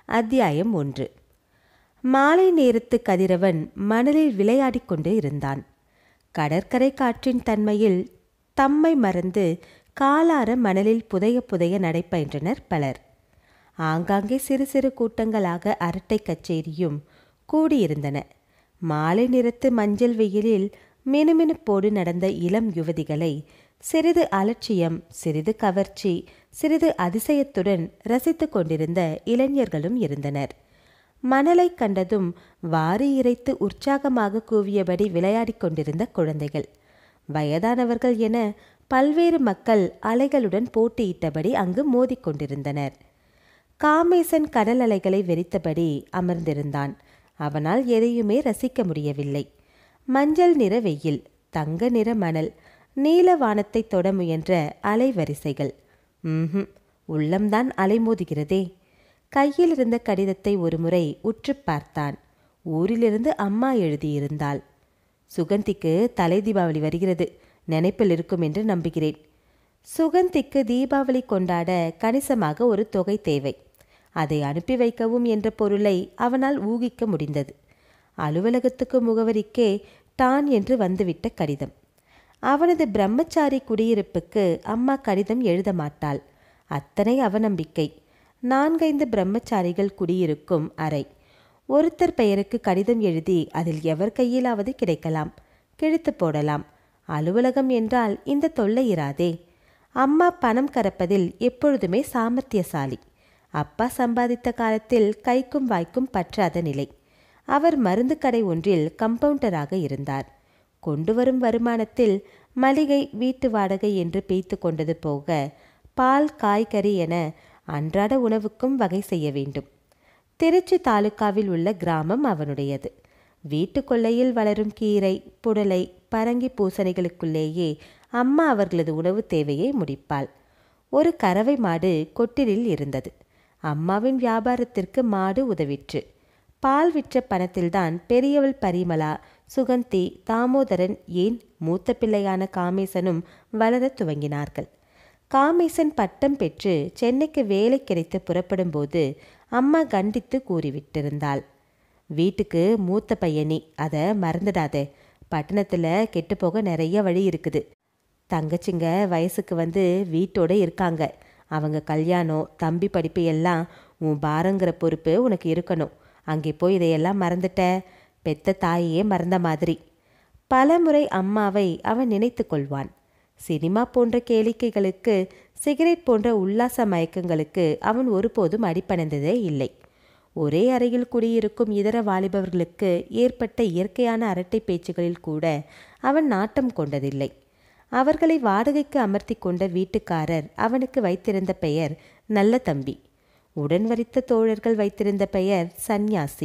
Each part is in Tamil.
அத்தியாயம் ஒன்று மாலை நேரத்து கதிரவன் மணலில் விளையாடிக் கொண்டு இருந்தான் கடற்கரை காற்றின் தன்மையில் தம்மை மறந்து காலார மணலில் புதைய புதைய நடைபயின்றனர் பலர் ஆங்காங்கே சிறு சிறு கூட்டங்களாக அரட்டை கச்சேரியும் கூடியிருந்தன மாலை நிறத்து மஞ்சள் வெயிலில் மினுமினுப்போடு நடந்த இளம் யுவதிகளை சிறிது அலட்சியம் சிறிது கவர்ச்சி சிறிது அதிசயத்துடன் ரசித்து கொண்டிருந்த இளைஞர்களும் இருந்தனர் மணலை கண்டதும் வாரி இறைத்து உற்சாகமாக கூவியபடி விளையாடிக் கொண்டிருந்த குழந்தைகள் வயதானவர்கள் என பல்வேறு மக்கள் அலைகளுடன் போட்டியிட்டபடி அங்கு மோதிக்கொண்டிருந்தனர் காமேசன் கடல் அலைகளை வெறித்தபடி அமர்ந்திருந்தான் அவனால் எதையுமே ரசிக்க முடியவில்லை மஞ்சள் நிற வெயில் தங்க நிற மணல் நீல வானத்தை தொட முயன்ற அலைவரிசைகள் ம்ஹும் உள்ளம்தான் அலைமோதுகிறதே கையில் இருந்த கடிதத்தை ஒருமுறை உற்று பார்த்தான் ஊரிலிருந்து அம்மா எழுதியிருந்தாள் சுகந்திக்கு தலை தீபாவளி வருகிறது நினைப்பில் இருக்கும் என்று நம்புகிறேன் சுகந்திக்கு தீபாவளி கொண்டாட கணிசமாக ஒரு தொகை தேவை அதை அனுப்பி வைக்கவும் என்ற பொருளை அவனால் ஊகிக்க முடிந்தது அலுவலகத்துக்கு முகவரிக்கே டான் என்று வந்துவிட்ட கடிதம் அவனது பிரம்மச்சாரி குடியிருப்புக்கு அம்மா கடிதம் எழுத மாட்டாள் அத்தனை அவநம்பிக்கை நான்கைந்து பிரம்மச்சாரிகள் குடியிருக்கும் அறை ஒருத்தர் பெயருக்கு கடிதம் எழுதி அதில் எவர் கையிலாவது கிடைக்கலாம் கிழித்து போடலாம் அலுவலகம் என்றால் இந்த தொல்லை இராதே அம்மா பணம் கறப்பதில் எப்பொழுதுமே சாமர்த்தியசாலி அப்பா சம்பாதித்த காலத்தில் கைக்கும் வாய்க்கும் பற்றாத நிலை அவர் மருந்து கடை ஒன்றில் கம்பவுண்டராக இருந்தார் கொண்டு வரும் வருமானத்தில் மளிகை வீட்டு வாடகை என்று பேய்த்து கொண்டது போக பால் காய்கறி என அன்றாட உணவுக்கும் வகை செய்ய வேண்டும் திருச்சி தாலுக்காவில் உள்ள கிராமம் அவனுடையது வீட்டு கொல்லையில் வளரும் கீரை புடலை பரங்கி பூசணிகளுக்குள்ளேயே அம்மா அவர்களது உணவு தேவையை முடிப்பாள் ஒரு கறவை மாடு கொட்டிலில் இருந்தது அம்மாவின் வியாபாரத்திற்கு மாடு உதவிற்று பால் விற்ற பணத்தில்தான் பெரியவள் பரிமலா சுகந்தி தாமோதரன் ஏன் மூத்த பிள்ளையான காமேசனும் வளரத் துவங்கினார்கள் காமேசன் பட்டம் பெற்று சென்னைக்கு வேலை கிடைத்து புறப்படும்போது அம்மா கண்டித்து கூறிவிட்டிருந்தாள் வீட்டுக்கு மூத்த பையனி அதை மறந்துடாதே பட்டணத்தில் கெட்டுப்போக நிறைய வழி இருக்குது தங்கச்சிங்க வயசுக்கு வந்து வீட்டோட இருக்காங்க அவங்க கல்யாணம் தம்பி படிப்பு எல்லாம் உன் பாரங்கிற பொறுப்பு உனக்கு இருக்கணும் அங்கே போய் இதையெல்லாம் மறந்துட்ட பெத்த தாயையே மறந்த மாதிரி பலமுறை அம்மாவை அவன் நினைத்து கொள்வான் சினிமா போன்ற கேளிக்கைகளுக்கு சிகரெட் போன்ற உல்லாச மயக்கங்களுக்கு அவன் ஒருபோதும் அடிப்பணிந்ததே இல்லை ஒரே அறையில் குடியிருக்கும் இதர வாலிபவர்களுக்கு ஏற்பட்ட இயற்கையான அரட்டை பேச்சுகளில் கூட அவன் நாட்டம் கொண்டதில்லை அவர்களை வாடகைக்கு அமர்த்தி கொண்ட வீட்டுக்காரர் அவனுக்கு வைத்திருந்த பெயர் நல்ல தம்பி உடன் வரித்த தோழர்கள் வைத்திருந்த பெயர் சந்நியாசி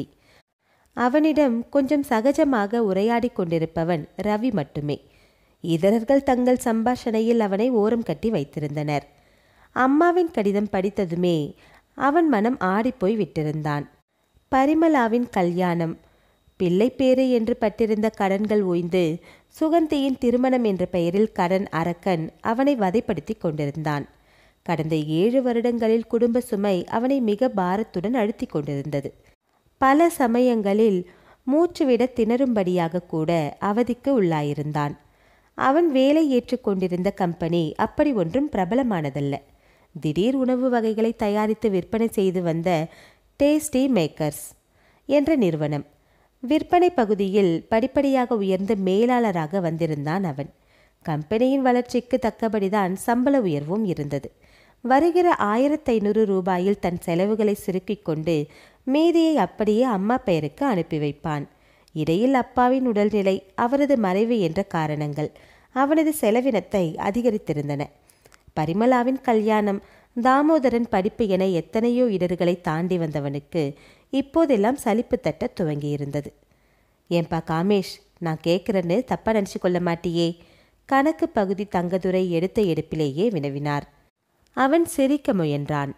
அவனிடம் கொஞ்சம் சகஜமாக உரையாடி கொண்டிருப்பவன் ரவி மட்டுமே இதரர்கள் தங்கள் சம்பாஷணையில் அவனை ஓரம் கட்டி வைத்திருந்தனர் அம்மாவின் கடிதம் படித்ததுமே அவன் மனம் ஆடிப்போய் விட்டிருந்தான் பரிமலாவின் கல்யாணம் பிள்ளைப்பேறு என்று பட்டிருந்த கடன்கள் ஓய்ந்து சுகந்தியின் திருமணம் என்ற பெயரில் கடன் அரக்கன் அவனை வதைப்படுத்தி கொண்டிருந்தான் கடந்த ஏழு வருடங்களில் குடும்ப சுமை அவனை மிக பாரத்துடன் அழுத்தி கொண்டிருந்தது பல சமயங்களில் மூச்சுவிட திணறும்படியாக கூட அவதிக்கு உள்ளாயிருந்தான் அவன் வேலை ஏற்றுக்கொண்டிருந்த கம்பெனி அப்படி ஒன்றும் பிரபலமானதல்ல திடீர் உணவு வகைகளை தயாரித்து விற்பனை செய்து வந்த டேஸ்டி மேக்கர்ஸ் என்ற நிறுவனம் விற்பனை பகுதியில் படிப்படியாக உயர்ந்து மேலாளராக வந்திருந்தான் அவன் கம்பெனியின் வளர்ச்சிக்கு தக்கபடிதான் சம்பள உயர்வும் இருந்தது வருகிற ஆயிரத்தி ஐநூறு ரூபாயில் தன் செலவுகளை சுருக்கிக் கொண்டு மீதியை அப்படியே அம்மா பெயருக்கு அனுப்பி வைப்பான் இடையில் அப்பாவின் உடல்நிலை அவரது மறைவு என்ற காரணங்கள் அவனது செலவினத்தை அதிகரித்திருந்தன பரிமலாவின் கல்யாணம் தாமோதரன் படிப்பு என எத்தனையோ இடர்களை தாண்டி வந்தவனுக்கு இப்போதெல்லாம் சலிப்பு தட்ட துவங்கியிருந்தது ஏன்பா காமேஷ் நான் கேட்குறேன்னு தப்பா நினச்சி கொள்ள மாட்டியே கணக்கு பகுதி தங்கதுரை எடுத்த எடுப்பிலேயே வினவினார் அவன் சிரிக்க முயன்றான்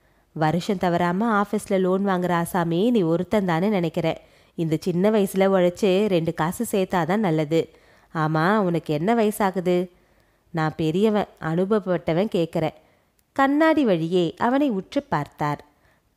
வருஷம் தவறாம ஆஃபீஸில் லோன் வாங்குற ஆசாமி நீ ஒருத்தன் தானே நினைக்கிற இந்த சின்ன வயசுல உழைச்சு ரெண்டு காசு சேர்த்தாதான் நல்லது ஆமா உனக்கு என்ன வயசாகுது நான் பெரியவன் அனுபவப்பட்டவன் கேட்குறேன் கண்ணாடி வழியே அவனை உற்று பார்த்தார்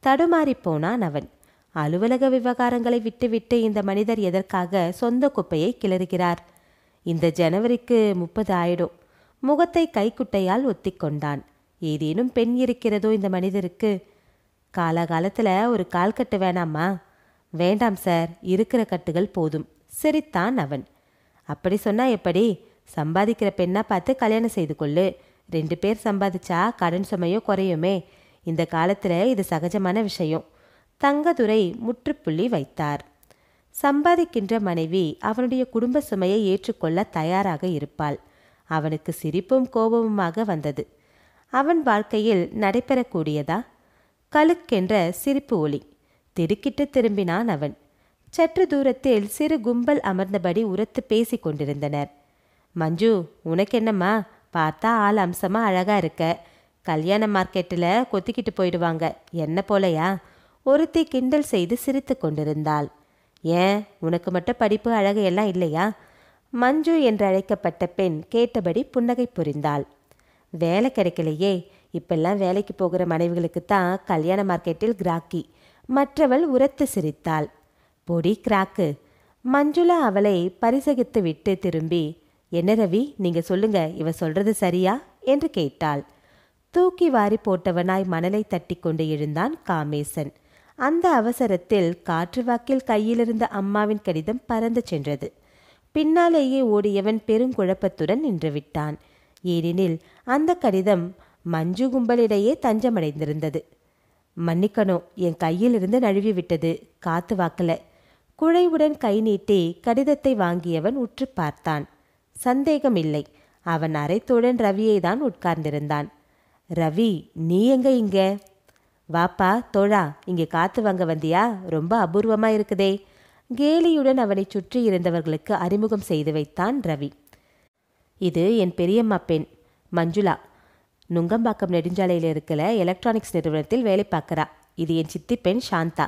தடுமாறிப் போனான் அவன் அலுவலக விவகாரங்களை விட்டுவிட்டு இந்த மனிதர் எதற்காக சொந்த குப்பையை கிளறுகிறார் இந்த ஜனவரிக்கு முப்பது ஆயிடும் முகத்தை கைக்குட்டையால் ஒத்திக்கொண்டான் ஏதேனும் பெண் இருக்கிறதோ இந்த மனிதருக்கு காலாகாலத்தில் ஒரு கால் கட்டு வேணாமா வேண்டாம் சார் இருக்கிற கட்டுகள் போதும் சிரித்தான் அவன் அப்படி சொன்னா எப்படி சம்பாதிக்கிற பெண்ணா பார்த்து கல்யாணம் செய்து கொள்ளு ரெண்டு பேர் சம்பாதிச்சா கடன் சுமையோ குறையுமே இந்த காலத்தில் இது சகஜமான விஷயம் தங்கதுரை முற்றுப்புள்ளி வைத்தார் சம்பாதிக்கின்ற மனைவி அவனுடைய குடும்ப சுமையை ஏற்றுக்கொள்ள தயாராக இருப்பாள் அவனுக்கு சிரிப்பும் கோபமுமாக வந்தது அவன் வாழ்க்கையில் நடைபெறக்கூடியதா கலுக்கென்ற சிரிப்பு ஒளி திடுக்கிட்டு திரும்பினான் அவன் சற்று தூரத்தில் சிறு கும்பல் அமர்ந்தபடி உரத்து பேசிக் கொண்டிருந்தனர் மஞ்சு உனக்கு என்னம்மா பார்த்தா ஆள் அம்சமா அழகா இருக்க கல்யாண மார்க்கெட்டில் கொத்திக்கிட்டு போயிடுவாங்க என்ன போலையா ஒருத்தி கிண்டல் செய்து சிரித்து கொண்டிருந்தாள் ஏன் உனக்கு மட்டும் படிப்பு அழகு எல்லாம் இல்லையா மஞ்சு என்று அழைக்கப்பட்ட பெண் கேட்டபடி புன்னகை புரிந்தாள் வேலை கிடைக்கலையே இப்பெல்லாம் வேலைக்கு போகிற மனைவிகளுக்கு தான் கல்யாண மார்க்கெட்டில் கிராக்கி மற்றவள் உரத்து சிரித்தாள் பொடி கிராக்கு மஞ்சுளா அவளை பரிசகித்து விட்டு திரும்பி என்ன ரவி நீங்க சொல்லுங்க இவ சொல்றது சரியா என்று கேட்டாள் தூக்கி வாரி போட்டவனாய் மணலை தட்டி கொண்டு எழுந்தான் காமேசன் அந்த அவசரத்தில் காற்று வாக்கில் கையிலிருந்த அம்மாவின் கடிதம் பறந்து சென்றது பின்னாலேயே ஓடியவன் பெருங்குழப்பத்துடன் நின்று விட்டான் ஏனெனில் அந்த கடிதம் மஞ்சு கும்பலிடையே தஞ்சமடைந்திருந்தது மன்னிக்கணும் என் கையிலிருந்து நழுவி விட்டது காத்து வாக்கல குழைவுடன் கை நீட்டி கடிதத்தை வாங்கியவன் உற்று பார்த்தான் சந்தேகமில்லை அவன் அரைத்தோடன் ரவியை தான் உட்கார்ந்திருந்தான் ரவி நீ எங்க இங்க வாப்பா தோழா இங்கே காத்து வாங்க வந்தியா ரொம்ப அபூர்வமா இருக்குதே கேலியுடன் அவனை சுற்றி இருந்தவர்களுக்கு அறிமுகம் செய்து வைத்தான் ரவி இது என் பெரியம்மா பெண் மஞ்சுளா நுங்கம்பாக்கம் நெடுஞ்சாலையில் இருக்கிற எலக்ட்ரானிக்ஸ் நிறுவனத்தில் வேலை பார்க்கறா இது என் சித்தி பெண் சாந்தா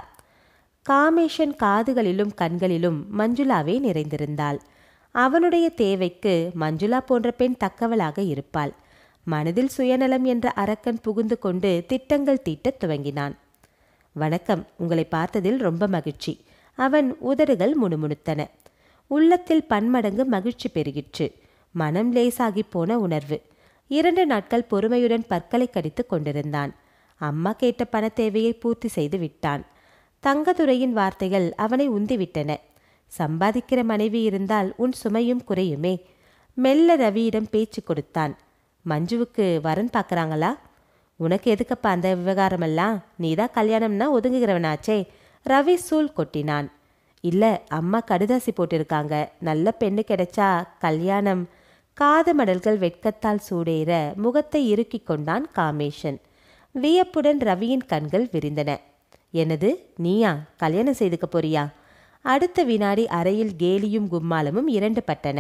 காமேஷன் காதுகளிலும் கண்களிலும் மஞ்சுளாவே நிறைந்திருந்தாள் அவனுடைய தேவைக்கு மஞ்சுளா போன்ற பெண் தக்கவளாக இருப்பாள் மனதில் சுயநலம் என்ற அரக்கன் புகுந்து கொண்டு திட்டங்கள் தீட்டத் துவங்கினான் வணக்கம் உங்களை பார்த்ததில் ரொம்ப மகிழ்ச்சி அவன் உதடுகள் முணுமுணுத்தன உள்ளத்தில் பன்மடங்கு மகிழ்ச்சி பெருகிற்று மனம் லேசாகி போன உணர்வு இரண்டு நாட்கள் பொறுமையுடன் பற்களை கடித்து கொண்டிருந்தான் அம்மா கேட்ட பண தேவையை பூர்த்தி செய்து விட்டான் தங்கதுரையின் வார்த்தைகள் அவனை உந்திவிட்டன சம்பாதிக்கிற மனைவி இருந்தால் உன் சுமையும் குறையுமே மெல்ல ரவியிடம் பேச்சு கொடுத்தான் மஞ்சுவுக்கு வரன் பார்க்கறாங்களா உனக்கு எதுக்கப்பா அந்த விவகாரமெல்லாம் நீதான் கல்யாணம்னா ஒதுங்குகிறவனாச்சே ரவி சூள் கொட்டினான் இல்ல அம்மா கடுதாசி போட்டிருக்காங்க நல்ல பெண்ணு கிடைச்சா கல்யாணம் காது மடல்கள் வெட்கத்தால் சூடேற முகத்தை இறுக்கிக் கொண்டான் காமேஷன் வியப்புடன் ரவியின் கண்கள் விரிந்தன எனது நீயா கல்யாணம் செய்துக்க போறியா அடுத்த வினாடி அறையில் கேலியும் கும்மாலமும் இரண்டு பட்டன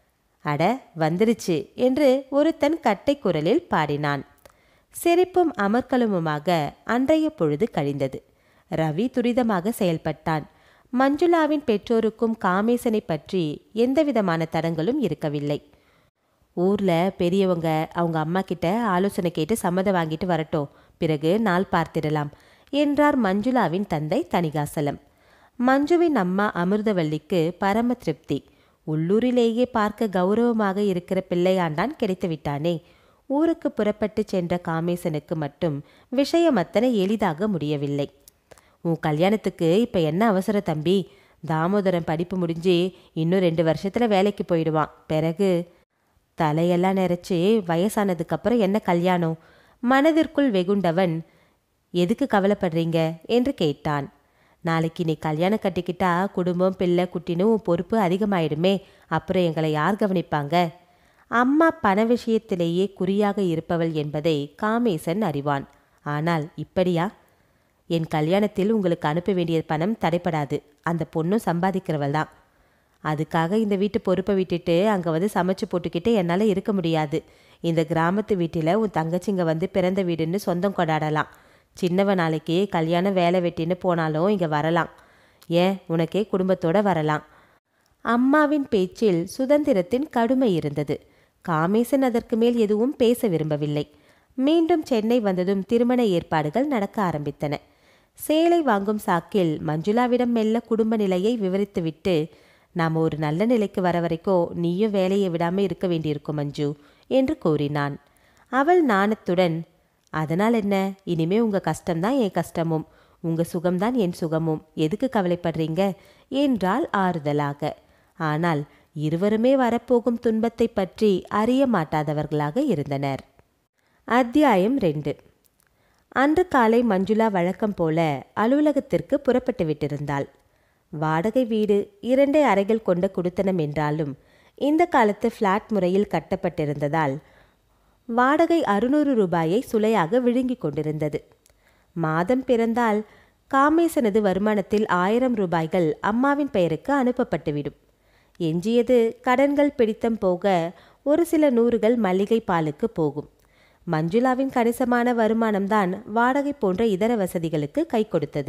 அட வந்துருச்சு என்று ஒருத்தன் கட்டை குரலில் பாடினான் சிரிப்பும் அமர்க்கலமுமாக அன்றைய பொழுது கழிந்தது ரவி துரிதமாக செயல்பட்டான் மஞ்சுளாவின் பெற்றோருக்கும் காமேசனை பற்றி எந்தவிதமான தடங்களும் இருக்கவில்லை ஊர்ல பெரியவங்க அவங்க அம்மா கிட்ட ஆலோசனை கேட்டு சம்மதம் வாங்கிட்டு வரட்டும் பிறகு நாள் பார்த்திடலாம் என்றார் மஞ்சுளாவின் தந்தை தணிகாசலம் மஞ்சுவின் அம்மா அமிர்தவல்லிக்கு பரம திருப்தி உள்ளூரிலேயே பார்க்க கௌரவமாக இருக்கிற பிள்ளையாண்டான் கிடைத்துவிட்டானே ஊருக்கு புறப்பட்டு சென்ற காமேசனுக்கு மட்டும் விஷயம் அத்தனை எளிதாக முடியவில்லை உன் கல்யாணத்துக்கு இப்ப என்ன அவசரம் தம்பி தாமோதரன் படிப்பு முடிஞ்சு இன்னும் ரெண்டு வருஷத்துல வேலைக்கு போயிடுவான் பிறகு தலையெல்லாம் நிறைச்சி வயசானதுக்கு அப்புறம் என்ன கல்யாணம் மனதிற்குள் வெகுண்டவன் எதுக்கு கவலைப்படுறீங்க என்று கேட்டான் நாளைக்கு நீ கல்யாணம் கட்டிக்கிட்டா குடும்பம் பிள்ளை குட்டின்னு உன் பொறுப்பு அதிகமாயிடுமே அப்புறம் எங்களை யார் கவனிப்பாங்க அம்மா பண விஷயத்திலேயே குறியாக இருப்பவள் என்பதை காமேசன் அறிவான் ஆனால் இப்படியா என் கல்யாணத்தில் உங்களுக்கு அனுப்ப வேண்டிய பணம் தடைப்படாது அந்த பொண்ணும் சம்பாதிக்கிறவள் தான் அதுக்காக இந்த வீட்டு பொறுப்பை விட்டுட்டு அங்கே வந்து சமைச்சு போட்டுக்கிட்டு என்னால் இருக்க முடியாது இந்த கிராமத்து வீட்டில் உன் தங்கச்சிங்க வந்து பிறந்த வீடுன்னு சொந்தம் கொண்டாடலாம் சின்னவ நாளைக்கு கல்யாணம் வேலை வெட்டின்னு போனாலும் இங்கே வரலாம் ஏன் உனக்கே குடும்பத்தோட வரலாம் அம்மாவின் பேச்சில் சுதந்திரத்தின் கடுமை இருந்தது காமேசன் அதற்கு மேல் எதுவும் பேச விரும்பவில்லை மீண்டும் சென்னை வந்ததும் திருமண ஏற்பாடுகள் நடக்க ஆரம்பித்தன சேலை வாங்கும் சாக்கில் மஞ்சுளாவிடம் மெல்ல குடும்ப நிலையை விவரித்துவிட்டு நாம் ஒரு நல்ல நிலைக்கு வர வரைக்கும் நீயும் வேலையை விடாம இருக்க வேண்டியிருக்கும் மஞ்சு என்று கூறினான் அவள் நாணத்துடன் அதனால் என்ன இனிமே உங்க கஷ்டம்தான் என் கஷ்டமும் உங்க சுகம்தான் என் சுகமும் எதுக்கு கவலைப்படுறீங்க என்றாள் ஆறுதலாக ஆனால் இருவருமே வரப்போகும் துன்பத்தை பற்றி அறிய மாட்டாதவர்களாக இருந்தனர் அத்தியாயம் ரெண்டு அன்று காலை மஞ்சுளா வழக்கம் போல அலுவலகத்திற்கு புறப்பட்டு விட்டிருந்தாள் வாடகை வீடு இரண்டே அறைகள் கொண்ட குடுத்தனம் என்றாலும் இந்த காலத்து ஃப்ளாட் முறையில் கட்டப்பட்டிருந்ததால் வாடகை அறுநூறு ரூபாயை சுளையாக விழுங்கிக் கொண்டிருந்தது மாதம் பிறந்தால் காமேசனது வருமானத்தில் ஆயிரம் ரூபாய்கள் அம்மாவின் பெயருக்கு அனுப்பப்பட்டுவிடும் எஞ்சியது கடன்கள் பிடித்தம் போக ஒரு சில நூறுகள் மல்லிகை பாலுக்கு போகும் மஞ்சுளாவின் கணிசமான வருமானம்தான் வாடகை போன்ற இதர வசதிகளுக்கு கை கொடுத்தது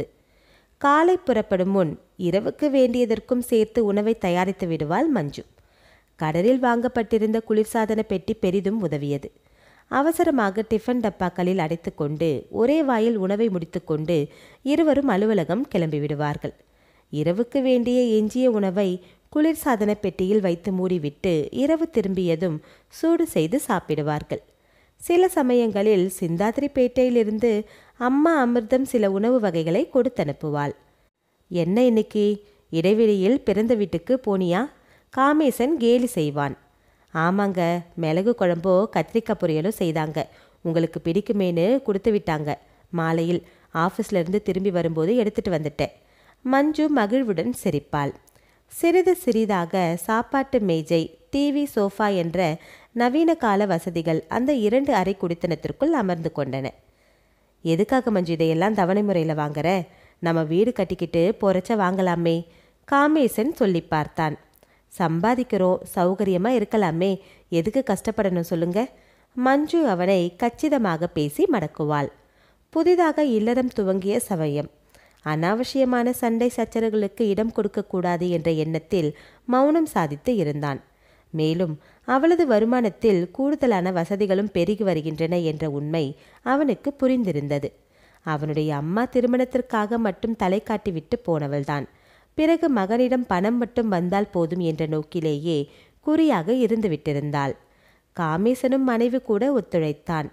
காலை புறப்படும் முன் இரவுக்கு வேண்டியதற்கும் சேர்த்து உணவை தயாரித்து விடுவாள் மஞ்சு கடலில் வாங்கப்பட்டிருந்த குளிர்சாதன பெட்டி பெரிதும் உதவியது அவசரமாக டிஃபன் டப்பாக்களில் அடைத்துக்கொண்டு ஒரே வாயில் உணவை முடித்துக்கொண்டு இருவரும் அலுவலகம் கிளம்பி விடுவார்கள் இரவுக்கு வேண்டிய எஞ்சிய உணவை குளிர்சாதன பெட்டியில் வைத்து மூடிவிட்டு இரவு திரும்பியதும் சூடு செய்து சாப்பிடுவார்கள் சில சமயங்களில் சிந்தாதிரிப்பேட்டையிலிருந்து அம்மா அமிர்தம் சில உணவு வகைகளை கொடுத்தனுப்புவாள் என்ன இன்னைக்கு இடைவெளியில் பிறந்த வீட்டுக்கு போனியா காமேசன் கேலி செய்வான் ஆமாங்க மிளகு குழம்போ கத்திரிக்காய் பொரியலும் செய்தாங்க உங்களுக்கு பிடிக்குமேன்னு கொடுத்து விட்டாங்க மாலையில் ஆஃபீஸ்ல இருந்து திரும்பி வரும்போது எடுத்துட்டு வந்துட்டேன் மஞ்சு மகிழ்வுடன் சிரிப்பாள் சிறிது சிறிதாக சாப்பாட்டு மேஜை டிவி சோஃபா என்ற நவீன கால வசதிகள் அந்த இரண்டு அறை குடித்தனத்திற்குள் அமர்ந்து கொண்டன எதுக்காக மஞ்சு இதையெல்லாம் தவணை முறையில் வாங்குற நம்ம வீடு கட்டிக்கிட்டு போறச்ச வாங்கலாமே காமேசன் சொல்லி பார்த்தான் சம்பாதிக்கிறோம் சௌகரியமா இருக்கலாமே எதுக்கு கஷ்டப்படணும் சொல்லுங்க மஞ்சு அவனை கச்சிதமாக பேசி மடக்குவாள் புதிதாக இல்லறம் துவங்கிய சமயம் அனாவசியமான சண்டை சச்சரவுகளுக்கு இடம் கொடுக்கக்கூடாது என்ற எண்ணத்தில் மௌனம் சாதித்து இருந்தான் மேலும் அவளது வருமானத்தில் கூடுதலான வசதிகளும் பெருகி வருகின்றன என்ற உண்மை அவனுக்கு புரிந்திருந்தது அவனுடைய அம்மா திருமணத்திற்காக மட்டும் தலை காட்டிவிட்டு போனவள்தான் பிறகு மகனிடம் பணம் மட்டும் வந்தால் போதும் என்ற நோக்கிலேயே குறியாக இருந்து விட்டிருந்தாள் காமேசனும் மனைவி கூட ஒத்துழைத்தான்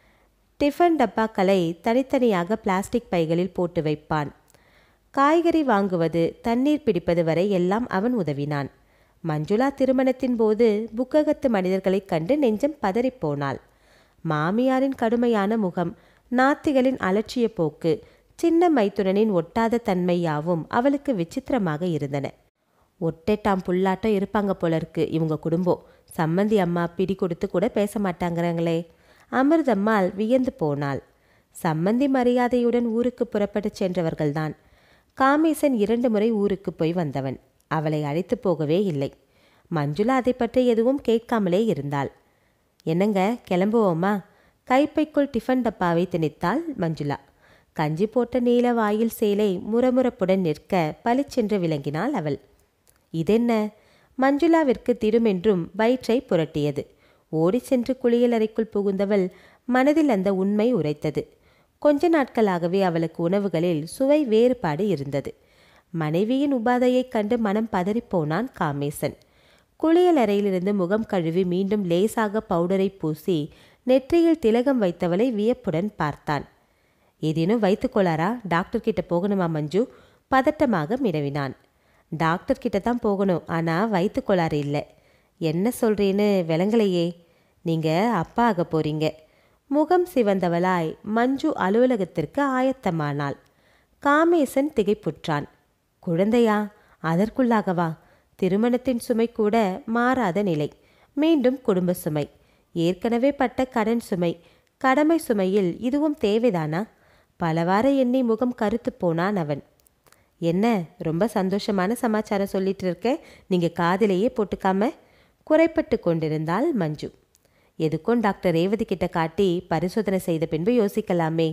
டிஃபன் டப்பாக்களை தனித்தனியாக பிளாஸ்டிக் பைகளில் போட்டு வைப்பான் காய்கறி வாங்குவது தண்ணீர் பிடிப்பது வரை எல்லாம் அவன் உதவினான் மஞ்சுளா திருமணத்தின் போது புக்ககத்து மனிதர்களைக் கண்டு நெஞ்சம் பதறிப்போனாள் மாமியாரின் கடுமையான முகம் நாத்திகளின் அலட்சிய போக்கு சின்ன மைத்துனனின் ஒட்டாத தன்மை யாவும் அவளுக்கு விசித்திரமாக இருந்தன ஒட்டெட்டாம் புல்லாட்டம் இருப்பாங்க போல இருக்கு இவங்க குடும்பம் சம்மந்தி அம்மா பிடி கொடுத்து கூட பேச மாட்டாங்கிறாங்களே அமிர்தம்மாள் வியந்து போனாள் சம்மந்தி மரியாதையுடன் ஊருக்கு புறப்பட்டுச் சென்றவர்கள்தான் காமேசன் இரண்டு முறை ஊருக்கு போய் வந்தவன் அவளை அழைத்து போகவே இல்லை மஞ்சுளா அதை பற்றி எதுவும் கேட்காமலே இருந்தாள் என்னங்க கிளம்புவோமா கைப்பைக்குள் டிஃபன் டப்பாவை திணித்தாள் மஞ்சுளா கஞ்சி போட்ட நீல வாயில் சேலை முரமுரப்புடன் நிற்க பளிச்சென்று விளங்கினாள் அவள் இதென்ன மஞ்சுளாவிற்கு திடுமென்றும் வயிற்றை புரட்டியது ஓடிச் சென்று குளியலறைக்குள் புகுந்தவள் மனதில் அந்த உண்மை உரைத்தது கொஞ்ச நாட்களாகவே அவளுக்கு உணவுகளில் சுவை வேறுபாடு இருந்தது மனைவியின் உபாதையைக் கண்டு மனம் பதறிப்போனான் காமேசன் குளியலறையிலிருந்து முகம் கழுவி மீண்டும் லேசாக பவுடரை பூசி நெற்றியில் திலகம் வைத்தவளை வியப்புடன் பார்த்தான் ஏதேனும் வைத்துக்கொள்ளாரா டாக்டர் கிட்ட போகணுமா மஞ்சு பதட்டமாக மினவினான் டாக்டர் கிட்ட தான் போகணும் ஆனா வைத்துக்கொள்ளாரு இல்லை என்ன சொல்றேன்னு விளங்கலையே நீங்க அப்பா ஆக போறீங்க முகம் சிவந்தவளாய் மஞ்சு அலுவலகத்திற்கு ஆயத்தமானாள் காமேசன் திகைப்புற்றான் குழந்தையா அதற்குள்ளாகவா திருமணத்தின் சுமை கூட மாறாத நிலை மீண்டும் குடும்ப சுமை ஏற்கனவே பட்ட கடன் சுமை கடமை சுமையில் இதுவும் தேவைதானா பலவார எண்ணி முகம் கருத்து போனான் அவன் என்ன ரொம்ப சந்தோஷமான சமாச்சாரம் சொல்லிட்டு இருக்க நீங்க காதிலேயே போட்டுக்காம குறைப்பட்டு கொண்டிருந்தாள் மஞ்சு எதுக்கும் டாக்டர் ரேவதி கிட்ட காட்டி பரிசோதனை செய்த பின்பு யோசிக்கலாமே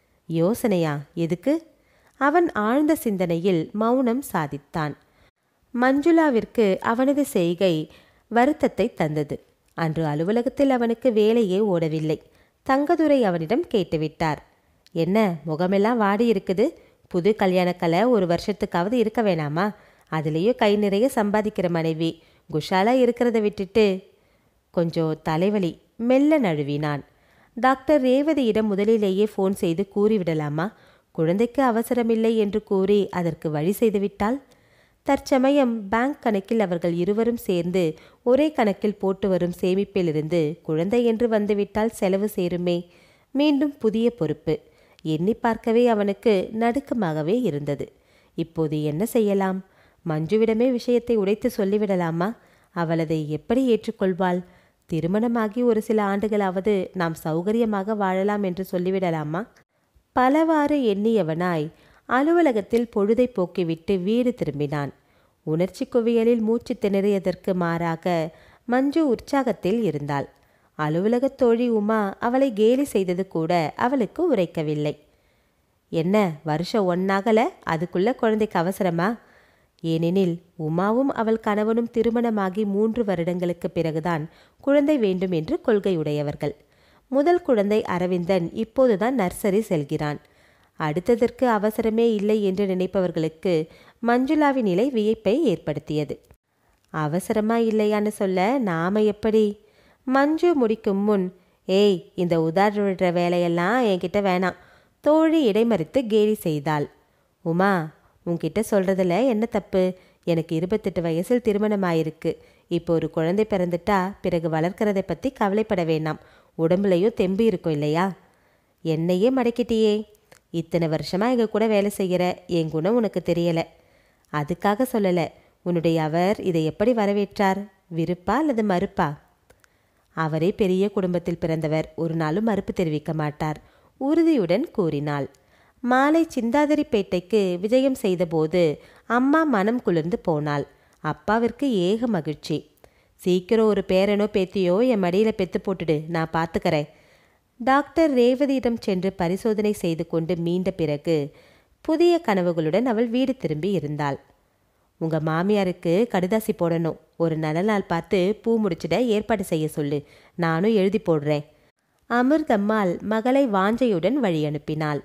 யோசனையா எதுக்கு அவன் ஆழ்ந்த சிந்தனையில் மௌனம் சாதித்தான் மஞ்சுளாவிற்கு அவனது செய்கை வருத்தத்தை தந்தது அன்று அலுவலகத்தில் அவனுக்கு வேலையே ஓடவில்லை தங்கதுரை அவனிடம் கேட்டுவிட்டார் என்ன முகமெல்லாம் வாடி இருக்குது புது கல்யாணக்கலை ஒரு வருஷத்துக்காவது இருக்க வேணாமா அதுலேயும் கை நிறைய சம்பாதிக்கிற மனைவி குஷாலா இருக்கிறத விட்டுட்டு கொஞ்சம் தலைவலி மெல்ல நழுவினான் டாக்டர் ரேவதியிடம் முதலிலேயே ஃபோன் செய்து கூறிவிடலாமா குழந்தைக்கு அவசரமில்லை என்று கூறி அதற்கு வழி செய்துவிட்டால் தற்சமயம் பேங்க் கணக்கில் அவர்கள் இருவரும் சேர்ந்து ஒரே கணக்கில் போட்டு வரும் சேமிப்பிலிருந்து குழந்தை என்று வந்துவிட்டால் செலவு சேருமே மீண்டும் புதிய பொறுப்பு எண்ணி பார்க்கவே அவனுக்கு நடுக்கமாகவே இருந்தது இப்போது என்ன செய்யலாம் மஞ்சுவிடமே விஷயத்தை உடைத்து சொல்லிவிடலாமா அவள் அதை எப்படி ஏற்றுக்கொள்வாள் திருமணமாகி ஒரு சில ஆண்டுகளாவது நாம் சௌகரியமாக வாழலாம் என்று சொல்லிவிடலாமா பலவாறு எண்ணியவனாய் அலுவலகத்தில் பொழுதை போக்கிவிட்டு வீடு திரும்பினான் உணர்ச்சி குவியலில் மூச்சு திணறியதற்கு மாறாக மஞ்சு உற்சாகத்தில் இருந்தாள் அலுவலகத் தோழி உமா அவளை கேலி செய்தது கூட அவளுக்கு உரைக்கவில்லை என்ன வருஷம் ஒன்னாகல அதுக்குள்ள குழந்தைக்கு அவசரமா ஏனெனில் உமாவும் அவள் கணவனும் திருமணமாகி மூன்று வருடங்களுக்கு பிறகுதான் குழந்தை வேண்டும் என்று கொள்கையுடையவர்கள் முதல் குழந்தை அரவிந்தன் இப்போதுதான் நர்சரி செல்கிறான் அடுத்ததற்கு அவசரமே இல்லை என்று நினைப்பவர்களுக்கு மஞ்சுளாவின் நிலை வியப்பை ஏற்படுத்தியது அவசரமா இல்லையான்னு சொல்ல நாம எப்படி மஞ்சு முடிக்கும் முன் ஏய் இந்த உதாரண வேலையெல்லாம் என்கிட்ட வேணாம் தோழி இடைமறித்து கேலி செய்தாள் உமா உன்கிட்ட சொல்றதுல என்ன தப்பு எனக்கு இருபத்தெட்டு வயசில் திருமணமாயிருக்கு இப்போ ஒரு குழந்தை பிறந்துட்டா பிறகு வளர்க்கறதை பற்றி கவலைப்பட வேண்டாம் உடம்புலையும் தெம்பு இருக்கும் இல்லையா என்னையே மடக்கிட்டியே இத்தனை வருஷமா எங்க கூட வேலை செய்கிற என் குணம் உனக்கு தெரியல அதுக்காக சொல்லல உன்னுடைய அவர் இதை எப்படி வரவேற்றார் விருப்பா அல்லது மறுப்பா அவரே பெரிய குடும்பத்தில் பிறந்தவர் ஒரு நாளும் மறுப்பு தெரிவிக்க மாட்டார் உறுதியுடன் கூறினாள் மாலை சிந்தாதிரிப்பேட்டைக்கு விஜயம் செய்தபோது அம்மா மனம் குளிர்ந்து போனாள் அப்பாவிற்கு ஏக மகிழ்ச்சி சீக்கிரம் ஒரு பேரனோ பேத்தியோ என் மடியில் பெத்து போட்டுடு நான் பார்த்துக்கறேன் டாக்டர் ரேவதியிடம் சென்று பரிசோதனை செய்து கொண்டு மீண்ட பிறகு புதிய கனவுகளுடன் அவள் வீடு திரும்பி இருந்தாள் உங்க மாமியாருக்கு கடுதாசி போடணும் ஒரு நல்ல நாள் பார்த்து பூ முடிச்சிட ஏற்பாடு செய்ய சொல்லு நானும் எழுதி போடுறேன் அமிர்தம்மாள் மகளை வாஞ்சையுடன் வழி அனுப்பினாள்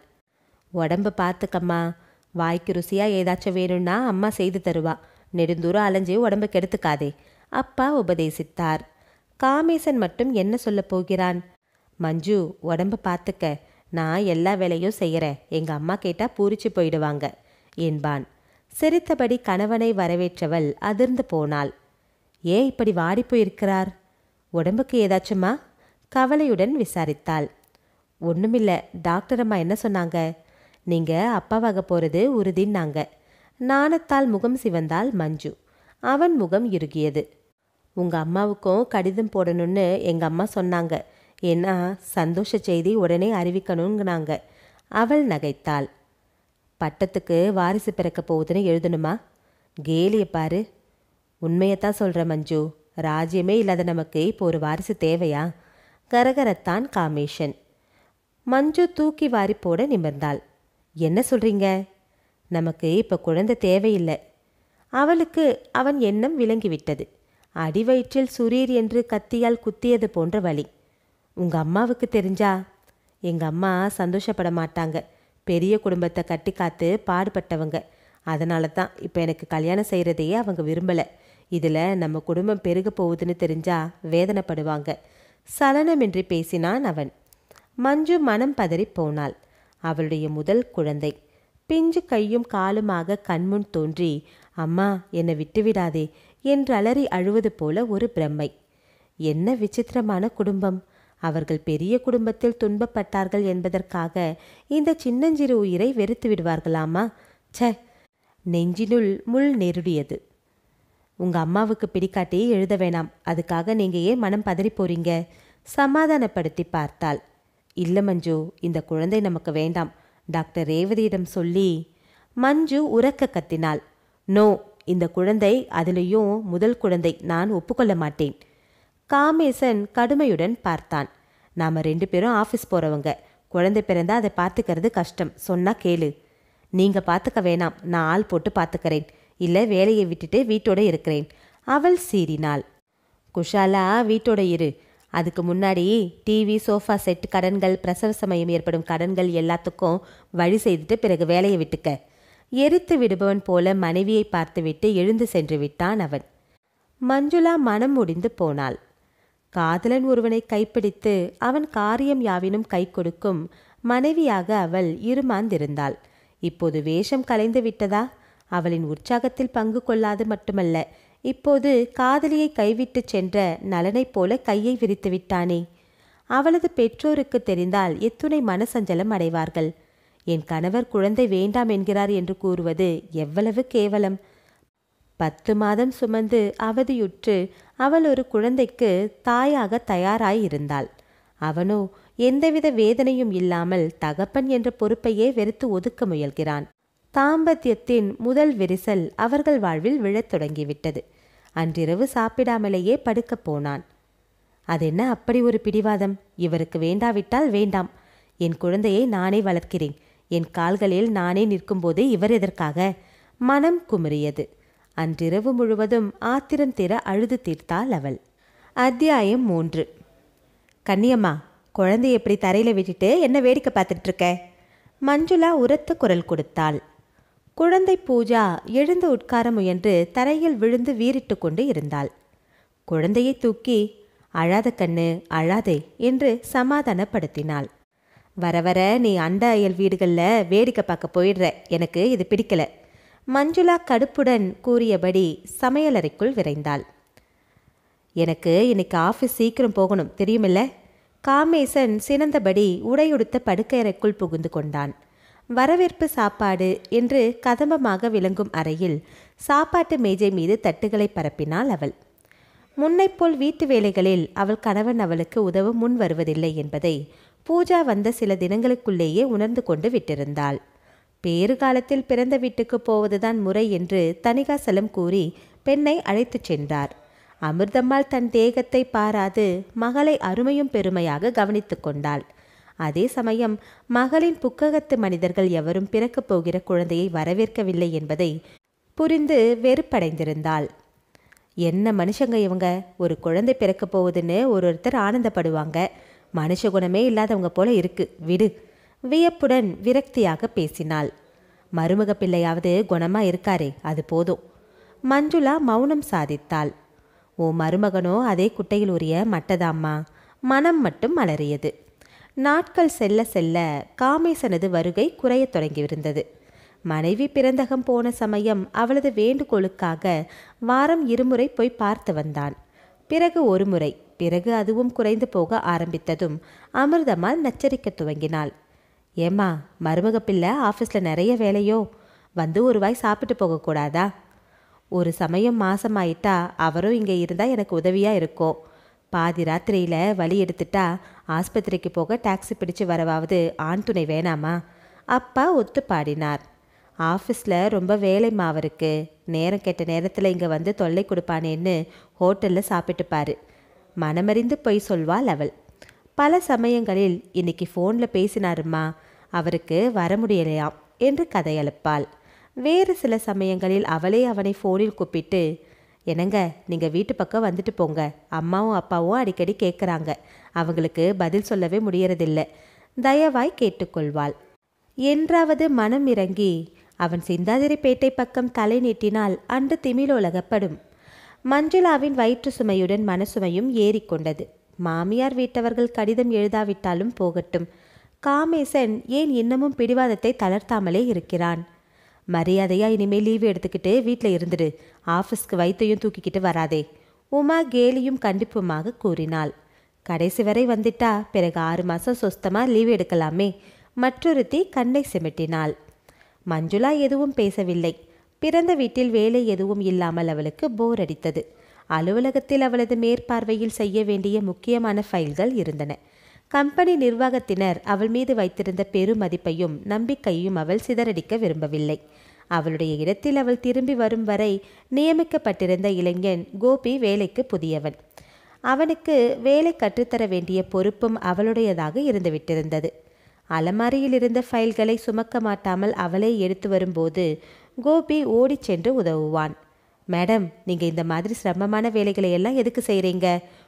உடம்ப பார்த்துக்கம்மா வாய்க்கு ருசியா ஏதாச்சும் வேணும்னா அம்மா செய்து தருவா நெடுந்தூரம் அலைஞ்சு உடம்ப கெடுத்துக்காதே அப்பா உபதேசித்தார் காமேசன் மட்டும் என்ன சொல்லப் போகிறான் மஞ்சு உடம்ப பார்த்துக்க நான் எல்லா வேலையும் செய்யறேன் எங்க அம்மா கேட்டா பூரிச்சு போயிடுவாங்க என்பான் சிரித்தபடி கணவனை வரவேற்றவள் அதிர்ந்து போனாள் ஏன் இப்படி வாடி போயிருக்கிறார் உடம்புக்கு ஏதாச்சுமா கவலையுடன் விசாரித்தாள் ஒண்ணுமில்ல டாக்டர் அம்மா என்ன சொன்னாங்க நீங்க அப்பாவாக போறது உறுதின்னாங்க நாணத்தால் முகம் சிவந்தால் மஞ்சு அவன் முகம் இறுகியது உங்க அம்மாவுக்கும் கடிதம் போடணும்னு எங்க அம்மா சொன்னாங்க ஏன்னா சந்தோஷ செய்தி உடனே அறிவிக்கணுங்கிறாங்க அவள் நகைத்தாள் பட்டத்துக்கு வாரிசு பிறக்க போகுதுன்னு எழுதணுமா கேலிய பாரு உண்மையத்தான் சொல்ற மஞ்சு ராஜ்யமே இல்லாத நமக்கு இப்போ ஒரு வாரிசு தேவையா கரகரத்தான் காமேஷன் மஞ்சு தூக்கி வாரி போட நிமிர்ந்தாள் என்ன சொல்றீங்க நமக்கு இப்போ குழந்தை தேவையில்லை அவளுக்கு அவன் எண்ணம் விளங்கிவிட்டது அடிவயிற்றில் சுரீர் என்று கத்தியால் குத்தியது போன்ற வலி உங்க அம்மாவுக்கு தெரிஞ்சா எங்க அம்மா சந்தோஷப்பட மாட்டாங்க பெரிய குடும்பத்தை கட்டி காத்து பாடுபட்டவங்க அதனால தான் இப்போ எனக்கு கல்யாணம் செய்கிறதையே அவங்க விரும்பலை இதில் நம்ம குடும்பம் பெருக போகுதுன்னு தெரிஞ்சா வேதனைப்படுவாங்க சலனமின்றி பேசினான் அவன் மஞ்சு மனம் பதறி போனாள் அவளுடைய முதல் குழந்தை பிஞ்சு கையும் காலுமாக கண்முன் தோன்றி அம்மா என்னை விட்டுவிடாதே என்று அலறி அழுவது போல ஒரு பிரம்மை என்ன விசித்திரமான குடும்பம் அவர்கள் பெரிய குடும்பத்தில் துன்பப்பட்டார்கள் என்பதற்காக இந்த சின்னஞ்சிறு உயிரை வெறுத்து விடுவார்களாமா ச்சே நெஞ்சினுள் முள் நெருடியது உங்க அம்மாவுக்கு பிடிக்காட்டி எழுத வேணாம் அதுக்காக நீங்க ஏன் மனம் பதறி போறீங்க சமாதானப்படுத்தி பார்த்தாள் இல்ல மஞ்சு இந்த குழந்தை நமக்கு வேண்டாம் டாக்டர் ரேவதியிடம் சொல்லி மஞ்சு உறக்க கத்தினாள் நோ இந்த குழந்தை அதிலேயும் முதல் குழந்தை நான் ஒப்புக்கொள்ள மாட்டேன் காமேசன் கடுமையுடன் பார்த்தான் நாம ரெண்டு பேரும் ஆஃபீஸ் போறவங்க குழந்தை பிறந்தா அதை பார்த்துக்கிறது கஷ்டம் சொன்னா கேளு நீங்க பார்த்துக்க வேணாம் நான் ஆள் போட்டு பார்த்துக்கிறேன் இல்ல வேலையை விட்டுட்டு வீட்டோட இருக்கிறேன் அவள் சீறினாள் குஷாலா வீட்டோட இரு அதுக்கு முன்னாடி டிவி சோஃபா செட் கடன்கள் பிரசவ சமயம் ஏற்படும் கடன்கள் எல்லாத்துக்கும் வழி செய்துட்டு பிறகு வேலையை விட்டுக்க எரித்து விடுபவன் போல மனைவியை பார்த்துவிட்டு எழுந்து சென்று விட்டான் அவன் மஞ்சுளா மனம் முடிந்து போனாள் காதலன் ஒருவனை கைப்பிடித்து அவன் காரியம் யாவினும் கை கொடுக்கும் மனைவியாக அவள் இருமாந்திருந்தாள் இப்போது வேஷம் கலைந்து விட்டதா அவளின் உற்சாகத்தில் பங்கு கொள்ளாது மட்டுமல்ல இப்போது காதலியை கைவிட்டுச் சென்ற நலனைப் போல கையை விரித்து விட்டானே அவளது பெற்றோருக்கு தெரிந்தால் எத்துணை மனசஞ்சலம் அடைவார்கள் என் கணவர் குழந்தை வேண்டாம் என்கிறார் என்று கூறுவது எவ்வளவு கேவலம் பத்து மாதம் சுமந்து அவதியுற்று அவள் ஒரு குழந்தைக்கு தாயாக தயாராய் இருந்தாள் அவனோ எந்தவித வேதனையும் இல்லாமல் தகப்பன் என்ற பொறுப்பையே வெறுத்து ஒதுக்க முயல்கிறான் தாம்பத்தியத்தின் முதல் விரிசல் அவர்கள் வாழ்வில் விழத் தொடங்கிவிட்டது அன்றிரவு சாப்பிடாமலேயே படுக்கப் போனான் அதென்ன அப்படி ஒரு பிடிவாதம் இவருக்கு வேண்டாவிட்டால் வேண்டாம் என் குழந்தையை நானே வளர்க்கிறேன் என் கால்களில் நானே நிற்கும்போது இவர் எதற்காக மனம் குமுறியது அன்றிரவு முழுவதும் ஆத்திரம் தீர அழுது தீர்த்தாள் அவள் அத்தியாயம் மூன்று கன்னியம்மா குழந்தை எப்படி தரையில விட்டுட்டு என்ன வேடிக்கை பார்த்துட்டு இருக்க மஞ்சுளா உரத்த குரல் கொடுத்தாள் குழந்தை பூஜா எழுந்து உட்கார முயன்று தரையில் விழுந்து வீறிட்டு கொண்டு இருந்தாள் குழந்தையை தூக்கி அழாத கண்ணு அழாதே என்று சமாதானப்படுத்தினாள் வர வர நீ அண்ட அயல் வீடுகளில் வேடிக்கை பார்க்க போயிடுற எனக்கு இது பிடிக்கல மஞ்சுளா கடுப்புடன் கூறியபடி சமையலறைக்குள் விரைந்தாள் எனக்கு இன்னைக்கு ஆஃபீஸ் சீக்கிரம் போகணும் தெரியுமில்ல காமேசன் சினந்தபடி உடையுடுத்த படுக்கையறைக்குள் புகுந்து கொண்டான் வரவேற்பு சாப்பாடு என்று கதம்பமாக விளங்கும் அறையில் சாப்பாட்டு மேஜை மீது தட்டுகளை பரப்பினாள் அவள் முன்னைப்போல் வீட்டு வேலைகளில் அவள் கணவன் அவளுக்கு உதவ முன் வருவதில்லை என்பதை பூஜா வந்த சில தினங்களுக்குள்ளேயே உணர்ந்து கொண்டு விட்டிருந்தாள் பேறு காலத்தில் பிறந்த வீட்டுக்கு போவதுதான் முறை என்று தணிகாசலம் கூறி பெண்ணை அழைத்துச் சென்றார் அமிர்தம்மாள் தன் தேகத்தை பாராது மகளை அருமையும் பெருமையாக கவனித்துக் கொண்டாள் அதே சமயம் மகளின் புக்ககத்து மனிதர்கள் எவரும் பிறக்கப் போகிற குழந்தையை வரவேற்கவில்லை என்பதை புரிந்து வெறுப்படைந்திருந்தாள் என்ன மனுஷங்க இவங்க ஒரு குழந்தை பிறக்க போகுதுன்னு ஒரு ஒருத்தர் ஆனந்தப்படுவாங்க மனுஷ குணமே இல்லாதவங்க போல இருக்கு விடு வியப்புடன் விரக்தியாக பேசினாள் மருமக பிள்ளையாவது குணமா இருக்காரே அது போதும் மஞ்சுளா மௌனம் சாதித்தாள் ஓ மருமகனோ அதே குட்டையில் உரிய மட்டதாம்மா மனம் மட்டும் மலறியது நாட்கள் செல்ல செல்ல காமேசனது வருகை குறையத் தொடங்கியிருந்தது மனைவி பிறந்தகம் போன சமயம் அவளது வேண்டுகோளுக்காக வாரம் இருமுறை போய் பார்த்து வந்தான் பிறகு ஒரு முறை பிறகு அதுவும் குறைந்து போக ஆரம்பித்ததும் அமிர்தம்மாள் நச்சரிக்க துவங்கினாள் ஏம்மா மருமக பிள்ளை ஆஃபீஸில் நிறைய வேலையோ வந்து ஒரு வாய் சாப்பிட்டு போகக்கூடாதா ஒரு சமயம் மாசமாயிட்டா அவரும் இங்கே இருந்தால் எனக்கு உதவியாக இருக்கும் பாதி ராத்திரியில் வழி எடுத்துட்டா ஆஸ்பத்திரிக்கு போக டாக்ஸி பிடிச்சு வரவாவது ஆண் துணை வேணாமா அப்பா ஒத்து பாடினார் ஆஃபீஸில் ரொம்ப வேலைம்மா அவருக்கு நேரம் கெட்ட நேரத்தில் இங்கே வந்து தொல்லை கொடுப்பானேன்னு ஹோட்டலில் சாப்பிட்டு பாரு மனமறிந்து பொய் சொல்வாள் அவள் பல சமயங்களில் இன்னைக்கு ஃபோனில் பேசினாருமா அவருக்கு வர முடியலையாம் என்று கதையளிப்பாள் வேறு சில சமயங்களில் அவளே அவனை ஃபோனில் கூப்பிட்டு என்னங்க நீங்கள் வீட்டு பக்கம் வந்துட்டு போங்க அம்மாவும் அப்பாவும் அடிக்கடி கேட்குறாங்க அவங்களுக்கு பதில் சொல்லவே முடியறதில்ல தயவாய் கேட்டுக்கொள்வாள் என்றாவது மனம் இறங்கி அவன் சிந்தாதிரிப்பேட்டை பக்கம் தலை நீட்டினால் அன்று திமிலோலகப்படும் மஞ்சுளாவின் வயிற்று சுமையுடன் மனசுமையும் ஏறிக்கொண்டது மாமியார் வீட்டவர்கள் கடிதம் எழுதாவிட்டாலும் போகட்டும் காமேசன் ஏன் இன்னமும் பிடிவாதத்தை தளர்த்தாமலே இருக்கிறான் மரியாதையா இனிமேல் லீவு எடுத்துக்கிட்டு வீட்டில் இருந்துடு ஆஃபீஸ்க்கு வைத்தையும் தூக்கிக்கிட்டு வராதே உமா கேலியும் கண்டிப்புமாக கூறினாள் கடைசி வரை வந்துட்டா பிறகு ஆறு மாதம் சொஸ்தமா லீவு எடுக்கலாமே மற்றொருத்தி கண்ணை சிமிட்டினாள் மஞ்சுளா எதுவும் பேசவில்லை பிறந்த வீட்டில் வேலை எதுவும் இல்லாமல் அவளுக்கு போர் அடித்தது அலுவலகத்தில் அவளது மேற்பார்வையில் செய்ய வேண்டிய முக்கியமான ஃபைல்கள் இருந்தன கம்பெனி நிர்வாகத்தினர் அவள் மீது வைத்திருந்த பெருமதிப்பையும் நம்பிக்கையும் அவள் சிதறடிக்க விரும்பவில்லை அவளுடைய இடத்தில் அவள் திரும்பி வரும் வரை நியமிக்கப்பட்டிருந்த இளைஞன் கோபி வேலைக்கு புதியவன் அவனுக்கு வேலை கற்றுத்தர வேண்டிய பொறுப்பும் அவளுடையதாக இருந்துவிட்டிருந்தது அலமாரியில் இருந்த ஃபைல்களை சுமக்க மாட்டாமல் அவளே எடுத்து வரும்போது கோபி ஓடிச் சென்று உதவுவான் மேடம் நீங்கள் இந்த மாதிரி சிரமமான வேலைகளை எல்லாம் எதுக்கு செய்கிறீங்க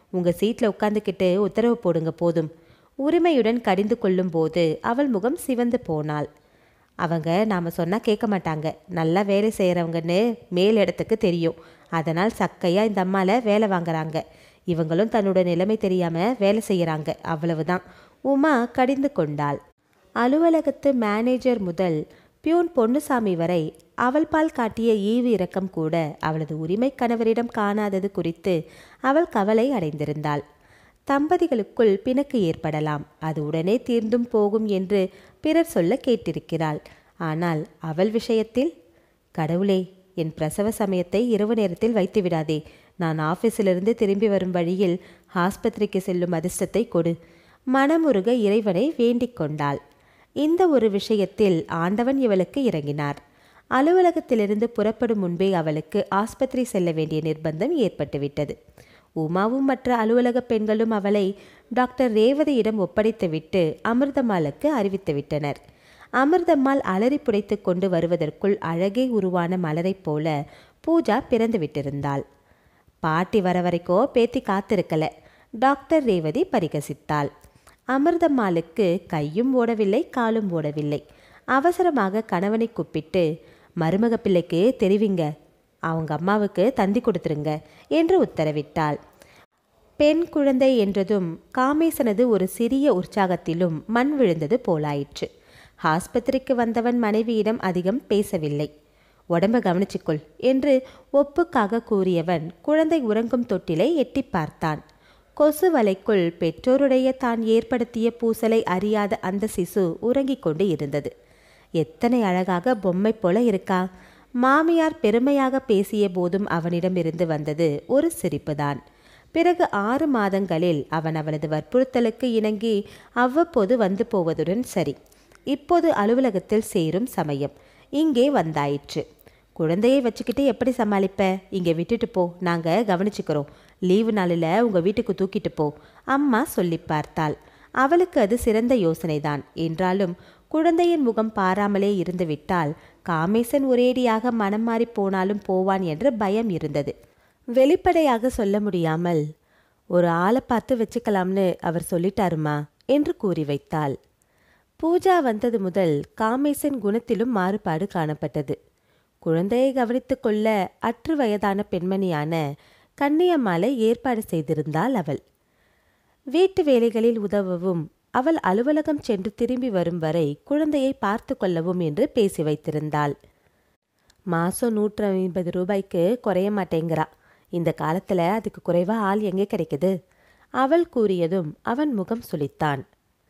உங்க சீட்ல உட்காந்துக்கிட்டு உத்தரவு போடுங்க போதும் உரிமையுடன் கடிந்து கொள்ளும்போது அவள் முகம் சிவந்து போனாள் அவங்க நாம சொன்னா கேட்க மாட்டாங்க நல்லா வேலை செய்கிறவங்கன்னு மேல் இடத்துக்கு தெரியும் அதனால் சக்கையா இந்த அம்மால வேலை வாங்குறாங்க இவங்களும் தன்னோட நிலைமை தெரியாம வேலை செய்யறாங்க அவ்வளவுதான் உமா கடிந்து கொண்டாள் அலுவலகத்து மேனேஜர் முதல் பியூன் பொன்னுசாமி வரை அவள் பால் காட்டிய ஈவு இரக்கம் கூட அவளது உரிமை கணவரிடம் காணாதது குறித்து அவள் கவலை அடைந்திருந்தாள் தம்பதிகளுக்குள் பிணக்கு ஏற்படலாம் அது உடனே தீர்ந்தும் போகும் என்று பிறர் சொல்ல கேட்டிருக்கிறாள் ஆனால் அவள் விஷயத்தில் கடவுளே என் பிரசவ சமயத்தை இரவு நேரத்தில் வைத்து விடாதே நான் ஆபீஸிலிருந்து திரும்பி வரும் வழியில் ஆஸ்பத்திரிக்கு செல்லும் அதிர்ஷ்டத்தை கொடு மனமுருக இறைவனை வேண்டிக் கொண்டாள் இந்த ஒரு விஷயத்தில் ஆண்டவன் இவளுக்கு இறங்கினார் அலுவலகத்திலிருந்து புறப்படும் முன்பே அவளுக்கு ஆஸ்பத்திரி செல்ல வேண்டிய நிர்பந்தம் ஏற்பட்டுவிட்டது உமாவும் மற்ற அலுவலக பெண்களும் அவளை டாக்டர் ரேவதியிடம் ஒப்படைத்துவிட்டு அமிர்தம்மாளுக்கு அறிவித்துவிட்டனர் அமிர்தம்மாள் அலறி புடைத்து கொண்டு வருவதற்குள் அழகே உருவான மலரைப் போல பூஜா பிறந்து விட்டிருந்தாள் பாட்டி வர வரைக்கோ பேத்தி காத்திருக்கல டாக்டர் ரேவதி பரிகசித்தாள் அமிர்தம்மாளுக்கு கையும் ஓடவில்லை காலும் ஓடவில்லை அவசரமாக கணவனை கூப்பிட்டு மருமக பிள்ளைக்கு தெரிவிங்க அவங்க அம்மாவுக்கு தந்தி கொடுத்துருங்க என்று உத்தரவிட்டாள் பெண் குழந்தை என்றதும் காமேசனது ஒரு சிறிய உற்சாகத்திலும் மண் விழுந்தது போலாயிற்று ஆஸ்பத்திரிக்கு வந்தவன் மனைவியிடம் அதிகம் பேசவில்லை உடம்ப கவனிச்சுக்கொள் என்று ஒப்புக்காக கூறியவன் குழந்தை உறங்கும் தொட்டிலை எட்டி பார்த்தான் கொசு வலைக்குள் பெற்றோருடைய தான் ஏற்படுத்திய பூசலை அறியாத அந்த சிசு உறங்கிக் கொண்டு இருந்தது எத்தனை அழகாக பொம்மை போல இருக்கா மாமியார் பெருமையாக பேசிய போதும் அவனிடமிருந்து வந்தது ஒரு சிரிப்புதான் பிறகு ஆறு மாதங்களில் அவன் அவளது வற்புறுத்தலுக்கு இணங்கி அவ்வப்போது வந்து போவதுடன் சரி இப்போது அலுவலகத்தில் சேரும் சமயம் இங்கே வந்தாயிற்று குழந்தையை வச்சுக்கிட்டு எப்படி சமாளிப்ப இங்கே விட்டுட்டு போ நாங்கள் கவனிச்சுக்கிறோம் லீவு நாளில் உங்கள் வீட்டுக்கு தூக்கிட்டு போ அம்மா சொல்லி பார்த்தாள் அவளுக்கு அது சிறந்த யோசனைதான் என்றாலும் குழந்தையின் முகம் பாராமலே இருந்து விட்டால் காமேசன் ஒரேடியாக மனம் மாறி போனாலும் போவான் என்ற பயம் இருந்தது வெளிப்படையாக சொல்ல முடியாமல் ஒரு ஆளை பார்த்து வச்சுக்கலாம்னு அவர் சொல்லிட்டாருமா என்று கூறி வைத்தாள் பூஜா வந்தது முதல் காமேசன் குணத்திலும் மாறுபாடு காணப்பட்டது குழந்தையை கவனித்துக் கொள்ள அற்று வயதான பெண்மணியான கன்னியம்மாளை ஏற்பாடு செய்திருந்தாள் அவள் வீட்டு வேலைகளில் உதவவும் அவள் அலுவலகம் சென்று திரும்பி வரும் வரை குழந்தையை பார்த்து கொள்ளவும் என்று பேசி வைத்திருந்தாள் மாசம் நூற்று ஐம்பது ரூபாய்க்கு குறைய மாட்டேங்கிறா இந்த காலத்துல அதுக்கு குறைவா ஆள் எங்கே கிடைக்குது அவள் கூறியதும் அவன் முகம் சுளித்தான்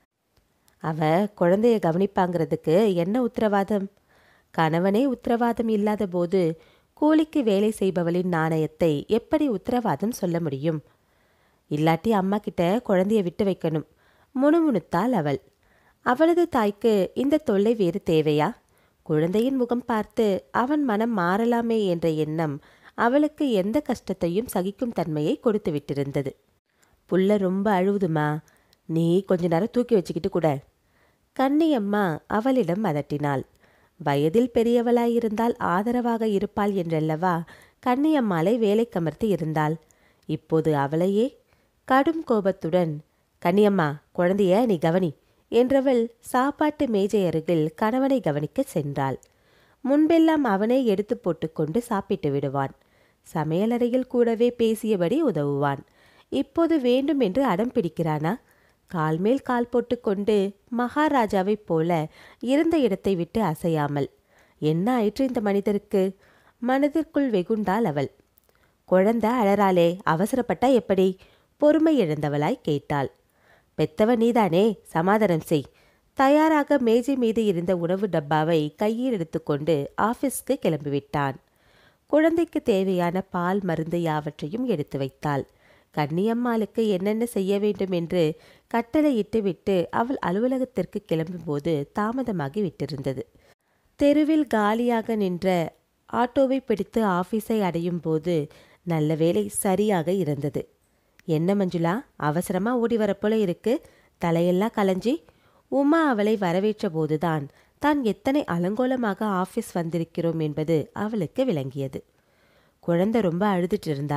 அவ குழந்தைய கவனிப்பாங்கிறதுக்கு என்ன உத்தரவாதம் கணவனே உத்தரவாதம் இல்லாத போது கூலிக்கு வேலை செய்பவளின் நாணயத்தை எப்படி உத்தரவாதம் சொல்ல முடியும் இல்லாட்டி அம்மா கிட்ட குழந்தைய விட்டு வைக்கணும் முணுமுணுத்தாள் அவள் அவளது தாய்க்கு இந்த தொல்லை வேறு தேவையா குழந்தையின் முகம் பார்த்து அவன் மனம் மாறலாமே என்ற எண்ணம் அவளுக்கு எந்த கஷ்டத்தையும் சகிக்கும் தன்மையை கொடுத்து விட்டிருந்தது புள்ள ரொம்ப அழுவுதுமா நீ கொஞ்ச நேரம் தூக்கி வச்சுக்கிட்டு கூட கன்னியம்மா அவளிடம் அதட்டினாள் வயதில் பெரியவளாயிருந்தால் ஆதரவாக இருப்பாள் என்றல்லவா கன்னியம்மாளை வேலை கமர்த்தி இருந்தாள் இப்போது அவளையே கடும் கோபத்துடன் கன்னியம்மா குழந்தைய நீ கவனி என்றவள் சாப்பாட்டு மேஜை அருகில் கணவனை கவனிக்கச் சென்றாள் முன்பெல்லாம் அவனே எடுத்து போட்டுக்கொண்டு சாப்பிட்டு விடுவான் சமையலறையில் கூடவே பேசியபடி உதவுவான் இப்போது வேண்டும் என்று அடம் பிடிக்கிறானா கால் மேல் கால் போட்டுக்கொண்டு மகாராஜாவைப் போல இருந்த இடத்தை விட்டு அசையாமல் என்ன ஆயிற்று இந்த மனிதருக்கு மனதிற்குள் வெகுண்டாள் அவள் குழந்தை அழறாளே அவசரப்பட்டா எப்படி பொறுமை இழந்தவளாய் கேட்டாள் பெத்தவ நீதானே சமாதானம் செய் தயாராக மேஜை மீது இருந்த உணவு டப்பாவை கையில் எடுத்துக்கொண்டு ஆபீஸ்க்கு கிளம்பிவிட்டான் குழந்தைக்கு தேவையான பால் மருந்து யாவற்றையும் எடுத்து வைத்தாள் கன்னியம்மாளுக்கு என்னென்ன செய்ய வேண்டும் என்று கட்டளையிட்டு விட்டு அவள் அலுவலகத்திற்கு கிளம்பும்போது தாமதமாகி விட்டிருந்தது தெருவில் காலியாக நின்ற ஆட்டோவை பிடித்து ஆபீஸை அடையும் போது நல்ல வேலை சரியாக இருந்தது என்ன மஞ்சுளா அவசரமா ஓடி வரப்போல இருக்கு தலையெல்லாம் கலைஞ்சி உமா அவளை வரவேற்ற போதுதான் தான் எத்தனை அலங்கோலமாக ஆபீஸ் வந்திருக்கிறோம் என்பது அவளுக்கு விளங்கியது குழந்தை ரொம்ப அழுதுட்டு இருந்தா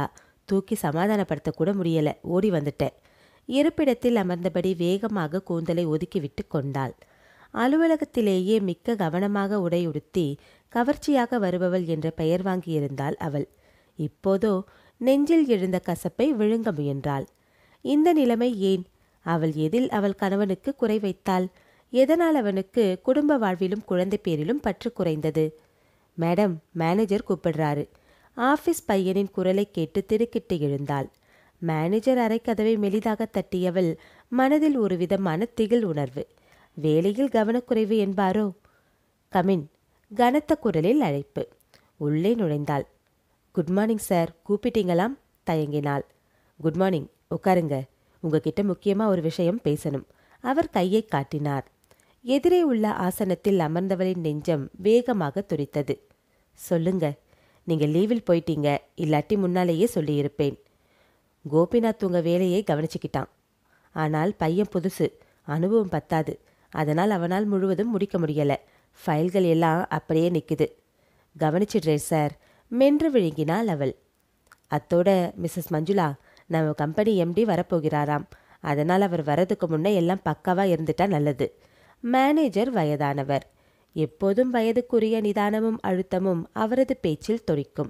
தூக்கி சமாதானப்படுத்த கூட முடியல ஓடி வந்துட்டேன் இருப்பிடத்தில் அமர்ந்தபடி வேகமாக கூந்தலை ஒதுக்கிவிட்டு கொண்டாள் அலுவலகத்திலேயே மிக்க கவனமாக உடையுடுத்தி கவர்ச்சியாக வருபவள் என்ற பெயர் வாங்கியிருந்தாள் அவள் இப்போதோ நெஞ்சில் எழுந்த கசப்பை விழுங்க முயன்றாள் இந்த நிலைமை ஏன் அவள் எதில் அவள் கணவனுக்கு குறை வைத்தாள் எதனால் அவனுக்கு குடும்ப வாழ்விலும் குழந்தை பேரிலும் பற்று குறைந்தது மேடம் மேனேஜர் கூப்பிடுறாரு ஆபீஸ் பையனின் குரலை கேட்டு திடுக்கிட்டு எழுந்தாள் மேனேஜர் அறைக்கதவை மெலிதாக தட்டியவள் மனதில் ஒரு விதமான திகில் உணர்வு வேலையில் கவனக்குறைவு என்பாரோ கமின் கனத்த குரலில் அழைப்பு உள்ளே நுழைந்தாள் குட் மார்னிங் சார் கூப்பிட்டீங்களாம் தயங்கினாள் குட் மார்னிங் உட்காருங்க உங்ககிட்ட முக்கியமா ஒரு விஷயம் பேசணும் அவர் கையை காட்டினார் எதிரே உள்ள ஆசனத்தில் அமர்ந்தவளின் நெஞ்சம் வேகமாக துடித்தது சொல்லுங்க நீங்க லீவில் போயிட்டீங்க இல்லாட்டி முன்னாலேயே சொல்லியிருப்பேன் கோபிநாத் உங்க வேலையை கவனிச்சுக்கிட்டான் ஆனால் பையன் புதுசு அனுபவம் பத்தாது அதனால் அவனால் முழுவதும் முடிக்க முடியல ஃபைல்கள் எல்லாம் அப்படியே நிக்குது கவனிச்சிடுறேன் சார் மென்று விழுங்கினாள் அவள் அத்தோட மிஸ்ஸஸ் மஞ்சுளா நம்ம கம்பெனி எம்டி வரப்போகிறாராம் அதனால் அவர் வரதுக்கு முன்னே எல்லாம் பக்காவா இருந்துட்டா நல்லது மேனேஜர் வயதானவர் எப்போதும் வயதுக்குரிய நிதானமும் அழுத்தமும் அவரது பேச்சில் தொனிக்கும்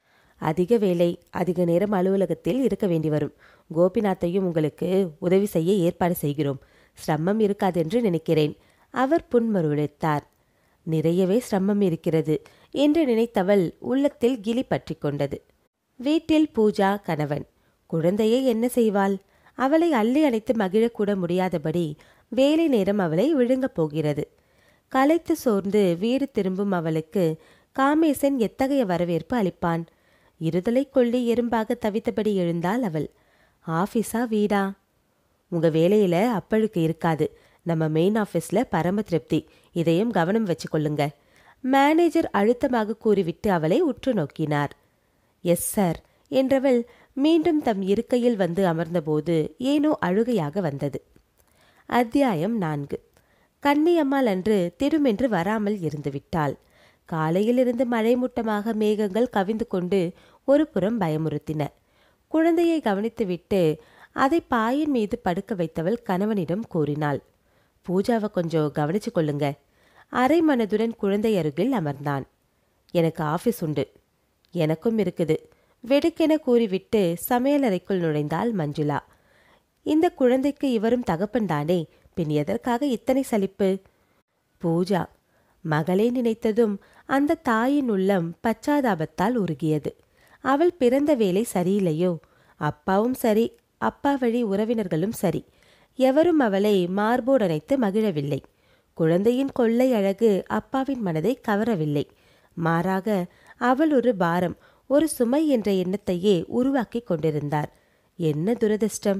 அதிக வேலை அதிக நேரம் அலுவலகத்தில் இருக்க வேண்டி வரும் கோபிநாத்தையும் உங்களுக்கு உதவி செய்ய ஏற்பாடு செய்கிறோம் சிரமம் இருக்காதென்று நினைக்கிறேன் அவர் புன்மருளித்தார் நிறையவே சிரமம் இருக்கிறது என்று நினைத்தவள் உள்ளத்தில் கிளி பற்றி கொண்டது வீட்டில் பூஜா கணவன் குழந்தையை என்ன செய்வாள் அவளை அள்ளி அணைத்து மகிழக்கூட முடியாதபடி வேலை நேரம் அவளை விழுங்கப் போகிறது களைத்து சோர்ந்து வீடு திரும்பும் அவளுக்கு காமேசன் எத்தகைய வரவேற்பு அளிப்பான் இருதலை கொள்ளி எறும்பாக தவித்தபடி எழுந்தாள் அவள் ஆஃபீஸா வீடா உங்க வேலையில அப்பழுக்கு இருக்காது நம்ம மெயின் ஆஃபீஸ்ல பரம திருப்தி இதையும் கவனம் வச்சுக்கொள்ளுங்க மேனேஜர் அழுத்தமாக கூறிவிட்டு அவளை உற்று நோக்கினார் எஸ் சார் என்றவள் மீண்டும் தம் இருக்கையில் வந்து அமர்ந்தபோது ஏனோ அழுகையாக வந்தது அத்தியாயம் நான்கு கன்னியம்மாள் அன்று திருமென்று வராமல் இருந்து விட்டாள் காலையிலிருந்து மழைமூட்டமாக மேகங்கள் கவிந்து கொண்டு ஒரு புறம் பயமுறுத்தின குழந்தையை கவனித்துவிட்டு அதை பாயின் மீது படுக்க வைத்தவள் கணவனிடம் கூறினாள் பூஜாவை கொஞ்சம் கவனிச்சு கொள்ளுங்க அரை மனதுடன் குழந்தை அருகில் அமர்ந்தான் எனக்கு ஆஃபீஸ் உண்டு எனக்கும் இருக்குது வெடுக்கென கூறிவிட்டு சமையலறைக்குள் நுழைந்தாள் மஞ்சுளா இந்த குழந்தைக்கு இவரும் தகப்பன்தானே பின் எதற்காக இத்தனை சலிப்பு பூஜா மகளே நினைத்ததும் அந்த தாயின் உள்ளம் பச்சாதாபத்தால் உருகியது அவள் பிறந்த வேலை சரியில்லையோ அப்பாவும் சரி அப்பா வழி உறவினர்களும் சரி எவரும் அவளை மார்போடனைத்து மகிழவில்லை குழந்தையின் கொள்ளை அழகு அப்பாவின் மனதை கவரவில்லை மாறாக அவள் ஒரு பாரம் ஒரு சுமை என்ற எண்ணத்தையே உருவாக்கி கொண்டிருந்தார் என்ன துரதிர்ஷ்டம்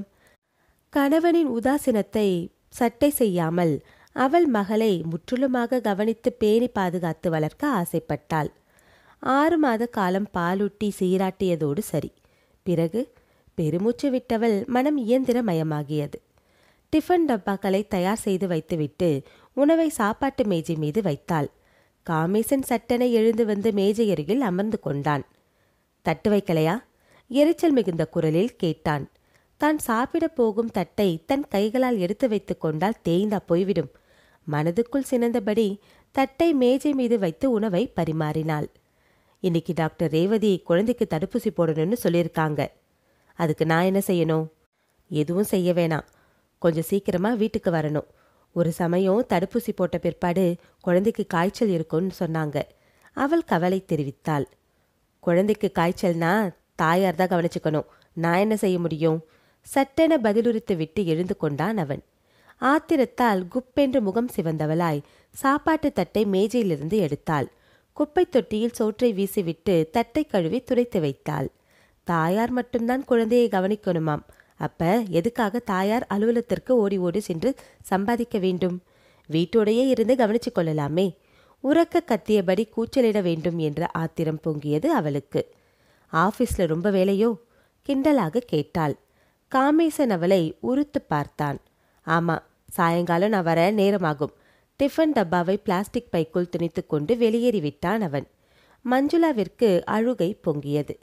கணவனின் உதாசீனத்தை சட்டை செய்யாமல் அவள் மகளை முற்றிலுமாக கவனித்து பேணி பாதுகாத்து வளர்க்க ஆசைப்பட்டாள் ஆறு மாத காலம் பாலூட்டி சீராட்டியதோடு சரி பிறகு பெருமூச்சு விட்டவள் மனம் இயந்திரமயமாகியது டிஃபன் டப்பாக்களை தயார் செய்து வைத்துவிட்டு உணவை சாப்பாட்டு மேஜை மீது வைத்தாள் காமேசன் சட்டென எழுந்து வந்து மேஜை அருகில் அமர்ந்து கொண்டான் தட்டு வைக்கலையா எரிச்சல் மிகுந்த குரலில் கேட்டான் தான் சாப்பிடப் போகும் தட்டை தன் கைகளால் எடுத்து வைத்துக் கொண்டால் தேய்ந்தா போய்விடும் மனதுக்குள் சினந்தபடி தட்டை மேஜை மீது வைத்து உணவை பரிமாறினாள் இன்னைக்கு டாக்டர் ரேவதி குழந்தைக்கு தடுப்பூசி போடணும்னு சொல்லியிருக்காங்க அதுக்கு நான் என்ன செய்யணும் எதுவும் செய்ய வேணாம் கொஞ்சம் சீக்கிரமா வீட்டுக்கு வரணும் ஒரு சமயம் தடுப்பூசி போட்ட பிற்பாடு குழந்தைக்கு காய்ச்சல் இருக்கும்னு சொன்னாங்க அவள் கவலை தெரிவித்தாள் குழந்தைக்கு காய்ச்சல்னா தாயார் தான் கவனிச்சுக்கணும் நான் என்ன செய்ய முடியும் சட்டென பதிலுரித்து விட்டு எழுந்து கொண்டான் அவன் ஆத்திரத்தால் குப்பென்று முகம் சிவந்தவளாய் சாப்பாட்டு தட்டை மேஜையிலிருந்து எடுத்தாள் குப்பைத் தொட்டியில் சோற்றை வீசிவிட்டு தட்டை கழுவி துடைத்து வைத்தாள் தாயார் மட்டும்தான் குழந்தையை கவனிக்கணுமாம் அப்ப எதுக்காக தாயார் அலுவலகத்திற்கு ஓடி ஓடி சென்று சம்பாதிக்க வேண்டும் வீட்டோடையே இருந்து கவனிச்சுக் கொள்ளலாமே உறக்க கத்தியபடி கூச்சலிட வேண்டும் என்ற ஆத்திரம் பொங்கியது அவளுக்கு ஆபீஸ்ல ரொம்ப வேலையோ கிண்டலாக கேட்டாள் காமேசன் அவளை உறுத்து பார்த்தான் ஆமா சாயங்காலம் நான் வர நேரமாகும் டிஃபன் டப்பாவை பிளாஸ்டிக் பைக்குள் திணித்துக் கொண்டு வெளியேறிவிட்டான் அவன் மஞ்சுளாவிற்கு அழுகை பொங்கியது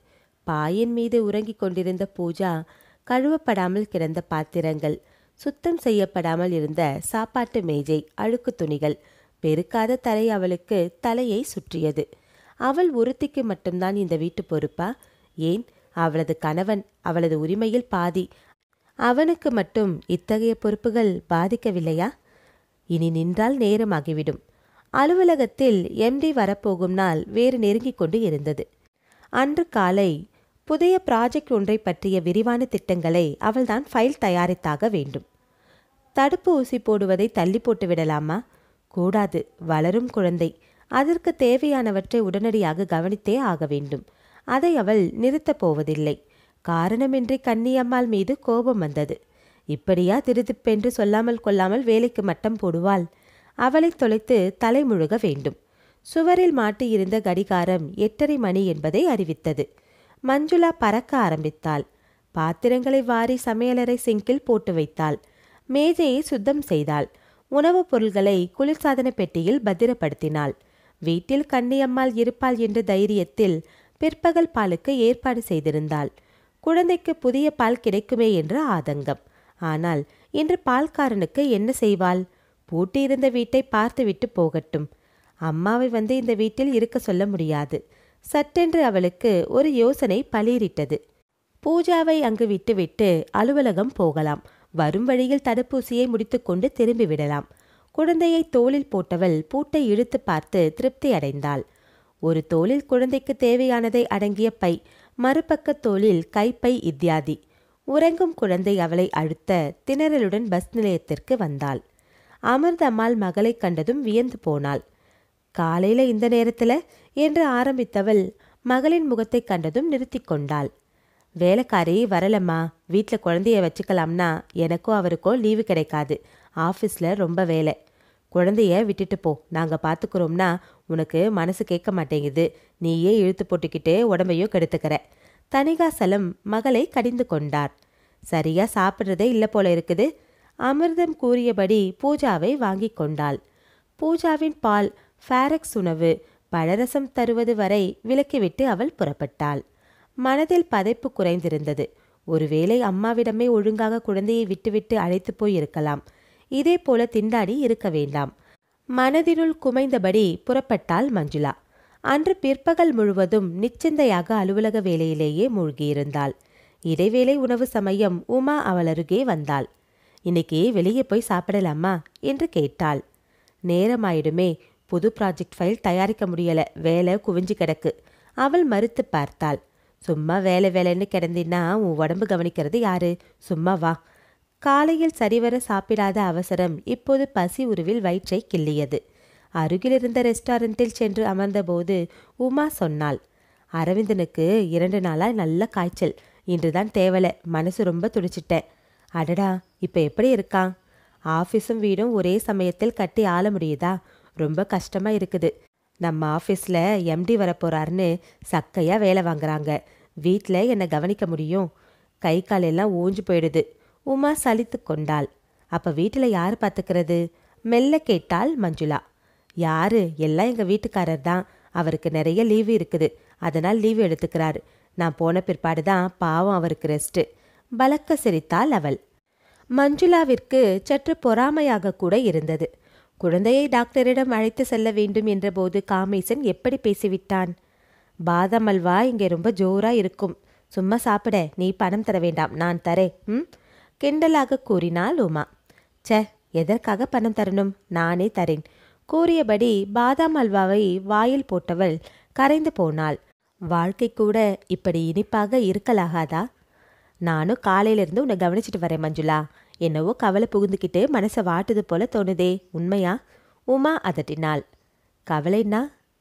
பாயின் மீது உறங்கிக் கொண்டிருந்த பூஜா கழுவப்படாமல் கிடந்த பாத்திரங்கள் சுத்தம் செய்யப்படாமல் இருந்த சாப்பாட்டு மேஜை அழுக்கு துணிகள் பெருக்காத தலை அவளுக்கு தலையை சுற்றியது அவள் ஒருத்திக்கு மட்டும்தான் இந்த வீட்டு பொறுப்பா ஏன் அவளது கணவன் அவளது உரிமையில் பாதி அவனுக்கு மட்டும் இத்தகைய பொறுப்புகள் பாதிக்கவில்லையா இனி நின்றால் நேரமாகிவிடும் அலுவலகத்தில் எம்டி வரப்போகும் நாள் வேறு நெருங்கிக் கொண்டு இருந்தது அன்று காலை புதிய ப்ராஜெக்ட் ஒன்றை பற்றிய விரிவான திட்டங்களை அவள்தான் ஃபைல் தயாரித்தாக வேண்டும் தடுப்பு ஊசி போடுவதை தள்ளி போட்டு விடலாமா கூடாது வளரும் குழந்தை அதற்கு தேவையானவற்றை உடனடியாக கவனித்தே ஆக வேண்டும் அதை அவள் நிறுத்தப் போவதில்லை காரணமின்றி கன்னியம்மாள் மீது கோபம் வந்தது இப்படியா திருதிப்பென்று சொல்லாமல் கொள்ளாமல் வேலைக்கு மட்டம் போடுவாள் அவளை தொலைத்து தலைமுழுக வேண்டும் சுவரில் மாட்டியிருந்த கடிகாரம் எட்டரை மணி என்பதை அறிவித்தது மஞ்சுளா பறக்க ஆரம்பித்தாள் பாத்திரங்களை வாரி சமையலறை சிங்கில் போட்டு வைத்தாள் மேஜையை சுத்தம் செய்தாள் உணவுப் பொருள்களை குளிர்சாதன பெட்டியில் பத்திரப்படுத்தினாள் வீட்டில் கன்னியம்மாள் இருப்பாள் என்ற தைரியத்தில் பிற்பகல் பாலுக்கு ஏற்பாடு செய்திருந்தாள் குழந்தைக்கு புதிய பால் கிடைக்குமே என்ற ஆதங்கம் ஆனால் இன்று பால்காரனுக்கு என்ன செய்வாள் பூட்டியிருந்த வீட்டை பார்த்துவிட்டு போகட்டும் அம்மாவை வந்து இந்த வீட்டில் இருக்க சொல்ல முடியாது சட்டென்று அவளுக்கு ஒரு யோசனை பளிரிட்டது பூஜாவை அங்கு விட்டுவிட்டு அலுவலகம் போகலாம் வரும் வழியில் தடுப்பூசியை முடித்துக்கொண்டு திரும்பி விடலாம் குழந்தையை தோளில் போட்டவள் பூட்டை இழுத்து பார்த்து திருப்தி அடைந்தாள் ஒரு தோளில் குழந்தைக்கு தேவையானதை அடங்கிய பை மறுபக்க தோளில் கைப்பை இத்தியாதி உறங்கும் குழந்தை அவளை அழுத்த திணறலுடன் பஸ் நிலையத்திற்கு வந்தாள் அமிர்தம்மாள் மகளை கண்டதும் வியந்து போனாள் காலையில இந்த நேரத்துல என்று ஆரம்பித்தவள் மகளின் முகத்தை கண்டதும் நிறுத்தி கொண்டாள் வேலைக்காரி வரலம்மா வீட்டில் குழந்தைய வச்சுக்கலாம்னா எனக்கும் அவருக்கோ லீவு கிடைக்காது ஆஃபீஸில் ரொம்ப வேலை குழந்தைய விட்டுட்டு போ நாங்கள் பார்த்துக்குறோம்னா உனக்கு மனசு கேட்க மாட்டேங்குது நீயே இழுத்து போட்டுக்கிட்டு உடம்பையும் கெடுத்துக்கிற தணிகாசலம் மகளை கடிந்து கொண்டார் சரியா சாப்பிட்றதே இல்லை போல இருக்குது அமிர்தம் கூறியபடி பூஜாவை வாங்கி கொண்டாள் பூஜாவின் பால் ஃபேரக்ஸ் உணவு பழரசம் தருவது வரை விலக்கிவிட்டு அவள் புறப்பட்டாள் மனதில் பதைப்பு குறைந்திருந்தது ஒருவேளை அம்மாவிடமே ஒழுங்காக குழந்தையை விட்டுவிட்டு அழைத்து போய் இருக்கலாம் இதே போல திண்டாடி இருக்க வேண்டாம் மனதினுள் குமைந்தபடி புறப்பட்டாள் மஞ்சுளா அன்று பிற்பகல் முழுவதும் நிச்சந்தையாக அலுவலக வேலையிலேயே மூழ்கியிருந்தாள் இடைவேளை உணவு சமயம் உமா அவள் அருகே வந்தாள் இன்னைக்கு வெளியே போய் சாப்பிடலாமா என்று கேட்டாள் நேரமாயிடுமே புது ப்ராஜெக்ட் ஃபைல் தயாரிக்க முடியல வேலை குவிஞ்சு கிடக்கு அவள் மறுத்து பார்த்தாள் சும்மா வேலை வேலைன்னு கிடந்தின்னா உன் உடம்பு கவனிக்கிறது யாரு சும்மா வா காலையில் சரிவர சாப்பிடாத அவசரம் இப்போது பசி உருவில் வயிற்றை கிள்ளியது அருகிலிருந்த ரெஸ்டாரண்டில் சென்று அமர்ந்தபோது உமா சொன்னாள் அரவிந்தனுக்கு இரண்டு நாளா நல்ல காய்ச்சல் இன்றுதான் தேவலை மனசு ரொம்ப துடிச்சிட்டேன் அடடா இப்போ எப்படி இருக்கான் ஆஃபீஸும் வீடும் ஒரே சமயத்தில் கட்டி ஆள முடியுதா ரொம்ப கஷ்டமா இருக்குது நம்ம ஆஃபீஸில் எம்டி வரப்போறாருன்னு சக்கையாக வேலை வாங்குறாங்க வீட்டில் என்னை கவனிக்க முடியும் கை கால் எல்லாம் ஊஞ்சு போயிடுது உமா சலித்து கொண்டாள் அப்போ வீட்டில் யார் பார்த்துக்கிறது மெல்ல கேட்டாள் மஞ்சுளா யாரு எல்லாம் எங்கள் வீட்டுக்காரர் தான் அவருக்கு நிறைய லீவு இருக்குது அதனால் லீவு எடுத்துக்கிறாரு நான் போன பிற்பாடு தான் பாவம் அவருக்கு ரெஸ்ட்டு பலக்க சிரித்தாள் அவள் மஞ்சுளாவிற்கு சற்று பொறாமையாக கூட இருந்தது குழந்தையை டாக்டரிடம் அழைத்து செல்ல வேண்டும் என்றபோது காமேசன் எப்படி பேசிவிட்டான் பாதாம் அல்வா இங்கே ரொம்ப ஜோரா இருக்கும் சும்மா சாப்பிட நீ பணம் தர வேண்டாம் நான் தரேன் ம் கிண்டலாக கூறினாள் உமா ச்சே எதற்காக பணம் தரணும் நானே தரேன் கூறியபடி பாதாம் அல்வாவை வாயில் போட்டவள் கரைந்து போனாள் வாழ்க்கை கூட இப்படி இனிப்பாக இருக்கலாகாதா நானும் காலையிலிருந்து உன்னை கவனிச்சிட்டு வரேன் மஞ்சுளா என்னவோ கவலை புகுந்துக்கிட்டு மனசை வாட்டுது போல தோணுதே உண்மையா உமா அதட்டினாள் கவலைன்னா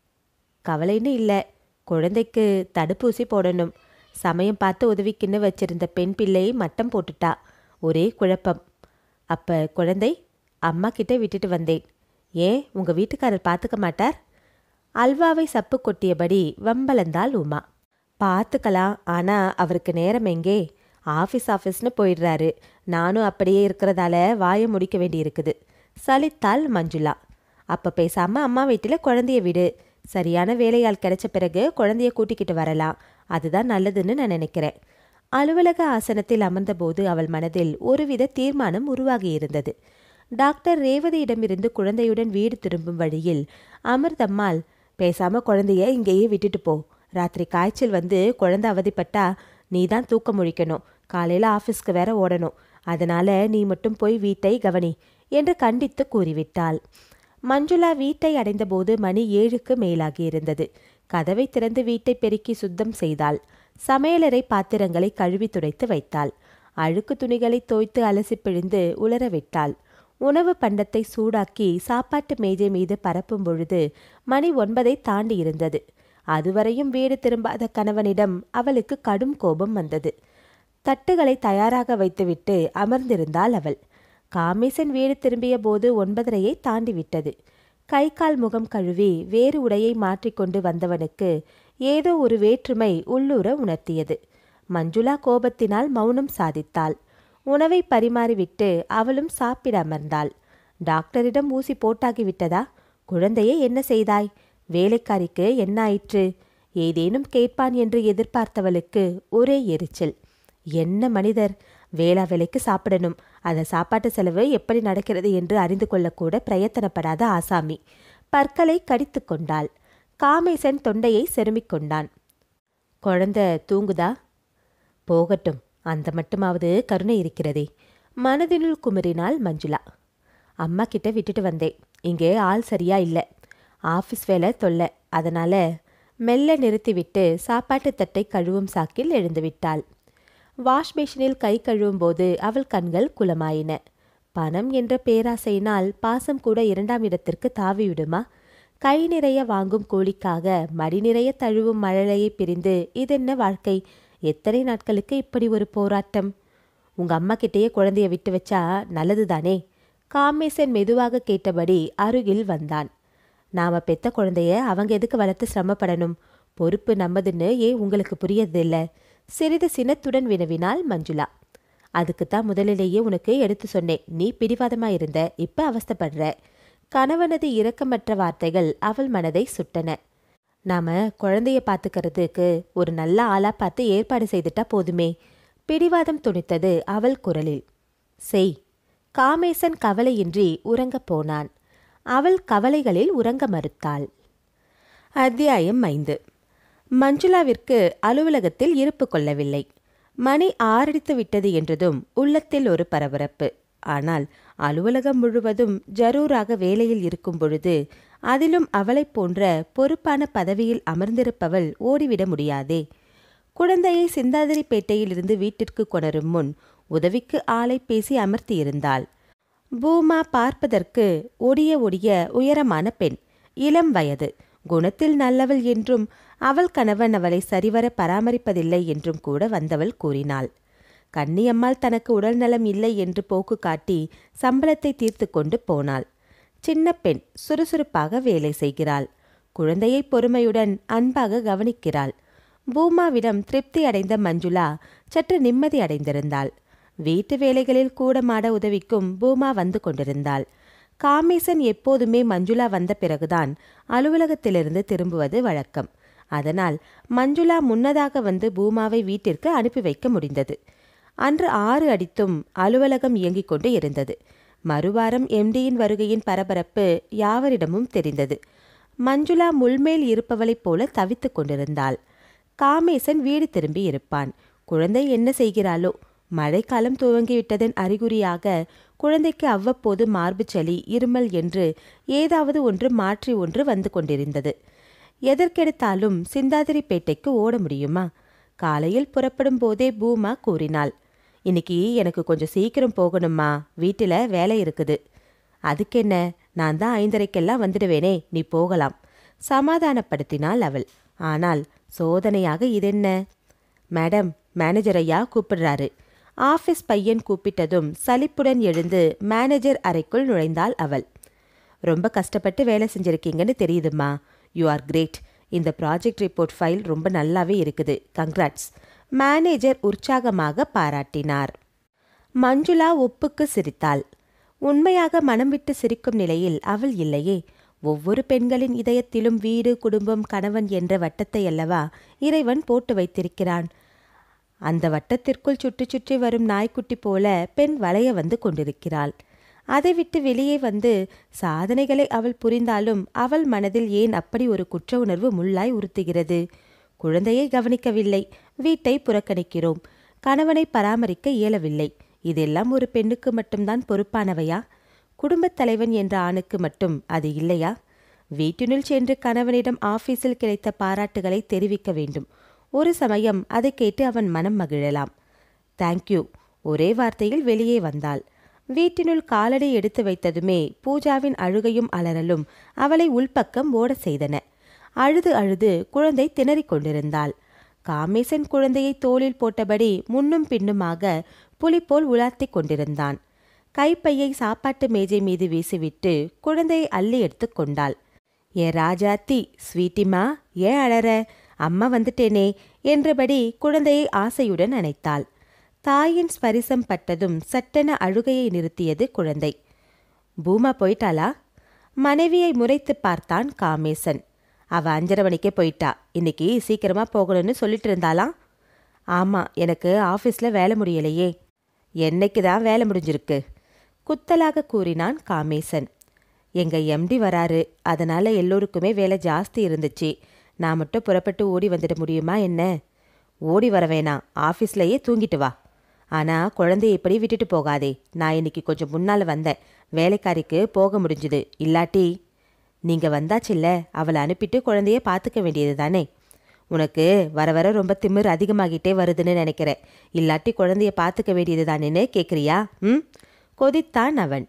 கவலைன்னு இல்லை குழந்தைக்கு தடுப்பூசி போடணும் சமயம் பார்த்து உதவிக்குன்னு வச்சிருந்த பெண் பிள்ளை மட்டம் போட்டுட்டா ஒரே குழப்பம் அப்ப குழந்தை அம்மா கிட்ட விட்டுட்டு வந்தேன் ஏன் உங்க வீட்டுக்காரர் பார்த்துக்க மாட்டார் அல்வாவை சப்பு கொட்டியபடி வம்பளந்தாள் உமா பார்த்துக்கலாம் ஆனா அவருக்கு நேரம் எங்கே ஆஃபீஸ் ஆஃபீஸ்னு போயிடுறாரு நானும் அப்படியே இருக்கிறதால வாயை முடிக்க வேண்டியிருக்குது சலித்தாள் மஞ்சுளா அப்ப பேசாம அம்மா வீட்டில் குழந்தைய விடு சரியான வேலையாள் கிடைச்ச பிறகு குழந்தைய கூட்டிக்கிட்டு வரலாம் அதுதான் நல்லதுன்னு நான் நினைக்கிறேன் அலுவலக ஆசனத்தில் அமர்ந்தபோது அவள் மனதில் ஒருவித தீர்மானம் உருவாகியிருந்தது டாக்டர் ரேவதியிடமிருந்து குழந்தையுடன் வீடு திரும்பும் வழியில் அமிர்தம்மாள் பேசாம குழந்தைய இங்கேயே விட்டுட்டு போ ராத்திரி காய்ச்சல் வந்து குழந்தை அவதிப்பட்டா நீ தான் தூக்கம் முழிக்கணும் காலையில ஆஃபீஸ்க்கு வேற ஓடணும் அதனால நீ மட்டும் போய் வீட்டை கவனி என்று கண்டித்து கூறிவிட்டாள் மஞ்சுளா வீட்டை அடைந்தபோது மணி ஏழுக்கு மேலாகியிருந்தது கதவை திறந்து வீட்டை பெருக்கி சுத்தம் செய்தாள் சமையலறை பாத்திரங்களை கழுவி துடைத்து வைத்தாள் அழுக்கு துணிகளை தோய்த்து அலசி பிழிந்து உலர விட்டாள் உணவு பண்டத்தை சூடாக்கி சாப்பாட்டு மேஜை மீது பரப்பும் பொழுது மணி ஒன்பதை தாண்டி இருந்தது அதுவரையும் வீடு திரும்பாத கணவனிடம் அவளுக்கு கடும் கோபம் வந்தது தட்டுகளை தயாராக வைத்துவிட்டு அமர்ந்திருந்தாள் அவள் காமேசன் வீடு திரும்பிய போது ஒன்பதரையை தாண்டி விட்டது கை கால் முகம் கழுவி வேறு உடையை மாற்றிக்கொண்டு வந்தவனுக்கு ஏதோ ஒரு வேற்றுமை உள்ளூர உணர்த்தியது மஞ்சுளா கோபத்தினால் மௌனம் சாதித்தாள் உணவை பரிமாறிவிட்டு அவளும் சாப்பிட அமர்ந்தாள் டாக்டரிடம் ஊசி போட்டாகிவிட்டதா குழந்தையை என்ன செய்தாய் வேலைக்காரிக்கு என்ன ஆயிற்று ஏதேனும் கேட்பான் என்று எதிர்பார்த்தவளுக்கு ஒரே எரிச்சல் என்ன மனிதர் வேளா வேலைக்கு சாப்பிடணும் அந்த சாப்பாட்டு செலவு எப்படி நடக்கிறது என்று அறிந்து கொள்ளக்கூட பிரயத்தனப்படாத ஆசாமி பற்களை கடித்து கொண்டாள் காமேசன் தொண்டையை செருமிக் கொண்டான் குழந்தை தூங்குதா போகட்டும் அந்த மட்டுமாவது கருணை இருக்கிறதே மனதினுள் குமரினாள் மஞ்சுளா அம்மா கிட்ட விட்டுட்டு வந்தேன் இங்கே ஆள் சரியா இல்லை ஆஃபீஸ் வேலை தொல்லை அதனால மெல்ல நிறுத்திவிட்டு சாப்பாட்டு தட்டை கழுவும் சாக்கில் எழுந்து விட்டாள் வாஷ் பேஷனில் கை கழுவும் போது அவள் கண்கள் குலமாயின பணம் என்ற பேராசையினால் பாசம் கூட இரண்டாம் இடத்திற்கு தாவிவிடுமா கை நிறைய வாங்கும் கூலிக்காக மடி நிறைய தழுவும் மழலையை பிரிந்து இதென்ன வாழ்க்கை எத்தனை நாட்களுக்கு இப்படி ஒரு போராட்டம் உங்க அம்மா கிட்டேயே குழந்தைய விட்டு வச்சா நல்லதுதானே காமேசன் மெதுவாக கேட்டபடி அருகில் வந்தான் நாம பெத்த குழந்தைய அவங்க எதுக்கு வளர்த்து சிரமப்படணும் பொறுப்பு நம்மதுன்னு ஏன் உங்களுக்கு புரியதில்ல சிறிது சினத்துடன் வினவினாள் மஞ்சுளா அதுக்குத்தான் முதலிலேயே உனக்கு எடுத்து சொன்னேன் நீ பிடிவாதமா இருந்த இப்ப அவஸ்தைப்படுற கணவனது இரக்கமற்ற வார்த்தைகள் அவள் மனதை சுட்டன நாம குழந்தைய பாத்துக்கிறதுக்கு ஒரு நல்ல ஆளா பார்த்து ஏற்பாடு செய்துட்டா போதுமே பிடிவாதம் துணித்தது அவள் குரலில் செய் காமேசன் கவலையின்றி உறங்கப் போனான் அவள் கவலைகளில் உறங்க மறுத்தாள் அத்தியாயம் ஐந்து மஞ்சுளாவிற்கு அலுவலகத்தில் இருப்பு கொள்ளவில்லை மணி ஆறடித்து விட்டது என்றதும் உள்ளத்தில் ஒரு பரபரப்பு ஆனால் அலுவலகம் முழுவதும் ஜரூராக வேலையில் இருக்கும் பொழுது அதிலும் அவளைப் போன்ற பொறுப்பான பதவியில் அமர்ந்திருப்பவள் ஓடிவிட முடியாதே குழந்தையை சிந்தாதிரிப்பேட்டையிலிருந்து வீட்டிற்கு கொணரும் முன் உதவிக்கு ஆளை பேசி அமர்த்தியிருந்தாள் பூமா பார்ப்பதற்கு ஒடிய ஒடிய உயரமான பெண் இளம் வயது குணத்தில் நல்லவள் என்றும் அவள் கணவன் அவளை சரிவர பராமரிப்பதில்லை என்றும் கூட வந்தவள் கூறினாள் கன்னியம்மாள் தனக்கு உடல்நலம் இல்லை என்று போக்கு காட்டி சம்பளத்தை தீர்த்து கொண்டு போனாள் சின்ன பெண் சுறுசுறுப்பாக வேலை செய்கிறாள் குழந்தையை பொறுமையுடன் அன்பாக கவனிக்கிறாள் பூமாவிடம் திருப்தி அடைந்த மஞ்சுளா சற்று நிம்மதி அடைந்திருந்தாள் வீட்டு வேலைகளில் கூட மாட உதவிக்கும் பூமா வந்து கொண்டிருந்தாள் காமேசன் எப்போதுமே மஞ்சுளா வந்த பிறகுதான் அலுவலகத்திலிருந்து திரும்புவது வழக்கம் அதனால் மஞ்சுளா முன்னதாக வந்து பூமாவை வீட்டிற்கு அனுப்பி வைக்க முடிந்தது அன்று ஆறு அடித்தும் அலுவலகம் இயங்கிக் கொண்டு இருந்தது மறுவாரம் எம்டியின் வருகையின் பரபரப்பு யாவரிடமும் தெரிந்தது மஞ்சுளா முள்மேல் இருப்பவளைப் போல தவித்துக் கொண்டிருந்தாள் காமேசன் வீடு திரும்பி இருப்பான் குழந்தை என்ன செய்கிறாளோ மழைக்காலம் துவங்கிவிட்டதன் அறிகுறியாக குழந்தைக்கு அவ்வப்போது மார்பு சளி இருமல் என்று ஏதாவது ஒன்று மாற்றி ஒன்று வந்து கொண்டிருந்தது எதற்கெடுத்தாலும் சிந்தாதிரிப்பேட்டைக்கு ஓட முடியுமா காலையில் புறப்படும் போதே பூமா கூறினாள் இன்னைக்கு எனக்கு கொஞ்சம் சீக்கிரம் போகணுமா வீட்டில் வேலை இருக்குது அதுக்கென்ன நான் தான் ஐந்தரைக்கெல்லாம் வந்துடுவேனே நீ போகலாம் சமாதானப்படுத்தினாள் அவள் ஆனால் சோதனையாக இதென்ன மேடம் மேனேஜர் ஐயா கூப்பிடுறாரு ஆஃபீஸ் பையன் கூப்பிட்டதும் சலிப்புடன் எழுந்து மேனேஜர் அறைக்குள் நுழைந்தாள் அவள் ரொம்ப கஷ்டப்பட்டு வேலை செஞ்சிருக்கீங்கன்னு தெரியுதுமா யூ ஆர் கிரேட் இந்த ப்ராஜெக்ட் ரிப்போர்ட் ஃபைல் ரொம்ப நல்லாவே இருக்குது கங்க்ராட்ஸ் மேனேஜர் உற்சாகமாக பாராட்டினார் மஞ்சுளா ஒப்புக்கு சிரித்தாள் உண்மையாக மனம் விட்டு சிரிக்கும் நிலையில் அவள் இல்லையே ஒவ்வொரு பெண்களின் இதயத்திலும் வீடு குடும்பம் கணவன் என்ற வட்டத்தை அல்லவா இறைவன் போட்டு வைத்திருக்கிறான் அந்த வட்டத்திற்குள் சுற்றி சுற்றி வரும் நாய்க்குட்டி போல பெண் வளைய வந்து கொண்டிருக்கிறாள் அதை விட்டு வெளியே வந்து சாதனைகளை அவள் புரிந்தாலும் அவள் மனதில் ஏன் அப்படி ஒரு குற்ற உணர்வு முள்ளாய் உறுத்துகிறது குழந்தையை கவனிக்கவில்லை வீட்டை புறக்கணிக்கிறோம் கணவனை பராமரிக்க இயலவில்லை இதெல்லாம் ஒரு பெண்ணுக்கு மட்டும்தான் பொறுப்பானவையா குடும்பத் தலைவன் என்ற ஆணுக்கு மட்டும் அது இல்லையா வீட்டினுள் சென்று கணவனிடம் ஆபீஸில் கிடைத்த பாராட்டுகளை தெரிவிக்க வேண்டும் ஒரு சமயம் அதை கேட்டு அவன் மனம் மகிழலாம் தேங்க்யூ ஒரே வார்த்தையில் வெளியே வந்தாள் வீட்டினுள் காலடி எடுத்து வைத்ததுமே பூஜாவின் அழுகையும் அலறலும் அவளை உள்பக்கம் ஓட செய்தன அழுது அழுது குழந்தை திணறிக் கொண்டிருந்தாள் காமேசன் குழந்தையை தோளில் போட்டபடி முன்னும் பின்னுமாக புலி போல் உலாத்திக் கொண்டிருந்தான் கைப்பையை சாப்பாட்டு மேஜை மீது வீசிவிட்டு குழந்தையை அள்ளி எடுத்து கொண்டாள் ஏ ராஜாத்தி ஸ்வீட்டிமா ஏன் அழற அம்மா வந்துட்டேனே என்றபடி குழந்தையை ஆசையுடன் அணைத்தாள் தாயின் ஸ்பரிசம் பட்டதும் சட்டென அழுகையை நிறுத்தியது குழந்தை பூமா போயிட்டாளா மனைவியை முறைத்து பார்த்தான் காமேசன் அவ அஞ்சரை மணிக்கே போயிட்டா இன்னைக்கு சீக்கிரமா போகணும்னு சொல்லிட்டு இருந்தாளாம் ஆமா எனக்கு ஆஃபீஸ்ல வேலை முடியலையே என்னைக்கு தான் வேலை முடிஞ்சிருக்கு குத்தலாக கூறினான் காமேசன் எங்க எம்டி வராரு அதனால எல்லோருக்குமே வேலை ஜாஸ்தி இருந்துச்சு நான் மட்டும் புறப்பட்டு ஓடி வந்துட முடியுமா என்ன ஓடி வர வேணாம் ஆஃபீஸ்லயே தூங்கிட்டு வா ஆனா குழந்தைய இப்படி விட்டுட்டு போகாதே நான் இன்னைக்கு கொஞ்சம் முன்னால வந்தேன் வேலைக்காரிக்கு போக முடிஞ்சுது இல்லாட்டி நீங்க வந்தாச்சில்ல அவளை அனுப்பிட்டு குழந்தைய பார்த்துக்க வேண்டியது தானே உனக்கு வர வர ரொம்ப திமிர் அதிகமாகிட்டே வருதுன்னு நினைக்கிறேன் இல்லாட்டி குழந்தைய பார்த்துக்க வேண்டியது தானேன்னு கேட்குறியா ம் கொதித்தான் அவன்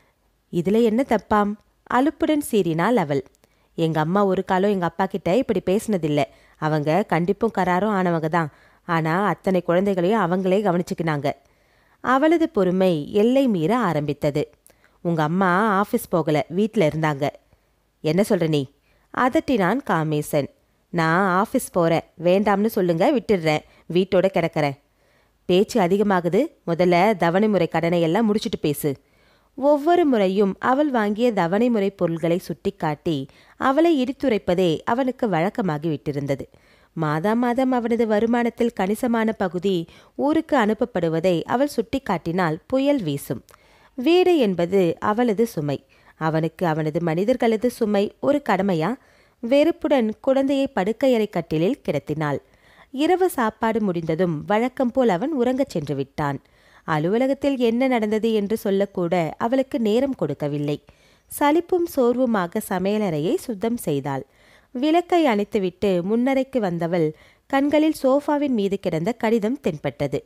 இதுல என்ன தப்பாம் அலுப்புடன் சீறினாள் அவள் எங்க அம்மா ஒரு காலம் எங்க அப்பா கிட்ட இப்படி பேசினதில்ல அவங்க கண்டிப்பும் கராரும் ஆனவங்க தான் ஆனா அத்தனை குழந்தைகளையும் அவங்களே கவனிச்சுக்கினாங்க அவளது பொறுமை எல்லை மீற ஆரம்பித்தது உங்க அம்மா ஆஃபீஸ் போகல வீட்டில் இருந்தாங்க என்ன சொல்ற நீ அதட்டினான் காமேசன் நான் ஆஃபீஸ் போறேன் வேண்டாம்னு சொல்லுங்க விட்டுடுறேன் வீட்டோட கிடக்கிறேன் பேச்சு அதிகமாகுது முதல்ல தவணை முறை கடனை எல்லாம் முடிச்சிட்டு பேசு ஒவ்வொரு முறையும் அவள் வாங்கிய தவணை முறை பொருள்களை சுட்டிக்காட்டி அவளை இடித்துரைப்பதே அவனுக்கு வழக்கமாகி விட்டிருந்தது மாதா மாதம் அவனது வருமானத்தில் கணிசமான பகுதி ஊருக்கு அனுப்பப்படுவதை அவள் சுட்டிக்காட்டினால் புயல் வீசும் வீடு என்பது அவளது சுமை அவனுக்கு அவனது மனிதர்களது சுமை ஒரு கடமையா வெறுப்புடன் குழந்தையை படுக்கையறை கட்டிலில் கிடத்தினாள் இரவு சாப்பாடு முடிந்ததும் வழக்கம் போல் அவன் உறங்கச் சென்று விட்டான் அலுவலகத்தில் என்ன நடந்தது என்று சொல்லக்கூட அவளுக்கு நேரம் கொடுக்கவில்லை சலிப்பும் சோர்வுமாக சமையலறையை சுத்தம் செய்தாள் விளக்கை அணைத்துவிட்டு முன்னரைக்கு வந்தவள் கண்களில் சோஃபாவின் மீது கிடந்த கடிதம் தென்பட்டது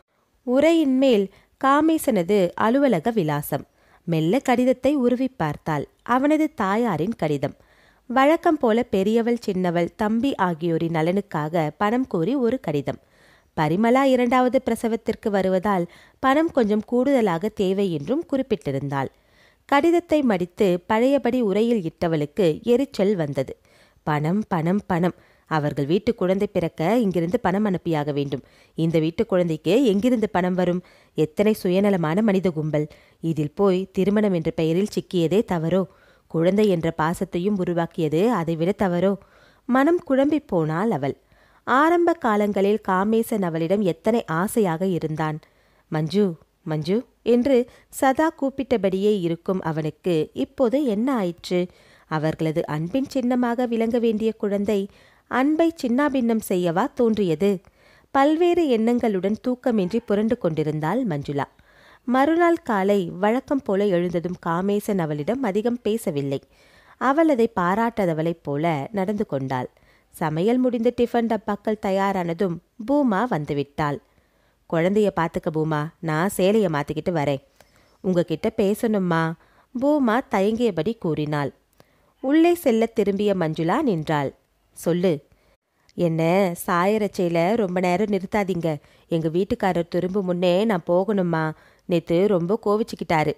உரையின் மேல் காமேசனது அலுவலக விலாசம் மெல்ல கடிதத்தை உருவி பார்த்தாள் அவனது தாயாரின் கடிதம் வழக்கம் போல பெரியவள் சின்னவள் தம்பி ஆகியோரின் நலனுக்காக பணம் கோரி ஒரு கடிதம் பரிமளா இரண்டாவது பிரசவத்திற்கு வருவதால் பணம் கொஞ்சம் கூடுதலாக தேவை என்றும் குறிப்பிட்டிருந்தாள் கடிதத்தை மடித்து பழையபடி உரையில் இட்டவளுக்கு எரிச்சல் வந்தது பணம் பணம் பணம் அவர்கள் வீட்டு குழந்தை பிறக்க இங்கிருந்து பணம் அனுப்பியாக வேண்டும் இந்த வீட்டு குழந்தைக்கு எங்கிருந்து பணம் வரும் எத்தனை சுயநலமான மனித கும்பல் இதில் போய் திருமணம் என்ற பெயரில் சிக்கியதே தவறோ குழந்தை என்ற பாசத்தையும் உருவாக்கியது அதைவிட தவறோ மனம் குழம்பிப் போனாள் அவள் ஆரம்ப காலங்களில் காமேசன் அவளிடம் எத்தனை ஆசையாக இருந்தான் மஞ்சு மஞ்சு என்று சதா கூப்பிட்டபடியே இருக்கும் அவனுக்கு இப்போது என்ன ஆயிற்று அவர்களது அன்பின் சின்னமாக விளங்க வேண்டிய குழந்தை அன்பை சின்னாபின்னம் செய்யவா தோன்றியது பல்வேறு எண்ணங்களுடன் தூக்கமின்றி புரண்டு கொண்டிருந்தாள் மஞ்சுளா மறுநாள் காலை வழக்கம் போல எழுந்ததும் காமேசன் அவளிடம் அதிகம் பேசவில்லை அவள் அதை பாராட்டாதவளைப் போல நடந்து கொண்டாள் சமையல் முடிந்து டிஃபன் டப்பாக்கள் தயாரானதும் பூமா வந்துவிட்டாள் குழந்தைய பார்த்துக்க பூமா நான் சேலையை மாத்திக்கிட்டு வரேன் உங்ககிட்ட பேசணும்மா பூமா தயங்கியபடி கூறினாள் உள்ளே செல்லத் திரும்பிய மஞ்சுளா நின்றாள் சொல்லு என்ன சாயரச்சையில் ரொம்ப நேரம் நிறுத்தாதீங்க எங்கள் வீட்டுக்காரர் திரும்ப முன்னே நான் போகணுமா நேற்று ரொம்ப கோவிச்சுக்கிட்டாரு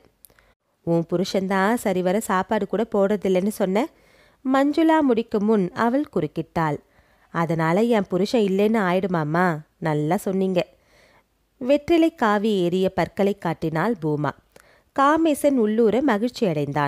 உன் புருஷன்தான் சரிவர சாப்பாடு கூட போடுறதில்லைன்னு சொன்ன மஞ்சுளா முடிக்கும் முன் அவள் குறுக்கிட்டாள் அதனால என் புருஷன் இல்லைன்னு ஆயிடுமாம்மா நல்லா சொன்னீங்க வெற்றிலை காவி ஏறிய பற்களை காட்டினாள் பூமா காமேசன் உள்ளூர மகிழ்ச்சி அடைந்தான்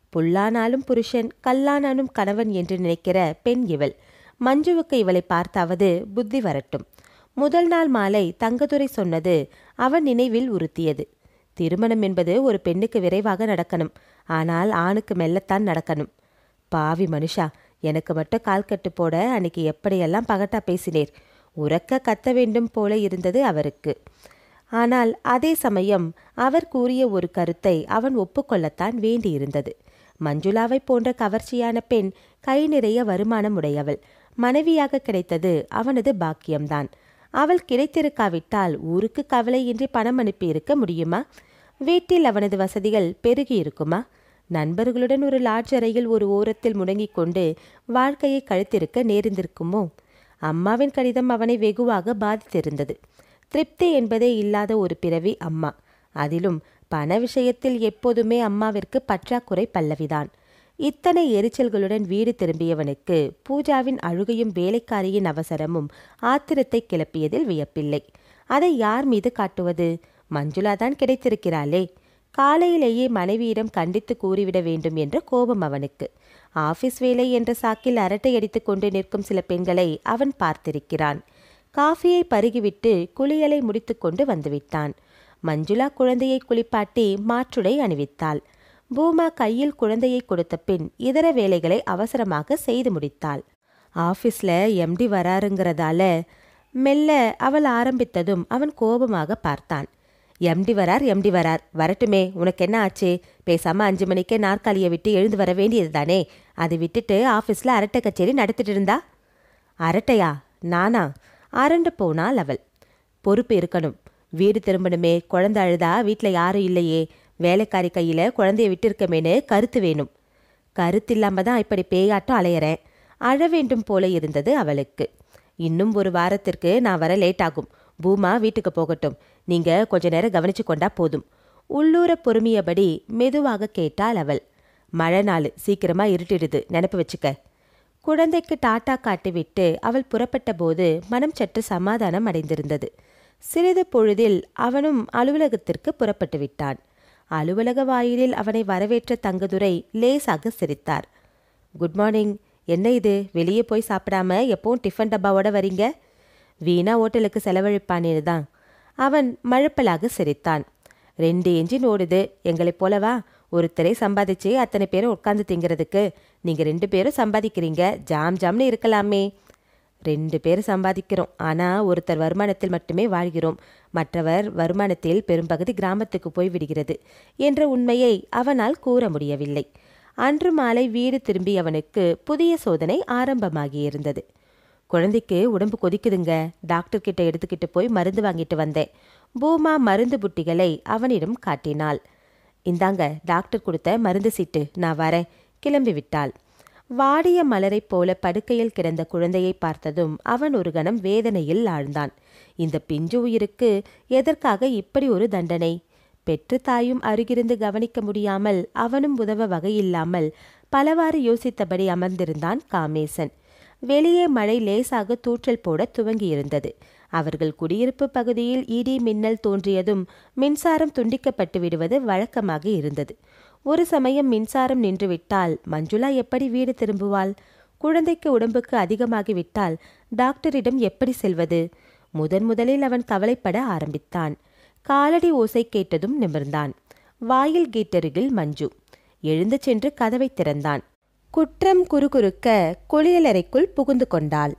புல்லானாலும் புருஷன் கல்லானாலும் கணவன் என்று நினைக்கிற பெண் இவள் மஞ்சுவுக்கு இவளை பார்த்தாவது புத்தி வரட்டும் முதல் நாள் மாலை தங்கதுரை சொன்னது அவன் நினைவில் உறுத்தியது திருமணம் என்பது ஒரு பெண்ணுக்கு விரைவாக நடக்கணும் ஆனால் ஆணுக்கு மெல்லத்தான் நடக்கணும் பாவி மனுஷா எனக்கு மட்டும் கால் கட்டு போட அன்னைக்கு எப்படியெல்லாம் பகட்டா பேசினேர் உறக்க கத்த வேண்டும் போல இருந்தது அவருக்கு ஆனால் அதே சமயம் அவர் கூறிய ஒரு கருத்தை அவன் ஒப்புக்கொள்ளத்தான் வேண்டியிருந்தது மஞ்சுளாவை போன்ற கவர்ச்சியான பெண் கை நிறைய வருமானம் உடையவள் மனைவியாக கிடைத்தது அவனது பாக்கியம்தான் அவள் கிடைத்திருக்காவிட்டால் ஊருக்கு கவலையின்றி பணம் அனுப்பியிருக்க முடியுமா வீட்டில் அவனது வசதிகள் பெருகி இருக்குமா நண்பர்களுடன் ஒரு லாட்ஜ் அறையில் ஒரு ஓரத்தில் முடங்கிக் கொண்டு வாழ்க்கையை கழித்திருக்க நேர்ந்திருக்குமோ அம்மாவின் கடிதம் அவனை வெகுவாக பாதித்திருந்தது திருப்தி என்பதே இல்லாத ஒரு பிறவி அம்மா அதிலும் பண விஷயத்தில் எப்போதுமே அம்மாவிற்கு பற்றாக்குறை பல்லவிதான் இத்தனை எரிச்சல்களுடன் வீடு திரும்பியவனுக்கு பூஜாவின் அழுகையும் வேலைக்காரியின் அவசரமும் ஆத்திரத்தை கிளப்பியதில் வியப்பில்லை அதை யார் மீது காட்டுவது மஞ்சுளாதான் கிடைத்திருக்கிறாளே காலையிலேயே மனைவியிடம் கண்டித்து கூறிவிட வேண்டும் என்ற கோபம் அவனுக்கு ஆபீஸ் வேலை என்ற சாக்கில் அரட்டை அடித்துக் கொண்டு நிற்கும் சில பெண்களை அவன் பார்த்திருக்கிறான் காஃபியை பருகிவிட்டு குளியலை முடித்துக்கொண்டு வந்துவிட்டான் மஞ்சுளா குழந்தையை குளிப்பாட்டி மாற்றுடை அணிவித்தாள் பூமா கையில் குழந்தையை கொடுத்த பின் இதர வேலைகளை அவசரமாக செய்து முடித்தாள் ஆஃபீஸில் எம்டி வராருங்கிறதால மெல்ல அவள் ஆரம்பித்ததும் அவன் கோபமாக பார்த்தான் எம்டி வரார் எம்டி வரார் வரட்டுமே உனக்கு என்ன ஆச்சு பேசாம அஞ்சு மணிக்கே நாற்காலியை விட்டு எழுந்து வர வேண்டியது தானே அதை விட்டுட்டு ஆஃபீஸில் அரட்டை கச்சேரி நடத்திட்டு இருந்தா அரட்டையா நானா அரண்டு போனாள் அவள் பொறுப்பு இருக்கணும் வீடு திரும்பணுமே குழந்தை அழுதா வீட்டில் யாரும் இல்லையே வேலைக்காரி கையில் குழந்தைய விட்டிருக்கமேனு கருத்து வேணும் கருத்தில்லாம தான் இப்படி பேயாட்டம் அலையறேன் அழ வேண்டும் போல இருந்தது அவளுக்கு இன்னும் ஒரு வாரத்திற்கு நான் வர லேட் ஆகும் பூமா வீட்டுக்கு போகட்டும் நீங்க கொஞ்ச நேரம் கவனிச்சு கொண்டா போதும் உள்ளூர பொறுமியபடி மெதுவாக கேட்டாள் அவள் மழை நாள் சீக்கிரமா இருட்டிடுது நினப்பு வச்சுக்க குழந்தைக்கு டாட்டா காட்டிவிட்டு அவள் புறப்பட்ட போது மனம் சற்று சமாதானம் அடைந்திருந்தது சிறிது பொழுதில் அவனும் அலுவலகத்திற்கு புறப்பட்டு விட்டான் அலுவலக வாயிலில் அவனை வரவேற்ற தங்கதுரை லேசாக சிரித்தார் குட் மார்னிங் என்ன இது வெளியே போய் சாப்பிடாம எப்பவும் டிஃபன் டப்பாவோட வரீங்க வீணா ஓட்டலுக்கு செலவழிப்பானேன்னு தான் அவன் மழுப்பலாக சிரித்தான் ரெண்டு என்ஜின் ஓடுது எங்களைப் போலவா ஒருத்தரை சம்பாதிச்சு அத்தனை பேரும் உட்காந்து திங்கிறதுக்கு நீங்க ரெண்டு பேரும் சம்பாதிக்கிறீங்க ஜாம் ஜாம்னு இருக்கலாமே ரெண்டு பேர் சம்பாதிக்கிறோம் ஆனா ஒருத்தர் வருமானத்தில் மட்டுமே வாழ்கிறோம் மற்றவர் வருமானத்தில் பெரும்பகுதி கிராமத்துக்கு போய் விடுகிறது என்ற உண்மையை அவனால் கூற முடியவில்லை அன்று மாலை வீடு திரும்பியவனுக்கு புதிய சோதனை ஆரம்பமாகியிருந்தது குழந்தைக்கு உடம்பு கொதிக்குதுங்க டாக்டர் கிட்ட எடுத்துக்கிட்டு போய் மருந்து வாங்கிட்டு வந்தேன் பூமா மருந்து புட்டிகளை அவனிடம் காட்டினாள் இந்தாங்க டாக்டர் கொடுத்த மருந்து சீட்டு நான் வரேன் கிளம்பி விட்டாள் வாடிய மலரைப் போல படுக்கையில் கிடந்த குழந்தையை பார்த்ததும் அவன் ஒரு கணம் வேதனையில் ஆழ்ந்தான் இந்த பிஞ்சு உயிருக்கு எதற்காக இப்படி ஒரு தண்டனை பெற்று தாயும் அருகிருந்து கவனிக்க முடியாமல் அவனும் உதவ வகையில்லாமல் பலவாறு யோசித்தபடி அமர்ந்திருந்தான் காமேசன் வெளியே மழை லேசாக தூற்றல் போட துவங்கியிருந்தது அவர்கள் குடியிருப்பு பகுதியில் இடி மின்னல் தோன்றியதும் மின்சாரம் துண்டிக்கப்பட்டு விடுவது வழக்கமாக இருந்தது ஒரு சமயம் மின்சாரம் நின்றுவிட்டால் மஞ்சுளா எப்படி வீடு திரும்புவாள் குழந்தைக்கு உடம்புக்கு அதிகமாகிவிட்டால் டாக்டரிடம் எப்படி செல்வது முதன் முதலில் அவன் கவலைப்பட ஆரம்பித்தான் காலடி ஓசை கேட்டதும் நிமிர்ந்தான் வாயில் கேட்டருகில் மஞ்சு எழுந்து சென்று கதவை திறந்தான் குற்றம் குறுகுறுக்க குளியலறைக்குள் புகுந்து கொண்டாள்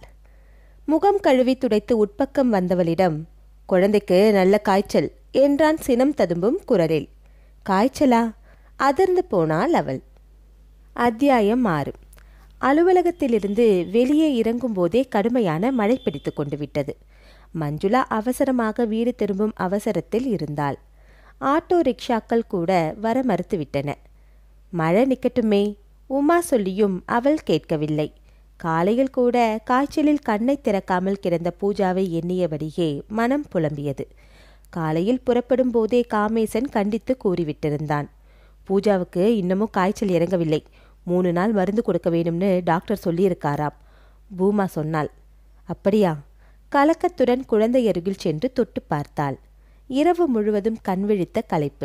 முகம் கழுவி துடைத்து உட்பக்கம் வந்தவளிடம் குழந்தைக்கு நல்ல காய்ச்சல் என்றான் சினம் ததும்பும் குரலில் காய்ச்சலா அதிர்ந்து போனாள் அவள் அத்தியாயம் ஆறு அலுவலகத்திலிருந்து வெளியே இறங்கும்போதே கடுமையான மழை பிடித்து கொண்டு விட்டது மஞ்சுளா அவசரமாக வீடு திரும்பும் அவசரத்தில் இருந்தாள் ஆட்டோ ரிக்ஷாக்கள் கூட வர மறுத்துவிட்டன மழை நிக்கட்டுமே உமா சொல்லியும் அவள் கேட்கவில்லை காலையில் கூட காய்ச்சலில் கண்ணை திறக்காமல் கிடந்த பூஜாவை எண்ணியபடியே மனம் புலம்பியது காலையில் புறப்படும் போதே காமேசன் கண்டித்து கூறிவிட்டிருந்தான் பூஜாவுக்கு இன்னமும் காய்ச்சல் இறங்கவில்லை மூணு நாள் மருந்து கொடுக்க வேணும்னு டாக்டர் சொல்லியிருக்காராம் பூமா சொன்னாள் அப்படியா கலக்கத்துடன் குழந்தை அருகில் சென்று தொட்டு பார்த்தாள் இரவு முழுவதும் கண் விழித்த களைப்பு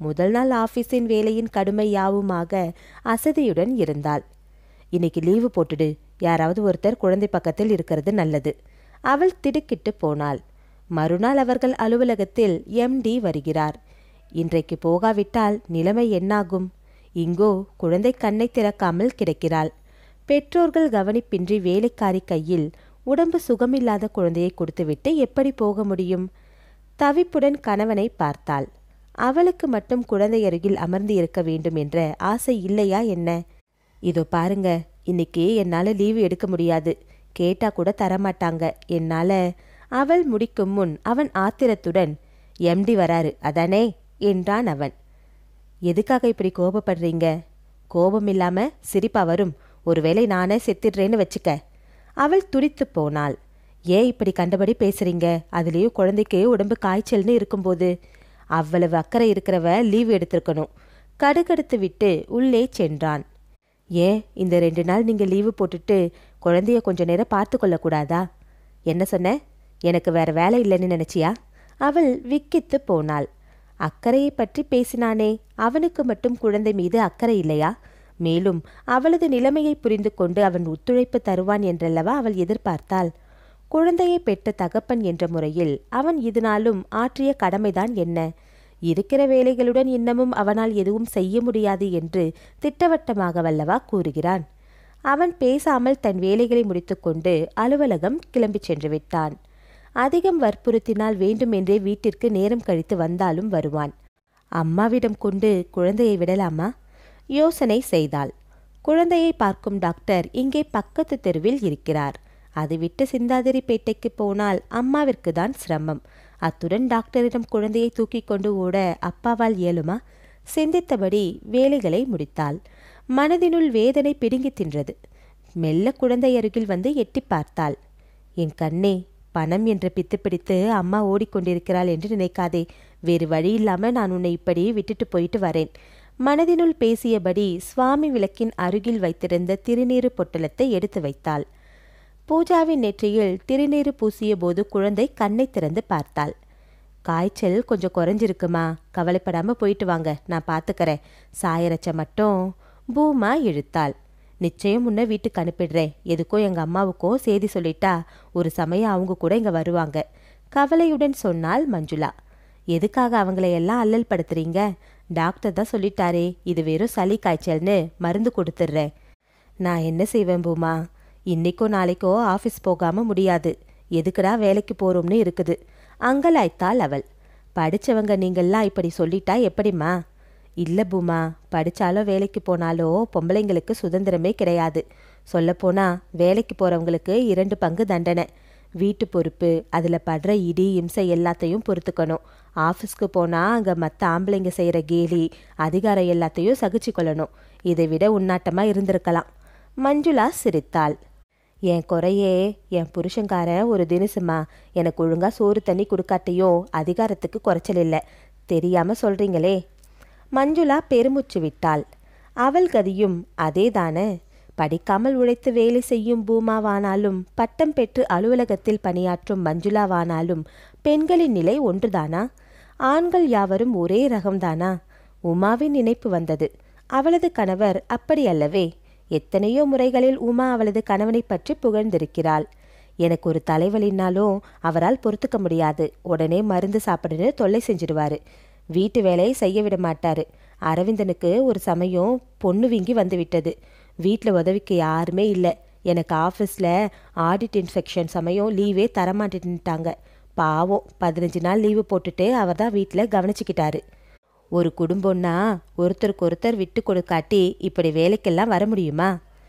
முதல் நாள் ஆபீஸின் வேலையின் கடுமை யாவுமாக அசதியுடன் இருந்தாள் இன்னைக்கு லீவு போட்டுடு யாராவது ஒருத்தர் குழந்தை பக்கத்தில் இருக்கிறது நல்லது அவள் திடுக்கிட்டு போனாள் மறுநாள் அவர்கள் அலுவலகத்தில் எம்டி வருகிறார் இன்றைக்கு போகாவிட்டால் நிலைமை என்னாகும் இங்கோ குழந்தை கண்ணை திறக்காமல் கிடக்கிறாள் பெற்றோர்கள் கவனிப்பின்றி வேலைக்காரி கையில் உடம்பு சுகமில்லாத குழந்தையை கொடுத்துவிட்டு எப்படி போக முடியும் தவிப்புடன் கணவனை பார்த்தாள் அவளுக்கு மட்டும் குழந்தை அருகில் அமர்ந்து இருக்க வேண்டும் என்ற ஆசை இல்லையா என்ன இதோ பாருங்க இன்னைக்கு என்னால் லீவு எடுக்க முடியாது கேட்டா கூட தரமாட்டாங்க என்னால் அவள் முடிக்கும் முன் அவன் ஆத்திரத்துடன் எம்டி வராரு அதானே என்றான் அவன் எதுக்காக இப்படி கோபப்படுறீங்க கோபம் இல்லாம சிரிப்பா வரும் ஒருவேளை நானே செத்துடுறேன்னு வச்சுக்க அவள் துடித்து போனாள் ஏன் இப்படி கண்டபடி பேசுறீங்க அதுலேயும் குழந்தைக்கு உடம்பு காய்ச்சல்னு இருக்கும்போது அவ்வளவு அக்கறை இருக்கிறவ லீவ் எடுத்திருக்கணும் கடுகடுத்து விட்டு உள்ளே சென்றான் ஏன் இந்த ரெண்டு நாள் நீங்க லீவு போட்டுட்டு குழந்தைய கொஞ்ச நேரம் பார்த்து கொள்ளக்கூடாதா என்ன சொன்ன எனக்கு வேற வேலை இல்லைன்னு நினைச்சியா அவள் விக்கித்து போனாள் அக்கறையை பற்றி பேசினானே அவனுக்கு மட்டும் குழந்தை மீது அக்கறை இல்லையா மேலும் அவளது நிலைமையை புரிந்து கொண்டு அவன் ஒத்துழைப்பு தருவான் என்றல்லவா அவள் எதிர்பார்த்தாள் குழந்தையை பெற்ற தகப்பன் என்ற முறையில் அவன் இதனாலும் ஆற்றிய கடமைதான் என்ன இருக்கிற வேலைகளுடன் இன்னமும் அவனால் எதுவும் செய்ய முடியாது என்று திட்டவட்டமாக வல்லவா கூறுகிறான் அவன் பேசாமல் தன் வேலைகளை முடித்துக்கொண்டு அலுவலகம் கிளம்பிச் சென்று விட்டான் அதிகம் வற்புறுத்தினால் வேண்டுமென்றே வீட்டிற்கு நேரம் கழித்து வந்தாலும் வருவான் அம்மாவிடம் கொண்டு குழந்தையை விடலாமா யோசனை செய்தாள் குழந்தையை பார்க்கும் டாக்டர் இங்கே பக்கத்து தெருவில் இருக்கிறார் அது விட்டு சிந்தாதிரிப்பேட்டைக்கு போனால் அம்மாவிற்கு தான் சிரமம் அத்துடன் டாக்டரிடம் குழந்தையை தூக்கி கொண்டு ஓட அப்பாவால் இயலுமா சிந்தித்தபடி வேலைகளை முடித்தாள் மனதினுள் வேதனை பிடுங்கி தின்றது மெல்ல குழந்தை அருகில் வந்து எட்டி பார்த்தாள் என் கண்ணே பணம் என்ற பித்து பிடித்து அம்மா ஓடிக்கொண்டிருக்கிறாள் என்று நினைக்காதே வேறு வழி இல்லாம நான் உன்னை இப்படி விட்டுட்டு போயிட்டு வரேன் மனதினுள் பேசியபடி சுவாமி விளக்கின் அருகில் வைத்திருந்த திருநீறு பொட்டலத்தை எடுத்து வைத்தாள் பூஜாவின் நெற்றியில் திருநீறு பூசிய போது குழந்தை கண்ணை திறந்து பார்த்தாள் காய்ச்சல் கொஞ்சம் குறைஞ்சிருக்குமா கவலைப்படாம போயிட்டு வாங்க நான் பார்த்துக்கறேன் சாயரச்ச மட்டும் பூமா இழுத்தாள் நிச்சயம் முன்ன வீட்டுக்கு அனுப்பிடுறேன் எதுக்கும் எங்க அம்மாவுக்கும் செய்தி சொல்லிட்டா ஒரு சமயம் அவங்க கூட இங்க வருவாங்க கவலையுடன் சொன்னாள் மஞ்சுளா எதுக்காக அவங்கள எல்லாம் அல்லல் படுத்துறீங்க டாக்டர் தான் சொல்லிட்டாரே இது வெறும் சளி காய்ச்சல்னு மருந்து கொடுத்துட்றேன் நான் என்ன செய்வேன் பூமா இன்னைக்கோ நாளைக்கோ ஆஃபீஸ் போகாம முடியாது எதுக்குடா வேலைக்கு போறோம்னு இருக்குது அங்கலாய்த்தாள் அவள் படிச்சவங்க நீங்கள்லாம் இப்படி சொல்லிட்டா எப்படிம்மா இல்ல பூமா படிச்சாலோ வேலைக்கு போனாலோ பொம்பளைங்களுக்கு சுதந்திரமே கிடையாது சொல்லப்போனா வேலைக்கு போறவங்களுக்கு இரண்டு பங்கு தண்டனை வீட்டு பொறுப்பு அதில் படுற இடி இம்சை எல்லாத்தையும் பொறுத்துக்கணும் ஆஃபீஸ்க்கு போனால் அங்கே மற்ற ஆம்பளைங்க செய்கிற கேலி அதிகாரம் எல்லாத்தையும் சகிச்சு கொள்ளணும் இதை விட உன்னாட்டமாக இருந்திருக்கலாம் மஞ்சுளா சிரித்தாள் என் குறையே என் புருஷங்காரன் ஒரு தினசுமா எனக்கு ஒழுங்கா சோறு தண்ணி கொடுக்காட்டியும் அதிகாரத்துக்கு குறைச்சல் இல்லை தெரியாம சொல்றீங்களே மஞ்சுளா பெருமூச்சு விட்டாள் அவள் கதியும் அதேதானே படிக்காமல் உழைத்து வேலை செய்யும் பூமாவானாலும் பட்டம் பெற்று அலுவலகத்தில் பணியாற்றும் மஞ்சுளாவானாலும் பெண்களின் நிலை ஒன்றுதானா ஆண்கள் யாவரும் ஒரே ரகம்தானா உமாவின் நினைப்பு வந்தது அவளது கணவர் அப்படி அல்லவே எத்தனையோ முறைகளில் உமா அவளது கணவனை பற்றி புகழ்ந்திருக்கிறாள் எனக்கு ஒரு தலைவலின்னாலும் அவரால் பொறுத்துக்க முடியாது உடனே மருந்து சாப்பிடுன்னு தொல்லை செஞ்சிடுவாரு வீட்டு வேலையை செய்ய விட மாட்டாரு அரவிந்தனுக்கு ஒரு சமயம் பொண்ணு வீங்கி வந்து விட்டது வீட்டில் உதவிக்கு யாருமே இல்லை எனக்கு ஆஃபீஸில் ஆடிட் இன்ஃபெக்ஷன் சமயம் லீவே தரமாட்டேன்ட்டாங்க பாவம் பதினஞ்சு நாள் லீவு போட்டுட்டு அவர் தான் வீட்டில் கவனிச்சுக்கிட்டாரு ஒரு குடும்பம்னா ஒருத்தருக்கு ஒருத்தர் விட்டு கொடுக்காட்டி இப்படி வேலைக்கெல்லாம் வர முடியுமா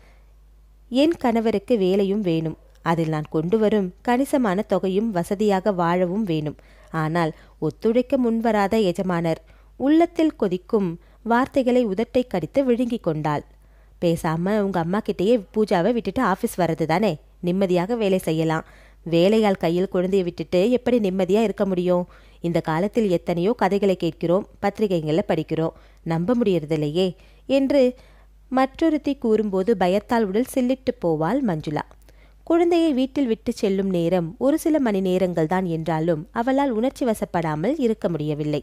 என் கணவருக்கு வேலையும் வேணும் அதில் நான் கொண்டு வரும் கணிசமான தொகையும் வசதியாக வாழவும் வேணும் ஆனால் ஒத்துழைக்க முன்வராத எஜமானர் உள்ளத்தில் கொதிக்கும் வார்த்தைகளை உதட்டை கடித்து விழுங்கிக் கொண்டாள் பேசாம உங்க அம்மா கிட்டேயே பூஜாவை விட்டுட்டு ஆஃபீஸ் வர்றது தானே நிம்மதியாக வேலை செய்யலாம் வேலையால் கையில் குழந்தையை விட்டுட்டு எப்படி நிம்மதியா இருக்க முடியும் இந்த காலத்தில் எத்தனையோ கதைகளை கேட்கிறோம் பத்திரிகைகளில் படிக்கிறோம் நம்ப முடியறதில்லையே என்று மற்றொருத்தி கூறும்போது பயத்தால் உடல் சில்லிட்டு போவாள் மஞ்சுளா குழந்தையை வீட்டில் விட்டு செல்லும் நேரம் ஒரு சில மணி நேரங்கள் தான் என்றாலும் அவளால் உணர்ச்சி வசப்படாமல் இருக்க முடியவில்லை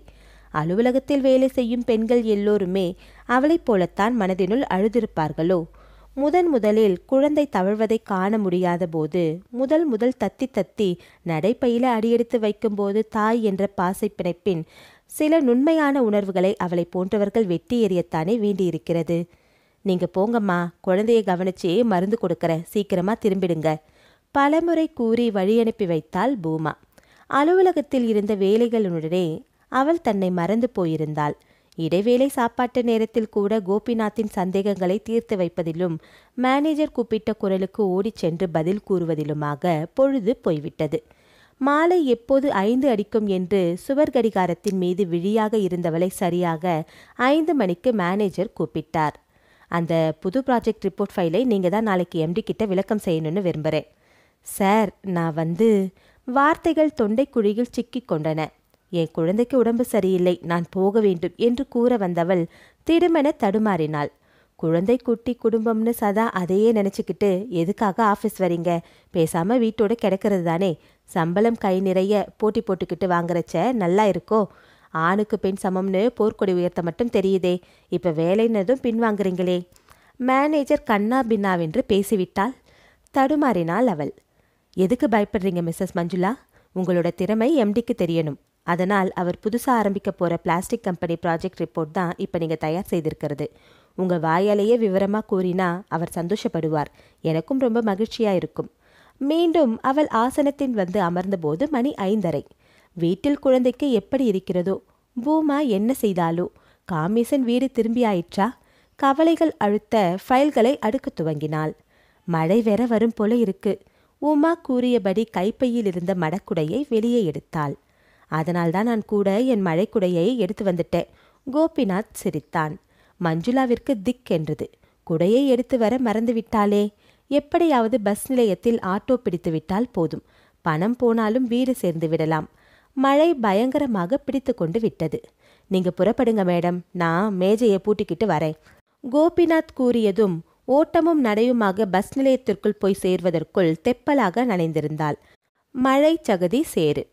அலுவலகத்தில் வேலை செய்யும் பெண்கள் எல்லோருமே அவளைப் போலத்தான் மனதினுள் அழுதிருப்பார்களோ முதன் முதலில் குழந்தை தவழ்வதை காண முடியாத போது முதல் முதல் தத்தி தத்தி நடைப்பையில அடியெடுத்து வைக்கும்போது தாய் என்ற பாசை பிணைப்பின் சில நுண்மையான உணர்வுகளை அவளை போன்றவர்கள் வெட்டி எறியத்தானே வேண்டியிருக்கிறது நீங்க போங்கம்மா குழந்தைய கவனிச்சே மருந்து கொடுக்கறேன் சீக்கிரமா திரும்பிடுங்க பலமுறை கூறி வழி அனுப்பி வைத்தாள் பூமா அலுவலகத்தில் இருந்த வேலைகளுடனே அவள் தன்னை மறந்து போயிருந்தாள் இடைவேளை சாப்பாட்டு நேரத்தில் கூட கோபிநாத்தின் சந்தேகங்களை தீர்த்து வைப்பதிலும் மேனேஜர் கூப்பிட்ட குரலுக்கு ஓடிச் சென்று பதில் கூறுவதிலுமாக பொழுது போய்விட்டது மாலை எப்போது ஐந்து அடிக்கும் என்று சுவர் கடிகாரத்தின் மீது விழியாக இருந்தவளை சரியாக ஐந்து மணிக்கு மேனேஜர் கூப்பிட்டார் அந்த புது ப்ராஜெக்ட் ரிப்போர்ட் ஃபைலை நீங்கள் தான் நாளைக்கு எம்டி கிட்ட விளக்கம் செய்யணும்னு விரும்புகிறேன் சார் நான் வந்து வார்த்தைகள் தொண்டைக்குழியில் சிக்கிக் கொண்டன என் குழந்தைக்கு உடம்பு சரியில்லை நான் போக வேண்டும் என்று கூற வந்தவள் திடுமென தடுமாறினாள் குழந்தை குட்டி குடும்பம்னு சதா அதையே நினச்சிக்கிட்டு எதுக்காக ஆஃபீஸ் வரீங்க பேசாம வீட்டோட கிடக்கிறது தானே சம்பளம் கை நிறைய போட்டி போட்டுக்கிட்டு வாங்குறச்ச நல்லா இருக்கோ ஆணுக்கு பெண் சமம்னு போர்க்கொடி உயர்த்த மட்டும் தெரியுதே இப்ப வேலைன்னதும் பின்வாங்குறீங்களே மேனேஜர் கண்ணா பின்னாவென்று பேசிவிட்டாள் தடுமாறினாள் அவள் எதுக்கு பயப்படுறீங்க மிஸ்ஸஸ் மஞ்சுளா உங்களோட திறமை எம்டிக்கு தெரியணும் அதனால் அவர் புதுசாக ஆரம்பிக்க போகிற பிளாஸ்டிக் கம்பெனி ப்ராஜெக்ட் ரிப்போர்ட் தான் இப்போ நீங்கள் தயார் செய்திருக்கிறது உங்கள் வாயாலேயே விவரமாக கூறினா அவர் சந்தோஷப்படுவார் எனக்கும் ரொம்ப மகிழ்ச்சியாக இருக்கும் மீண்டும் அவள் ஆசனத்தின் வந்து அமர்ந்தபோது மணி ஐந்தரை வீட்டில் குழந்தைக்கு எப்படி இருக்கிறதோ பூமா என்ன செய்தாலோ காமேசன் வீடு திரும்பி ஆயிற்றா கவலைகள் அழுத்த ஃபைல்களை அடுக்கத் துவங்கினாள் மழை வேற வரும் போல இருக்கு உமா கூறியபடி கைப்பையில் இருந்த மடக்குடையை வெளியே எடுத்தாள் அதனால்தான் நான் கூட என் மழைக்குடையை எடுத்து வந்துட்டேன் கோபிநாத் சிரித்தான் மஞ்சுளாவிற்கு திக் என்றது குடையை எடுத்து வர மறந்துவிட்டாளே எப்படியாவது பஸ் நிலையத்தில் ஆட்டோ பிடித்து விட்டால் போதும் பணம் போனாலும் வீடு சேர்ந்து விடலாம் மழை பயங்கரமாக பிடித்து கொண்டு விட்டது நீங்க புறப்படுங்க மேடம் நான் மேஜையை பூட்டிக்கிட்டு வரேன் கோபிநாத் கூறியதும் ஓட்டமும் நடையுமாக பஸ் நிலையத்திற்குள் போய் சேர்வதற்குள் தெப்பலாக நனைந்திருந்தாள் மழை சகதி சேரு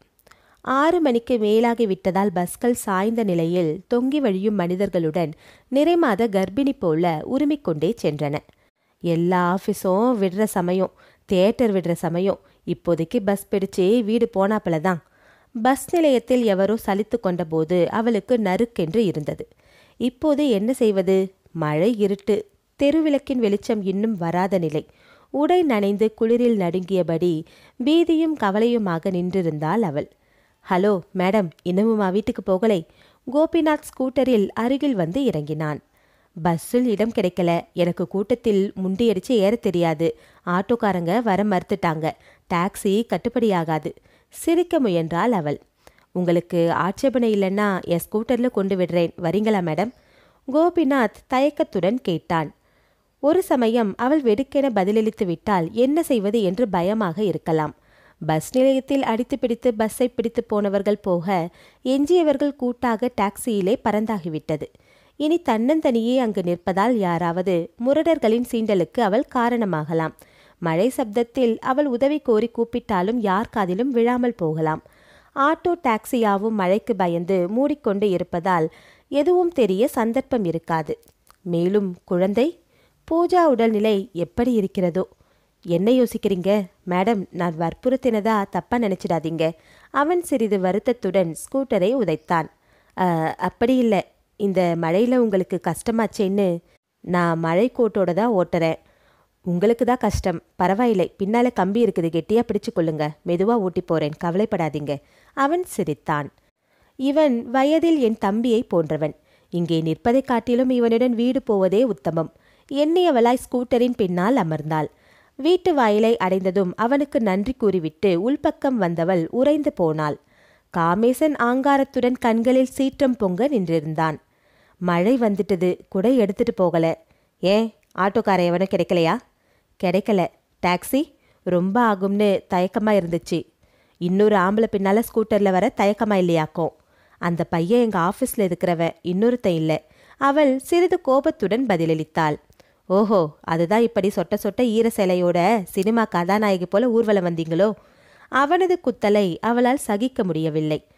ஆறு மணிக்கு மேலாகி விட்டதால் பஸ்கள் சாய்ந்த நிலையில் தொங்கி வழியும் மனிதர்களுடன் நிறைமாத கர்ப்பிணி போல உருமிக்கொண்டே சென்றன எல்லா ஆஃபீஸும் விடுற சமயம் தியேட்டர் விடுற சமயம் இப்போதைக்கு பஸ் பிடிச்சு வீடு போனாப்பல தான் பஸ் நிலையத்தில் எவரோ சலித்து கொண்டபோது அவளுக்கு நறுக்கென்று இருந்தது இப்போது என்ன செய்வது மழை இருட்டு தெருவிளக்கின் வெளிச்சம் இன்னும் வராத நிலை உடை நனைந்து குளிரில் நடுங்கியபடி பீதியும் கவலையுமாக நின்றிருந்தாள் அவள் ஹலோ மேடம் இன்னமுமா வீட்டுக்கு போகலை கோபிநாத் ஸ்கூட்டரில் அருகில் வந்து இறங்கினான் பஸ்ஸில் இடம் கிடைக்கல எனக்கு கூட்டத்தில் முண்டியடிச்சு ஏற தெரியாது ஆட்டோக்காரங்க வர மறுத்துட்டாங்க டாக்ஸி கட்டுப்படியாகாது சிரிக்க முயன்றாள் அவள் உங்களுக்கு ஆட்சேபனை இல்லைன்னா என் ஸ்கூட்டரில் கொண்டு விடுறேன் வரீங்களா மேடம் கோபிநாத் தயக்கத்துடன் கேட்டான் ஒரு சமயம் அவள் வெடுக்கென பதிலளித்து விட்டால் என்ன செய்வது என்று பயமாக இருக்கலாம் பஸ் நிலையத்தில் அடித்து பிடித்து பஸ்ஸை பிடித்து போனவர்கள் போக எஞ்சியவர்கள் கூட்டாக டாக்ஸியிலே பறந்தாகிவிட்டது இனி தன்னந்தனியே அங்கு நிற்பதால் யாராவது முரடர்களின் சீண்டலுக்கு அவள் காரணமாகலாம் மழை சப்தத்தில் அவள் உதவி கோரி கூப்பிட்டாலும் யார் காதிலும் விழாமல் போகலாம் ஆட்டோ டாக்ஸியாவும் மழைக்கு பயந்து மூடிக்கொண்டு இருப்பதால் எதுவும் தெரிய சந்தர்ப்பம் இருக்காது மேலும் குழந்தை பூஜா உடல்நிலை எப்படி இருக்கிறதோ என்ன யோசிக்கிறீங்க மேடம் நான் வற்புறுத்தினதா தப்பா நினைச்சிடாதீங்க அவன் சிறிது வருத்தத்துடன் ஸ்கூட்டரை உதைத்தான் "அ, அப்படி இல்லை இந்த மழையில உங்களுக்கு கஷ்டமாச்சேன்னு நான் மழை கோட்டோட தான் ஓட்டுறேன் உங்களுக்கு தான் கஷ்டம் பரவாயில்லை பின்னால கம்பி இருக்குது கெட்டியா பிடிச்சு கொள்ளுங்க மெதுவா ஓட்டி போறேன் கவலைப்படாதீங்க அவன் சிரித்தான் இவன் வயதில் என் தம்பியை போன்றவன் இங்கே நிற்பதைக் காட்டிலும் இவனுடன் வீடு போவதே உத்தமம் எண்ணியவளாய் ஸ்கூட்டரின் பின்னால் அமர்ந்தாள் வீட்டு வாயிலை அடைந்ததும் அவனுக்கு நன்றி கூறிவிட்டு உள்பக்கம் வந்தவள் உறைந்து போனாள் காமேசன் ஆங்காரத்துடன் கண்களில் சீற்றம் பொங்க நின்றிருந்தான் மழை வந்துட்டது குடை எடுத்துட்டு போகல ஏன் ஆட்டோக்கார எவனும் கிடைக்கலையா கிடைக்கல டாக்ஸி ரொம்ப ஆகும்னு தயக்கமா இருந்துச்சு இன்னொரு ஆம்பளை பின்னால ஸ்கூட்டர்ல வர தயக்கமா இல்லையாக்கும் அந்த பையன் எங்க ஆபீஸ்ல இருக்கிறவன் இன்னொருத்தன் இல்ல அவள் சிறிது கோபத்துடன் பதிலளித்தாள் ஓஹோ அதுதான் இப்படி சொட்ட சொட்ட ஈர சேலையோட சினிமா கதாநாயகி போல ஊர்வலம் வந்தீங்களோ அவனது குத்தலை அவளால் சகிக்க முடியவில்லை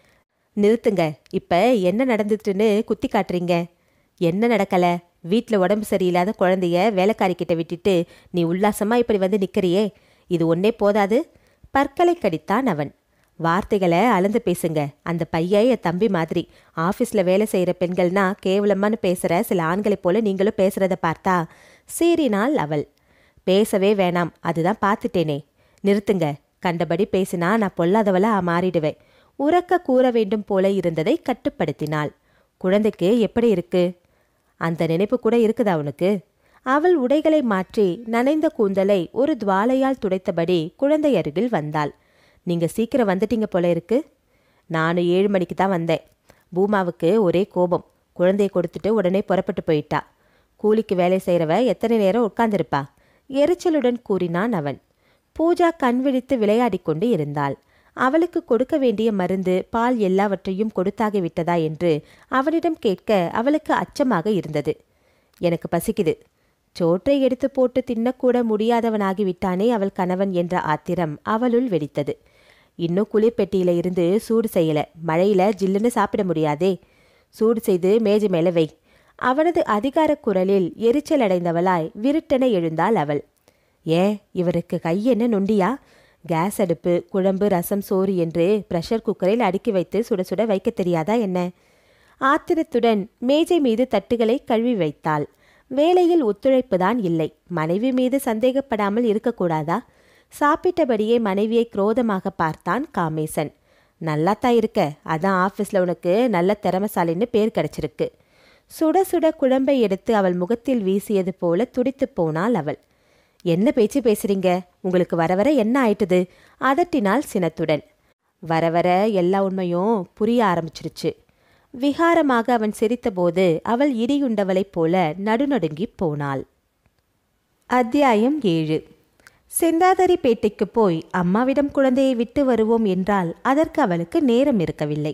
நிறுத்துங்க இப்ப என்ன நடந்துட்டுன்னு குத்தி காட்டுறீங்க என்ன நடக்கல வீட்டில் உடம்பு சரியில்லாத குழந்தைய வேலைக்காரிக்கிட்ட விட்டுட்டு நீ உல்லாசமா இப்படி வந்து நிக்கிறியே இது ஒன்னே போதாது பற்களை கடித்தான் அவன் வார்த்தைகளை அளந்து பேசுங்க அந்த பையன் என் தம்பி மாதிரி ஆஃபீஸில் வேலை செய்கிற பெண்கள்னா கேவலமான்னு பேசுகிற சில ஆண்களைப் போல நீங்களும் பேசுறத பார்த்தா சீறினாள் அவள் பேசவே வேணாம் அதுதான் பார்த்துட்டேனே நிறுத்துங்க கண்டபடி பேசினா நான் பொல்லாதவளா மாறிடுவேன் உறக்க கூற வேண்டும் போல இருந்ததை கட்டுப்படுத்தினாள் குழந்தைக்கு எப்படி இருக்கு அந்த நினைப்பு கூட இருக்குதா உனக்கு அவள் உடைகளை மாற்றி நனைந்த கூந்தலை ஒரு துவாலையால் துடைத்தபடி குழந்தை அருகில் வந்தாள் நீங்க சீக்கிரம் வந்துட்டீங்க போல இருக்கு நானும் ஏழு மணிக்கு தான் வந்தேன் பூமாவுக்கு ஒரே கோபம் குழந்தையை கொடுத்துட்டு உடனே புறப்பட்டு போயிட்டா கூலிக்கு வேலை செய்கிறவ எத்தனை நேரம் உட்கார்ந்திருப்பா எரிச்சலுடன் கூறினான் அவன் பூஜா கண் விழித்து விளையாடிக் கொண்டு இருந்தாள் அவளுக்கு கொடுக்க வேண்டிய மருந்து பால் எல்லாவற்றையும் கொடுத்தாகி விட்டதா என்று அவனிடம் கேட்க அவளுக்கு அச்சமாக இருந்தது எனக்கு பசிக்குது சோற்றை எடுத்து போட்டு தின்னக்கூட முடியாதவனாகி விட்டானே அவள் கணவன் என்ற ஆத்திரம் அவளுள் வெடித்தது இன்னும் குளிர்பெட்டியில இருந்து சூடு செய்யல மழையில ஜில்லுன்னு சாப்பிட முடியாதே சூடு செய்து மேஜை மேல வை அவனது அதிகார குரலில் எரிச்சல் அடைந்தவளாய் விருட்டென எழுந்தாள் அவள் ஏன் இவருக்கு கை என்ன நொண்டியா கேஸ் அடுப்பு குழம்பு ரசம் சோறு என்று பிரஷர் குக்கரில் அடுக்கி வைத்து சுட சுட வைக்க தெரியாதா என்ன ஆத்திரத்துடன் மேஜை மீது தட்டுகளை கழுவி வைத்தாள் வேலையில் ஒத்துழைப்புதான் இல்லை மனைவி மீது சந்தேகப்படாமல் இருக்கக்கூடாதா சாப்பிட்டபடியே மனைவியை குரோதமாக பார்த்தான் காமேசன் நல்லாத்தான் இருக்க அதான் ஆஃபீஸில் உனக்கு நல்ல திறமசாலின்னு பேர் கிடைச்சிருக்கு சுட சுட குழம்பை எடுத்து அவள் முகத்தில் வீசியது போல துடித்துப் போனாள் அவள் என்ன பேச்சு பேசுறீங்க உங்களுக்கு வர வர என்ன ஆயிட்டுது அதட்டினாள் சினத்துடன் வர வர எல்லா உண்மையும் புரிய ஆரம்பிச்சிருச்சு விகாரமாக அவன் சிரித்தபோது அவள் இடியுண்டவளைப் போல நடுநடுங்கிப் போனாள் அத்தியாயம் ஏழு செந்தாதரிப்பேட்டைக்கு போய் அம்மாவிடம் குழந்தையை விட்டு வருவோம் என்றால் அதற்கு அவளுக்கு நேரம் இருக்கவில்லை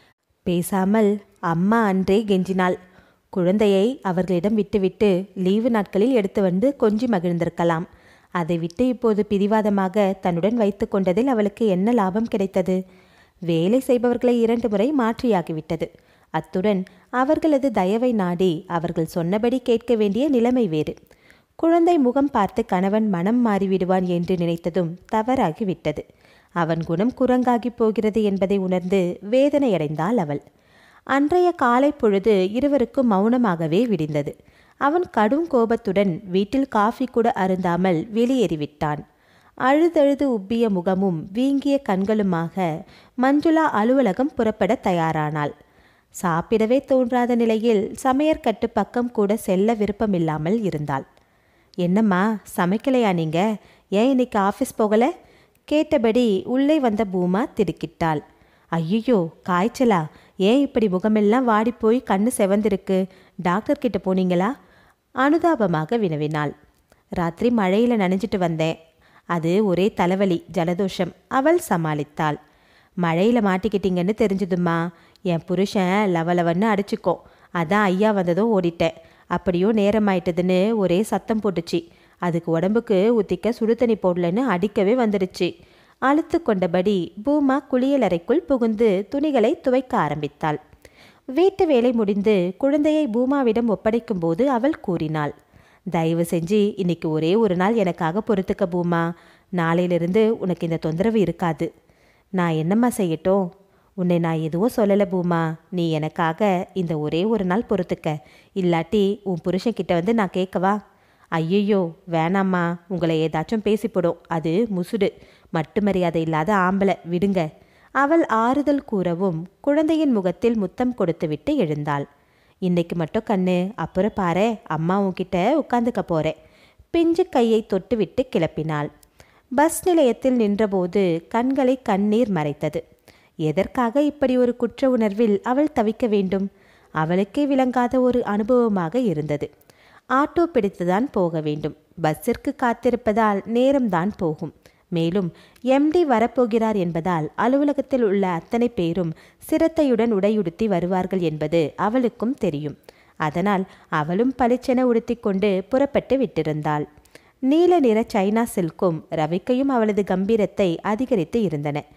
பேசாமல் அம்மா அன்றே கெஞ்சினாள் குழந்தையை அவர்களிடம் விட்டுவிட்டு லீவு நாட்களில் எடுத்து வந்து கொஞ்சி மகிழ்ந்திருக்கலாம் அதை விட்டு இப்போது பிடிவாதமாக தன்னுடன் வைத்து கொண்டதில் அவளுக்கு என்ன லாபம் கிடைத்தது வேலை செய்பவர்களை இரண்டு முறை மாற்றியாகிவிட்டது அத்துடன் அவர்களது தயவை நாடி அவர்கள் சொன்னபடி கேட்க வேண்டிய நிலைமை வேறு குழந்தை முகம் பார்த்து கணவன் மனம் மாறிவிடுவான் என்று நினைத்ததும் தவறாகிவிட்டது அவன் குணம் குரங்காகி போகிறது என்பதை உணர்ந்து வேதனையடைந்தாள் அவள் அன்றைய காலை பொழுது இருவருக்கும் மௌனமாகவே விடிந்தது அவன் கடும் கோபத்துடன் வீட்டில் காஃபி கூட அருந்தாமல் வெளியேறிவிட்டான் அழுதழுது உப்பிய முகமும் வீங்கிய கண்களுமாக மஞ்சுளா அலுவலகம் புறப்பட தயாரானாள் சாப்பிடவே தோன்றாத நிலையில் சமையற்கட்டு பக்கம் கூட செல்ல விருப்பமில்லாமல் இருந்தாள் என்னம்மா சமைக்கலையா நீங்க ஏன் இன்னைக்கு ஆஃபீஸ் போகல கேட்டபடி உள்ளே வந்த பூமா திடுக்கிட்டாள் ஐயோ காய்ச்சலா ஏன் இப்படி முகமெல்லாம் வாடி போய் கண்ணு செவந்திருக்கு டாக்டர் கிட்ட போனீங்களா அனுதாபமாக வினவினாள் ராத்திரி மழையில் நனைஞ்சிட்டு வந்தேன் அது ஒரே தலைவலி ஜலதோஷம் அவள் சமாளித்தாள் மழையில் மாட்டிக்கிட்டீங்கன்னு தெரிஞ்சதும்மா என் புருஷன் லவலவன்னு அடிச்சுக்கோ அதான் ஐயா வந்ததும் ஓடிட்டேன் அப்படியோ நேரமாயிட்டதுன்னு ஒரே சத்தம் போட்டுச்சு அதுக்கு உடம்புக்கு ஊத்திக்க சுடு தண்ணி போடலன்னு அடிக்கவே வந்துடுச்சு அழுத்து கொண்டபடி பூமா குளியலறைக்குள் புகுந்து துணிகளை துவைக்க ஆரம்பித்தாள் வீட்டு வேலை முடிந்து குழந்தையை பூமாவிடம் ஒப்படைக்கும் போது அவள் கூறினாள் தயவு செஞ்சு இன்னைக்கு ஒரே ஒரு நாள் எனக்காக பொறுத்துக்க பூமா நாளையிலிருந்து உனக்கு இந்த தொந்தரவு இருக்காது நான் என்னம்மா செய்யட்டும் உன்னை நான் எதுவும் சொல்லலை பூமா நீ எனக்காக இந்த ஒரே ஒரு நாள் பொறுத்துக்க இல்லாட்டி உன் புருஷன்கிட்ட வந்து நான் கேட்கவா ஐயையோ வேணாம்மா உங்களை ஏதாச்சும் பேசிப்படும் அது முசுடு மட்டு மரியாதை இல்லாத ஆம்பளை விடுங்க அவள் ஆறுதல் கூறவும் குழந்தையின் முகத்தில் முத்தம் கொடுத்துவிட்டு எழுந்தாள் இன்னைக்கு மட்டும் கண்ணு அப்புறம் பாரு அம்மா உன்கிட்ட உட்காந்துக்க போறேன் பிஞ்சு கையை தொட்டுவிட்டு கிளப்பினாள் பஸ் நிலையத்தில் நின்றபோது கண்களை கண்ணீர் மறைத்தது எதற்காக இப்படி ஒரு குற்ற உணர்வில் அவள் தவிக்க வேண்டும் அவளுக்கே விளங்காத ஒரு அனுபவமாக இருந்தது ஆட்டோ பிடித்துதான் போக வேண்டும் பஸ்ஸிற்கு காத்திருப்பதால் நேரம்தான் போகும் மேலும் எம்டி வரப்போகிறார் என்பதால் அலுவலகத்தில் உள்ள அத்தனை பேரும் சிரத்தையுடன் உடையுடுத்தி வருவார்கள் என்பது அவளுக்கும் தெரியும் அதனால் அவளும் பளிச்சென உடுத்திக்கொண்டு புறப்பட்டு விட்டிருந்தாள் நீல நிற சைனா சில்க்கும் ரவிக்கையும் அவளது கம்பீரத்தை அதிகரித்து இருந்தன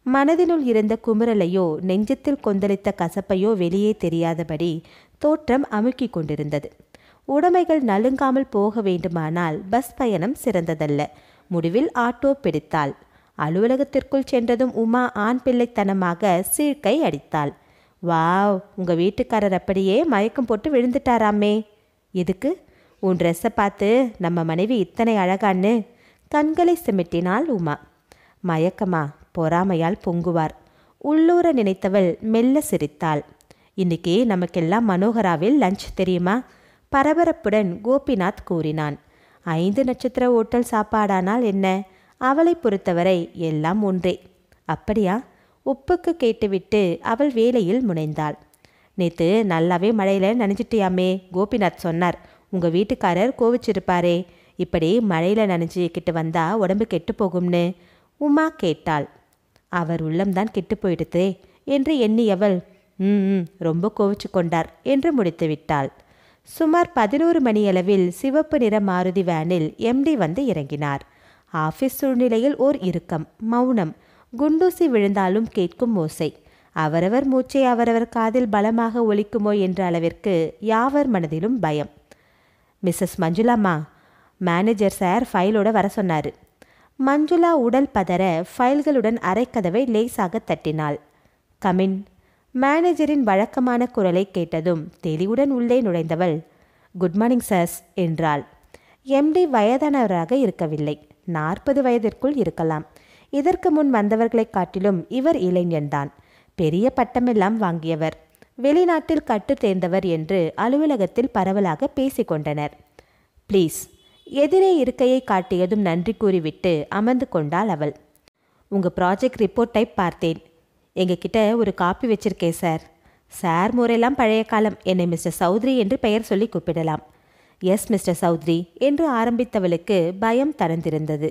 மனதினுள் இருந்த குமுறலையோ நெஞ்சத்தில் கொந்தளித்த கசப்பையோ வெளியே தெரியாதபடி தோற்றம் அமுக்கிக் கொண்டிருந்தது உடைமைகள் நலுங்காமல் போக வேண்டுமானால் பஸ் பயணம் சிறந்ததல்ல முடிவில் ஆட்டோ பிடித்தாள் அலுவலகத்திற்குள் சென்றதும் உமா ஆண் பிள்ளைத்தனமாக சீழ்க்கை அடித்தாள் வாவ் உங்க வீட்டுக்காரர் அப்படியே மயக்கம் போட்டு விழுந்துட்டாராமே எதுக்கு உன் ட்ரெஸ்ஸை பார்த்து நம்ம மனைவி இத்தனை அழகான்னு கண்களை சிமிட்டினாள் உமா மயக்கமா பொறாமையால் பொங்குவார் உள்ளூர நினைத்தவள் மெல்ல சிரித்தாள் இன்னைக்கு நமக்கெல்லாம் மனோகராவில் லஞ்ச் தெரியுமா பரபரப்புடன் கோபிநாத் கூறினான் ஐந்து நட்சத்திர ஓட்டல் சாப்பாடானால் என்ன அவளை பொறுத்தவரை எல்லாம் ஒன்றே அப்படியா உப்புக்கு கேட்டுவிட்டு அவள் வேலையில் முனைந்தாள் நேத்து நல்லாவே மழையில நனைஞ்சிட்டியாமே கோபிநாத் சொன்னார் உங்க வீட்டுக்காரர் கோவிச்சிருப்பாரே இப்படி மழையில நனைஞ்சிக்கிட்டு வந்தா உடம்பு கெட்டு போகும்னு உமா கேட்டாள் அவர் உள்ளம்தான் கெட்டு போயிடுதே என்று எண்ணியவள் ம் ம், ரொம்ப கோவிச்சு கொண்டார் என்று முடித்து விட்டாள் சுமார் பதினோரு மணியளவில் சிவப்பு நிற மாருதி வேனில் எம்டி வந்து இறங்கினார் ஆபீஸ் சூழ்நிலையில் ஓர் இறுக்கம் மௌனம் குண்டூசி விழுந்தாலும் கேட்கும் ஓசை அவரவர் மூச்சை அவரவர் காதில் பலமாக ஒலிக்குமோ என்ற அளவிற்கு யாவர் மனதிலும் பயம் மிஸ்ஸஸ் மஞ்சுளாம்மா மேனேஜர் சார் ஃபைலோட வர சொன்னாரு மஞ்சுளா உடல் பதற ஃபைல்களுடன் அரைக்கதவை லேசாக தட்டினாள் கமின் மேனேஜரின் வழக்கமான குரலை கேட்டதும் தெளிவுடன் உள்ளே நுழைந்தவள் குட் மார்னிங் சார்ஸ் என்றாள் எம்டி வயதானவராக இருக்கவில்லை நாற்பது வயதிற்குள் இருக்கலாம் இதற்கு முன் வந்தவர்களைக் காட்டிலும் இவர் இளைஞன்தான் பெரிய பட்டமெல்லாம் வாங்கியவர் வெளிநாட்டில் கற்று தேர்ந்தவர் என்று அலுவலகத்தில் பரவலாக பேசிக்கொண்டனர் ப்ளீஸ் எதிரே இருக்கையை காட்டியதும் நன்றி கூறிவிட்டு அமர்ந்து கொண்டாள் அவள் உங்க ப்ராஜெக்ட் ரிப்போர்ட் டைப் பார்த்தேன் எங்ககிட்ட ஒரு காப்பி வச்சிருக்கேன் சார் சார் முறையெல்லாம் பழைய காலம் என்னை மிஸ்டர் சௌத்ரி என்று பெயர் சொல்லி கூப்பிடலாம் எஸ் மிஸ்டர் சௌத்ரி என்று ஆரம்பித்தவளுக்கு பயம் தரந்திருந்தது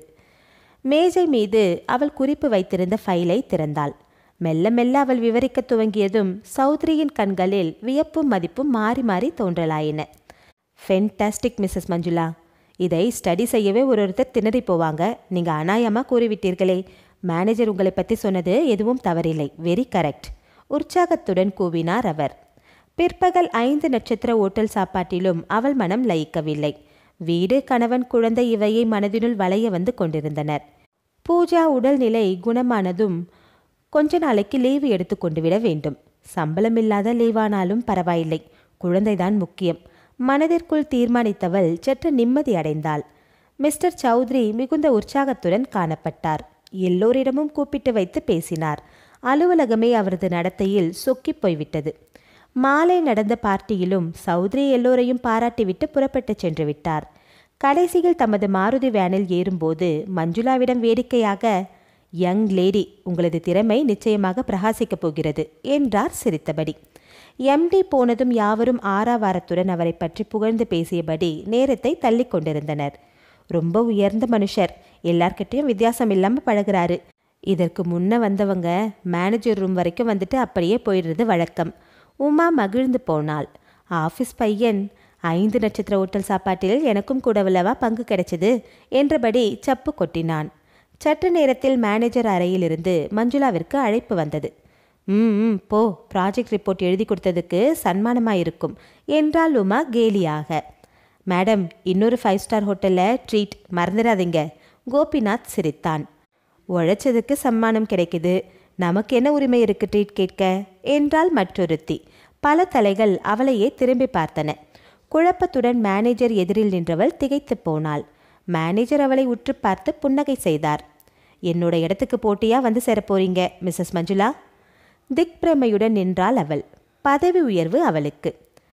மேஜை மீது அவள் குறிப்பு வைத்திருந்த ஃபைலை திறந்தாள் மெல்ல மெல்ல அவள் விவரிக்கத் துவங்கியதும் சௌத்ரியின் கண்களில் வியப்பும் மதிப்பும் மாறி மாறி தோன்றலாயின ஃபென்டாஸ்டிக் மிஸ்ஸஸ் மஞ்சுளா இதை ஸ்டடி செய்யவே ஒரு ஒருத்தர் திணறி போவாங்க நீங்க அனாயமா கூறிவிட்டீர்களே மேனேஜர் உங்களை பத்தி சொன்னது எதுவும் தவறில்லை வெரி கரெக்ட் உற்சாகத்துடன் கூவினார் அவர் பிற்பகல் ஐந்து நட்சத்திர ஓட்டல் சாப்பாட்டிலும் அவள் மனம் லயிக்கவில்லை வீடு கணவன் குழந்தை இவையை மனதினுள் வளைய வந்து கொண்டிருந்தனர் பூஜா உடல்நிலை குணமானதும் கொஞ்ச நாளைக்கு லீவு எடுத்துக்கொண்டு விட வேண்டும் சம்பளமில்லாத லீவானாலும் பரவாயில்லை குழந்தைதான் முக்கியம் மனதிற்குள் தீர்மானித்தவள் சற்று நிம்மதி அடைந்தாள் மிஸ்டர் சௌத்ரி மிகுந்த உற்சாகத்துடன் காணப்பட்டார் எல்லோரிடமும் கூப்பிட்டு வைத்து பேசினார் அலுவலகமே அவரது நடத்தையில் சொக்கிப் போய்விட்டது மாலை நடந்த பார்ட்டியிலும் சௌத்ரி எல்லோரையும் பாராட்டிவிட்டு புறப்பட்டுச் சென்று விட்டார் கடைசியில் தமது மாருதி வேனில் ஏறும்போது மஞ்சுளாவிடம் வேடிக்கையாக யங் லேடி உங்களது திறமை நிச்சயமாக பிரகாசிக்கப் போகிறது என்றார் சிரித்தபடி எம்டி போனதும் யாவரும் ஆறாவாரத்துடன் அவரை பற்றி புகழ்ந்து பேசியபடி நேரத்தை தள்ளிக் கொண்டிருந்தனர் ரொம்ப உயர்ந்த மனுஷர் எல்லார்கிட்டயும் வித்தியாசம் இல்லாம பழகுறாரு இதற்கு முன்ன வந்தவங்க மேனேஜர் ரூம் வரைக்கும் வந்துட்டு அப்படியே போயிடுறது வழக்கம் உமா மகிழ்ந்து போனாள் ஆஃபீஸ் பையன் ஐந்து நட்சத்திர ஓட்டல் சாப்பாட்டில் எனக்கும் கூடவல்லவா பங்கு கிடைச்சது என்றபடி சப்பு கொட்டினான் சற்று நேரத்தில் மேனேஜர் அறையிலிருந்து மஞ்சுளாவிற்கு அழைப்பு வந்தது ம் ம், போ ப்ராஜெக்ட் ரிப்போர்ட் எழுதி கொடுத்ததுக்கு சன்மானமாக இருக்கும் என்றாள் உமா கேலியாக மேடம் இன்னொரு ஃபைவ் ஸ்டார் ஹோட்டலில் ட்ரீட் மறந்துடாதீங்க கோபிநாத் சிரித்தான் உழைச்சதுக்கு சம்மானம் கிடைக்குது நமக்கு என்ன உரிமை இருக்கு ட்ரீட் கேட்க என்றால் மற்றொருத்தி பல தலைகள் அவளையே திரும்பி பார்த்தன குழப்பத்துடன் மேனேஜர் எதிரில் நின்றவள் திகைத்துப் போனாள் மேனேஜர் அவளை உற்று பார்த்து புன்னகை செய்தார் என்னோட இடத்துக்கு போட்டியா வந்து சேரப் போறீங்க மிஸ்ஸஸ் மஞ்சுளா திக்பிரமையுடன் நின்றாள் அவள் பதவி உயர்வு அவளுக்கு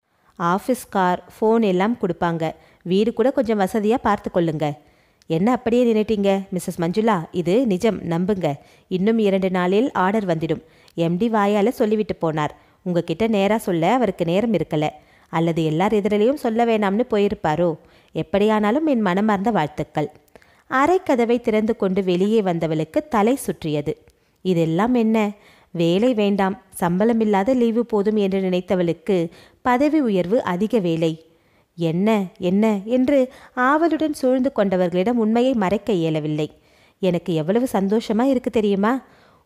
ஆஃபீஸ் கார் ஃபோன் எல்லாம் கொடுப்பாங்க வீடு கூட கொஞ்சம் வசதியாக பார்த்து கொள்ளுங்க என்ன அப்படியே நின்னுட்டீங்க மிஸ்ஸஸ் மஞ்சுளா இது நிஜம் நம்புங்க இன்னும் இரண்டு நாளில் ஆர்டர் வந்துடும் எம்டி வாயால் சொல்லிவிட்டு போனார் உங்ககிட்ட நேராக சொல்ல அவருக்கு நேரம் இருக்கல அல்லது எல்லார் எதிரிலையும் சொல்ல வேணாம்னு போயிருப்பாரோ எப்படியானாலும் என் மனமார்ந்த வாழ்த்துக்கள் அரைக்கதவை திறந்து கொண்டு வெளியே வந்தவளுக்கு தலை சுற்றியது இதெல்லாம் என்ன வேலை வேண்டாம் சம்பளமில்லாத லீவு போதும் என்று நினைத்தவளுக்கு பதவி உயர்வு அதிக வேலை என்ன என்ன என்று ஆவலுடன் சூழ்ந்து கொண்டவர்களிடம் உண்மையை மறைக்க இயலவில்லை எனக்கு எவ்வளவு சந்தோஷமா இருக்கு தெரியுமா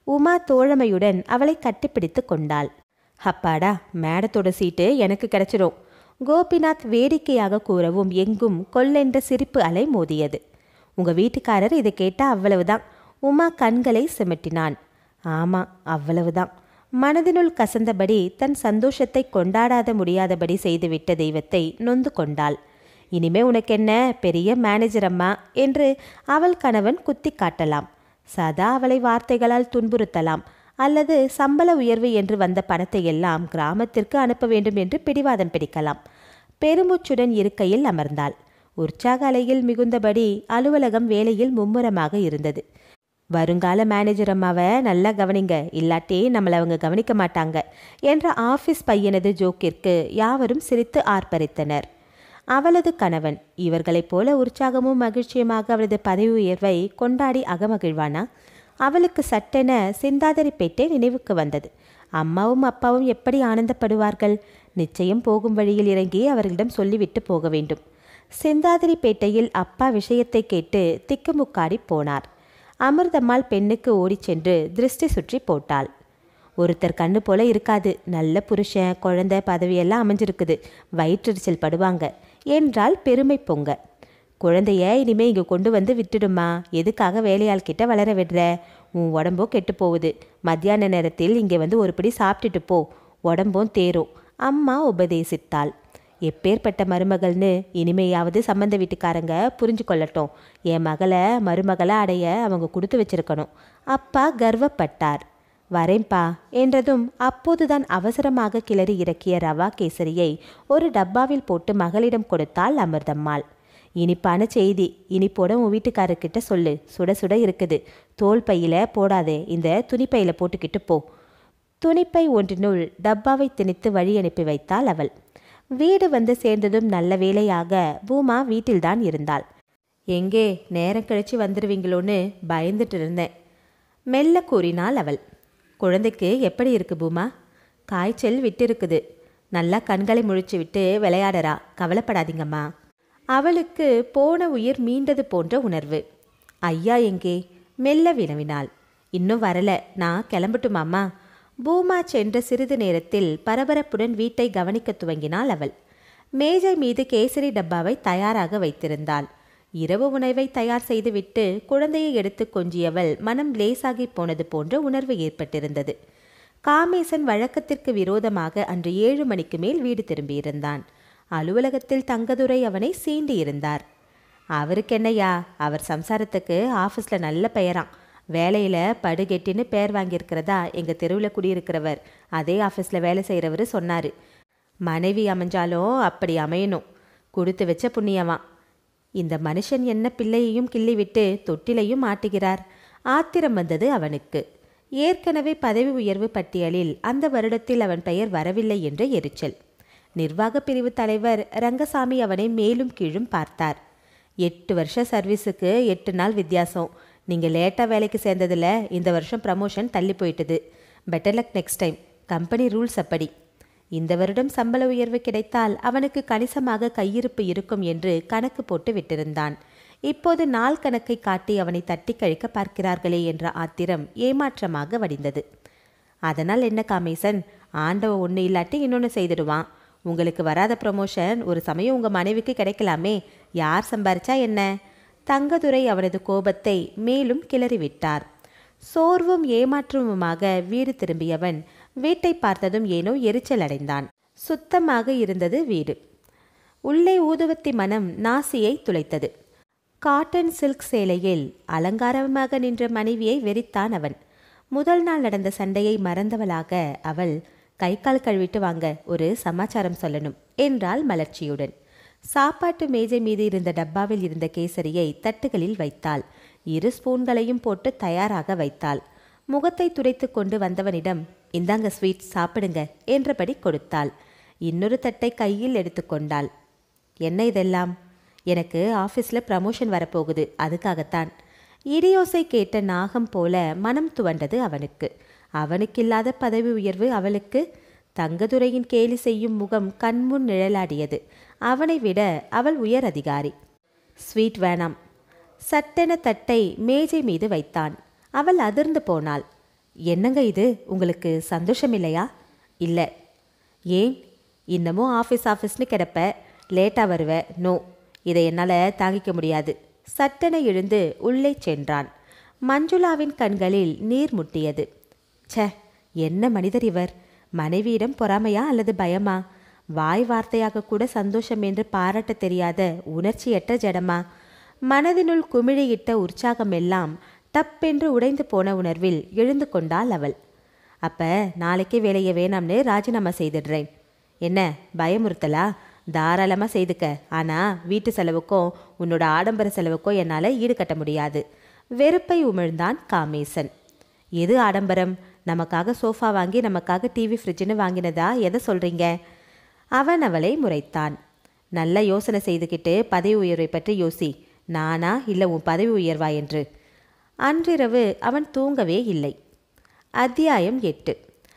உமா தோழமையுடன் அவளை கட்டிப்பிடித்து கொண்டாள் அப்பாடா மேடத்தோட சீட்டு எனக்கு கிடைச்சிரும் கோபிநாத் வேடிக்கையாக கூறவும் எங்கும் கொல்லென்ற சிரிப்பு அலை மோதியது உங்க வீட்டுக்காரர் இதை கேட்டா அவ்வளவுதான் உமா கண்களை சிமிட்டினான் ஆமா அவ்வளவுதான் மனதினுள் கசந்தபடி தன் சந்தோஷத்தை கொண்டாடாத முடியாதபடி செய்துவிட்ட தெய்வத்தை நொந்து கொண்டாள் இனிமே உனக்கென்ன பெரிய மேனேஜர் அம்மா என்று அவள் கணவன் குத்தி காட்டலாம் சதா அவளை வார்த்தைகளால் துன்புறுத்தலாம் அல்லது சம்பள உயர்வு என்று வந்த பணத்தை எல்லாம் கிராமத்திற்கு அனுப்ப வேண்டும் என்று பிடிவாதம் பிடிக்கலாம் பெருமூச்சுடன் இருக்கையில் அமர்ந்தாள் உற்சாக அலையில் மிகுந்தபடி அலுவலகம் வேலையில் மும்முரமாக இருந்தது வருங்கால மேனேஜர் அம்மாவை நல்லா கவனிங்க இல்லாட்டி நம்மளை அவங்க கவனிக்க மாட்டாங்க என்ற ஆஃபீஸ் பையனது ஜோக்கிற்கு யாவரும் சிரித்து ஆர்ப்பரித்தனர் அவளது கணவன் இவர்களைப் போல உற்சாகமும் மகிழ்ச்சியுமாக அவளது பதவி உயர்வை கொண்டாடி அகமகிழ்வானா அவளுக்கு சட்டென சிந்தாதிரிப்பேட்டை நினைவுக்கு வந்தது அம்மாவும் அப்பாவும் எப்படி ஆனந்தப்படுவார்கள் நிச்சயம் போகும் வழியில் இறங்கி அவர்களிடம் சொல்லிவிட்டு போக வேண்டும் சிந்தாதிரிப்பேட்டையில் அப்பா விஷயத்தை கேட்டு திக்குமுக்காடி போனார் அமிர்தம்மாள் பெண்ணுக்கு ஓடிச் சென்று திருஷ்டி சுற்றி போட்டாள் ஒருத்தர் கண்ணு போல இருக்காது நல்ல புருஷன் குழந்தை பதவியெல்லாம் அமைஞ்சிருக்குது வயிற்றெரிச்சல் படுவாங்க என்றால் பெருமை பொங்க குழந்தைய இனிமே இங்கே கொண்டு வந்து விட்டுடுமா எதுக்காக வேலையாள் கிட்ட வளர விடுற உன் உடம்போ கெட்டு போகுது மத்தியான நேரத்தில் இங்கே வந்து ஒரு பிடி சாப்பிட்டுட்டு போ உடம்பும் தேரும் அம்மா உபதேசித்தாள் எப்பேற்பட்ட மருமகள்னு இனிமையாவது சம்பந்த வீட்டுக்காரங்க புரிஞ்சு கொள்ளட்டும் என் மகளை மருமகளை அடைய அவங்க கொடுத்து வச்சிருக்கணும் அப்பா கர்வப்பட்டார் வரேன்பா என்றதும் அப்போதுதான் அவசரமாக கிளறி இறக்கிய ரவா கேசரியை ஒரு டப்பாவில் போட்டு மகளிடம் கொடுத்தாள் அமிர்தம்மாள் இனிப்பான செய்தி இனிப்போட உன் வீட்டுக்காரர்கிட்ட சொல்லு சுட சுட இருக்குது தோல் பையில போடாதே இந்த துணிப்பையில போட்டுக்கிட்டு போ துணிப்பை ஒன்றினுள் டப்பாவை திணித்து வழி அனுப்பி வைத்தாள் அவள் வீடு வந்து சேர்ந்ததும் நல்ல வேளையாக பூமா வீட்டில்தான் இருந்தாள் எங்கே நேரம் கழிச்சு வந்துடுவீங்களோன்னு பயந்துட்டு இருந்தேன் மெல்ல கூறினாள் அவள் குழந்தைக்கு எப்படி இருக்கு பூமா காய்ச்சல் விட்டு இருக்குது நல்லா கண்களை முழிச்சு விட்டு விளையாடறா கவலைப்படாதீங்கம்மா அவளுக்கு போன உயிர் மீண்டது போன்ற உணர்வு ஐயா எங்கே மெல்ல வினவினாள் இன்னும் வரல நான் கிளம்பட்டுமாம்மா பூமா சென்ற சிறிது நேரத்தில் பரபரப்புடன் வீட்டை கவனிக்க துவங்கினாள் அவள் மேஜை மீது கேசரி டப்பாவை தயாராக வைத்திருந்தாள் இரவு உணவை தயார் செய்துவிட்டு குழந்தையை எடுத்து கொஞ்சியவள் மனம் லேசாகி போனது போன்ற உணர்வு ஏற்பட்டிருந்தது காமேசன் வழக்கத்திற்கு விரோதமாக அன்று ஏழு மணிக்கு மேல் வீடு திரும்பியிருந்தான் அலுவலகத்தில் தங்கதுரை அவனை சீண்டியிருந்தார் அவருக்கு என்னையா அவர் சம்சாரத்துக்கு ஆஃபீஸில் நல்ல பெயராம் வேலையில் படுகெட்டின்னு பேர் வாங்கியிருக்கிறதா எங்கள் தெருவில் குடியிருக்கிறவர் அதே ஆஃபீஸில் வேலை செய்கிறவர் சொன்னார் மனைவி அமைஞ்சாலும் அப்படி அமையணும் கொடுத்து வச்ச புண்ணியவான் இந்த மனுஷன் என்ன பிள்ளையையும் கிள்ளிவிட்டு தொட்டிலையும் ஆட்டுகிறார் ஆத்திரம் வந்தது அவனுக்கு ஏற்கனவே பதவி உயர்வு பட்டியலில் அந்த வருடத்தில் அவன் பெயர் வரவில்லை என்ற எரிச்சல் நிர்வாக பிரிவு தலைவர் ரங்கசாமி அவனை மேலும் கீழும் பார்த்தார் எட்டு வருஷ சர்வீஸுக்கு எட்டு நாள் வித்தியாசம் நீங்கள் லேட்டாக வேலைக்கு சேர்ந்ததில் இந்த வருஷம் ப்ரமோஷன் தள்ளி போயிட்டுது better luck next time company rules அப்படி இந்த வருடம் சம்பள உயர்வு கிடைத்தால் அவனுக்கு கணிசமாக கையிருப்பு இருக்கும் என்று கணக்கு போட்டு விட்டிருந்தான் இப்போது நாள் கணக்கை காட்டி அவனை தட்டி கழிக்க பார்க்கிறார்களே என்ற ஆத்திரம் ஏமாற்றமாக வடிந்தது அதனால் என்ன காமேசன் ஆண்டவன் ஒன்று இல்லாட்டி இன்னொன்று செய்திடுவான் உங்களுக்கு வராத ப்ரமோஷன் ஒரு சமயம் உங்கள் மனைவிக்கு கிடைக்கலாமே யார் சம்பாரிச்சா என்ன தங்கதுரை அவனது கோபத்தை மேலும் கிளறிவிட்டார் சோர்வும் ஏமாற்றமுமாக வீடு திரும்பியவன் வீட்டை பார்த்ததும் ஏனோ எரிச்சல் அடைந்தான் சுத்தமாக இருந்தது வீடு உள்ளே ஊதுவத்தி மனம் நாசியை துளைத்தது காட்டன் சில்க் சேலையில் அலங்காரமாக நின்ற மனைவியை வெறித்தான் அவன் முதல் நாள் நடந்த சண்டையை மறந்தவளாக அவள் கை கால் கழுவிட்டு வாங்க ஒரு சமாச்சாரம் சொல்லணும் என்றாள் மலர்ச்சியுடன் சாப்பாட்டு மேஜை மீது இருந்த டப்பாவில் இருந்த கேசரியை தட்டுகளில் வைத்தாள் இரு ஸ்பூன்களையும் போட்டு தயாராக வைத்தாள் முகத்தை துடைத்து கொண்டு வந்தவனிடம் இந்தாங்க ஸ்வீட் சாப்பிடுங்க என்றபடி கொடுத்தாள் இன்னொரு தட்டை கையில் எடுத்துக்கொண்டாள் என்ன இதெல்லாம் எனக்கு ஆஃபீஸில் ப்ரமோஷன் வரப்போகுது அதுக்காகத்தான் இடியோசை கேட்ட நாகம் போல மனம் துவண்டது அவனுக்கு அவனுக்கில்லாத பதவி உயர்வு அவளுக்கு தங்கதுரையின் கேலி செய்யும் முகம் கண்முன் நிழலாடியது அவனை விட அவள் உயர் அதிகாரி ஸ்வீட் வேணாம் சட்டென தட்டை மேஜை மீது வைத்தான் அவள் அதிர்ந்து போனாள் என்னங்க இது உங்களுக்கு சந்தோஷம் இல்லையா இல்லை ஏன் இன்னமும் ஆஃபீஸ் ஆஃபீஸ்னு கிடப்ப லேட்டாக வருவ நோ இதை என்னால் தாங்கிக்க முடியாது சட்டென எழுந்து உள்ளே சென்றான் மஞ்சுளாவின் கண்களில் நீர் முட்டியது ச்சே என்ன மனிதர் இவர் மனைவியிடம் பொறாமையா அல்லது பயமா வாய் வார்த்தையாக கூட சந்தோஷம் என்று பாராட்ட தெரியாத உணர்ச்சியற்ற ஜடமா மனதினுள் குமிழியிட்ட உற்சாகம் எல்லாம் டப்பென்று உடைந்து போன உணர்வில் எழுந்து கொண்டாள் அவள் அப்ப நாளைக்கே வேலையை வேணாம்னு ராஜினாமா செய்திடுறேன் என்ன பயமுறுத்தலா தாராளமாக செய்துக்க ஆனால் வீட்டு செலவுக்கும் உன்னோட ஆடம்பர செலவுக்கும் என்னால் ஈடுகட்ட முடியாது வெறுப்பை உமிழ்ந்தான் காமேசன் எது ஆடம்பரம் நமக்காக சோஃபா வாங்கி நமக்காக டிவி ஃப்ரிட்ஜுன்னு வாங்கினதா எதை சொல்கிறீங்க அவன் அவளை முறைத்தான் நல்ல யோசனை செய்துக்கிட்டு பதவி உயர்வை பற்றி யோசி நானா இல்லை உன் பதவி உயர்வா என்று அன்றிரவு அவன் தூங்கவே இல்லை அத்தியாயம் எட்டு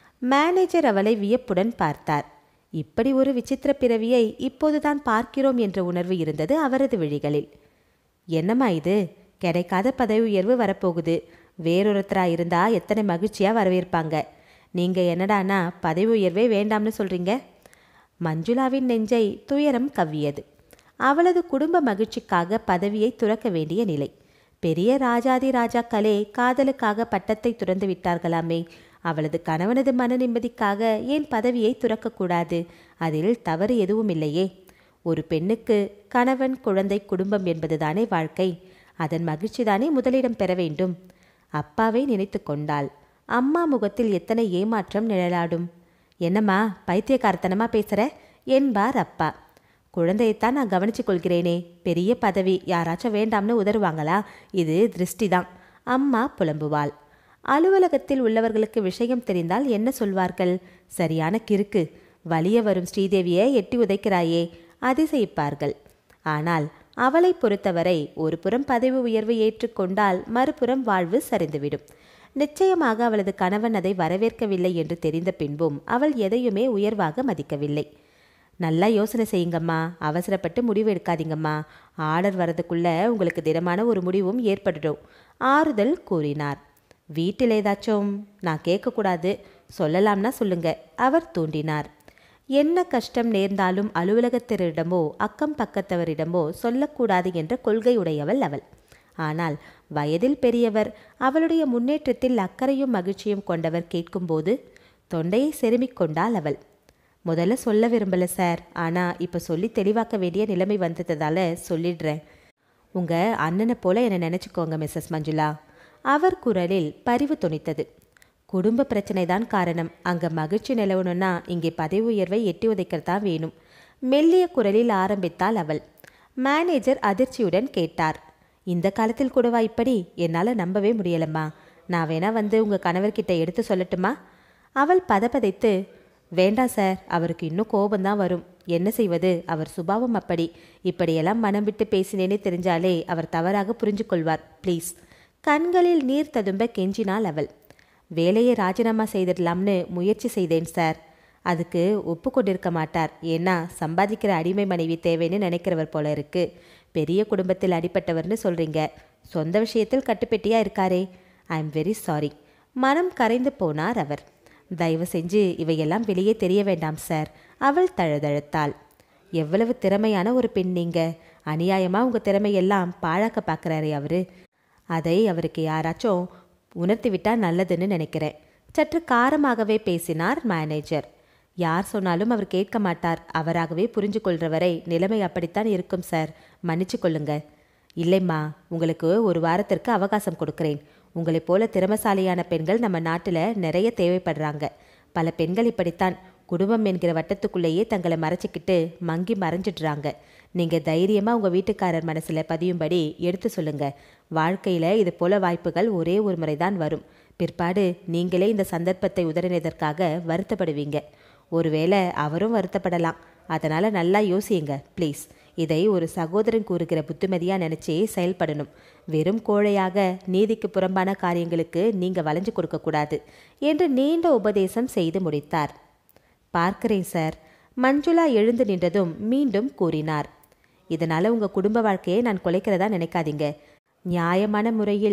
மேனேஜர் அவளை வியப்புடன் பார்த்தார் இப்படி ஒரு விசித்திர பிறவியை இப்போதுதான் பார்க்கிறோம் என்ற உணர்வு இருந்தது அவரது விழிகளில் என்னம்மா இது கிடைக்காத பதவி உயர்வு வரப்போகுது வேறொருத்தரா இருந்தா எத்தனை மகிழ்ச்சியா வரவேற்பாங்க நீங்க என்னடானா பதவி உயர்வே வேண்டாம்னு சொல்றீங்க மஞ்சுளாவின் நெஞ்சை துயரம் கவ்வியது அவளது குடும்ப மகிழ்ச்சிக்காக பதவியை துறக்க வேண்டிய நிலை பெரிய ராஜாதி ராஜாக்களே காதலுக்காக பட்டத்தை துறந்து விட்டார்களாமே அவளது கணவனது மன நிம்மதிக்காக ஏன் பதவியை துறக்கக்கூடாது அதில் தவறு எதுவும் இல்லையே ஒரு பெண்ணுக்கு கணவன் குழந்தை குடும்பம் என்பதுதானே வாழ்க்கை அதன் மகிழ்ச்சிதானே முதலிடம் பெற வேண்டும் அப்பாவை நினைத்து கொண்டாள் அம்மா முகத்தில் எத்தனை ஏமாற்றம் நிழலாடும் என்னம்மா பைத்தியக்காரத்தனமா பேசுற என்பார் அப்பா குழந்தையைத்தான் நான் கவனிச்சுக் கொள்கிறேனே பெரிய பதவி யாராச்சும் வேண்டாம்னு உதறுவாங்களா இது திருஷ்டி தான் அம்மா புலம்புவாள் அலுவலகத்தில் உள்ளவர்களுக்கு விஷயம் தெரிந்தால் என்ன சொல்வார்கள் சரியான கிறுக்கு வலிய வரும் ஸ்ரீதேவியை எட்டி உதைக்கிறாயே அதிசயிப்பார்கள் ஆனால் அவளை பொறுத்தவரை ஒரு புறம் பதவி உயர்வு ஏற்றுக்கொண்டால் மறுபுறம் வாழ்வு சரிந்துவிடும் நிச்சயமாக அவளது கணவன் அதை வரவேற்கவில்லை என்று தெரிந்த பின்பும் அவள் எதையுமே உயர்வாக மதிக்கவில்லை நல்லா யோசனை செய்யுங்கம்மா அவசரப்பட்டு முடிவு எடுக்காதீங்கம்மா ஆர்டர் வரதுக்குள்ள உங்களுக்கு திடமான ஒரு முடிவும் ஏற்பட்டுடும் ஆறுதல் கூறினார் வீட்டில் ஏதாச்சும் நான் கேட்கக்கூடாது சொல்லலாம்னா சொல்லுங்க அவர் தூண்டினார் என்ன கஷ்டம் நேர்ந்தாலும் அலுவலகத்தினரிடமோ அக்கம் பக்கத்தவரிடமோ சொல்லக்கூடாது என்ற கொள்கை உடையவள் அவள் ஆனால் வயதில் பெரியவர் அவளுடைய முன்னேற்றத்தில் அக்கறையும் மகிழ்ச்சியும் கொண்டவர் கேட்கும்போது தொண்டையை செருமிக் கொண்டாள் அவள் முதல்ல சொல்ல விரும்பல சார் ஆனால் இப்போ சொல்லி தெளிவாக்க வேண்டிய நிலைமை வந்ததால சொல்லிடுறேன் உங்கள் அண்ணனை போல என்னை நினச்சிக்கோங்க மிஸ்ஸஸ் மஞ்சுளா அவர் குரலில் பரிவு துணித்தது குடும்ப பிரச்சனை தான் காரணம் அங்கே மகிழ்ச்சி நிலவணும்னா இங்கே பதவி உயர்வை எட்டி உதைக்கிறதா வேணும் மெல்லிய குரலில் ஆரம்பித்தாள் அவள் மேனேஜர் அதிர்ச்சியுடன் கேட்டார் இந்த காலத்தில் கூடவா இப்படி என்னால் நம்பவே முடியலம்மா நான் வேணா வந்து உங்கள் கணவர்கிட்ட எடுத்து சொல்லட்டுமா அவள் பதபதைத்து வேண்டாம் சார் அவருக்கு இன்னும் கோபம்தான் வரும் என்ன செய்வது அவர் சுபாவம் அப்படி இப்படியெல்லாம் மனம் விட்டு பேசினேனே தெரிஞ்சாலே அவர் தவறாக புரிஞ்சு கொள்வார் ப்ளீஸ் கண்களில் நீர் ததும்ப கெஞ்சினாள் அவள் வேலையை ராஜினாமா செய்திடலாம்னு முயற்சி செய்தேன் சார் அதுக்கு ஒப்புக்கொண்டிருக்க மாட்டார் ஏன்னா சம்பாதிக்கிற அடிமை மனைவி தேவைன்னு நினைக்கிறவர் போல இருக்கு பெரிய குடும்பத்தில் அடிப்பட்டவர்னு சொல்றீங்க சொந்த விஷயத்தில் கட்டுப்பெட்டியா இருக்காரே ஐ எம் வெரி சாரி மனம் கரைந்து போனார் அவர் தயவு செஞ்சு இவையெல்லாம் வெளியே தெரிய வேண்டாம் சார் அவள் தழுதழுத்தாள் எவ்வளவு திறமையான ஒரு பெண் நீங்க அநியாயமா உங்க திறமையெல்லாம் பாழாக்க பார்க்கறாரே அவரு அதை அவருக்கு யாராச்சும் உணர்த்தி விட்டா நல்லதுன்னு நினைக்கிறேன் சற்று காரமாகவே பேசினார் மேனேஜர் யார் சொன்னாலும் அவர் கேட்க மாட்டார் அவராகவே புரிஞ்சு கொள்றவரை நிலைமை அப்படித்தான் இருக்கும் சார் மன்னிச்சு கொள்ளுங்க இல்லைம்மா உங்களுக்கு ஒரு வாரத்திற்கு அவகாசம் கொடுக்கிறேன் உங்களைப் போல திறமசாலியான பெண்கள் நம்ம நாட்டில் நிறைய தேவைப்படுறாங்க பல பெண்கள் இப்படித்தான் குடும்பம் என்கிற வட்டத்துக்குள்ளேயே தங்களை மறைச்சிக்கிட்டு மங்கி மறைஞ்சிடுறாங்க நீங்கள் தைரியமாக உங்கள் வீட்டுக்காரர் மனசில் பதியும்படி எடுத்து சொல்லுங்க வாழ்க்கையில் இது போல வாய்ப்புகள் ஒரே ஒரு முறை தான் வரும் பிற்பாடு நீங்களே இந்த சந்தர்ப்பத்தை உதறினதற்காக வருத்தப்படுவீங்க ஒருவேளை அவரும் வருத்தப்படலாம் அதனால் நல்லா யோசியுங்க ப்ளீஸ் இதை ஒரு சகோதரன் கூறுகிற புத்திமதியாக நினச்சி செயல்படணும் வெறும் கோழையாக நீதிக்கு புறம்பான காரியங்களுக்கு நீங்கள் வளைஞ்சு கொடுக்கக்கூடாது என்று நீண்ட உபதேசம் செய்து முடித்தார் பார்க்கிறேன் சார் மஞ்சுளா எழுந்து நின்றதும் மீண்டும் கூறினார் இதனால் உங்கள் குடும்ப வாழ்க்கையை நான் குலைக்கிறதா நினைக்காதீங்க நியாயமான முறையில்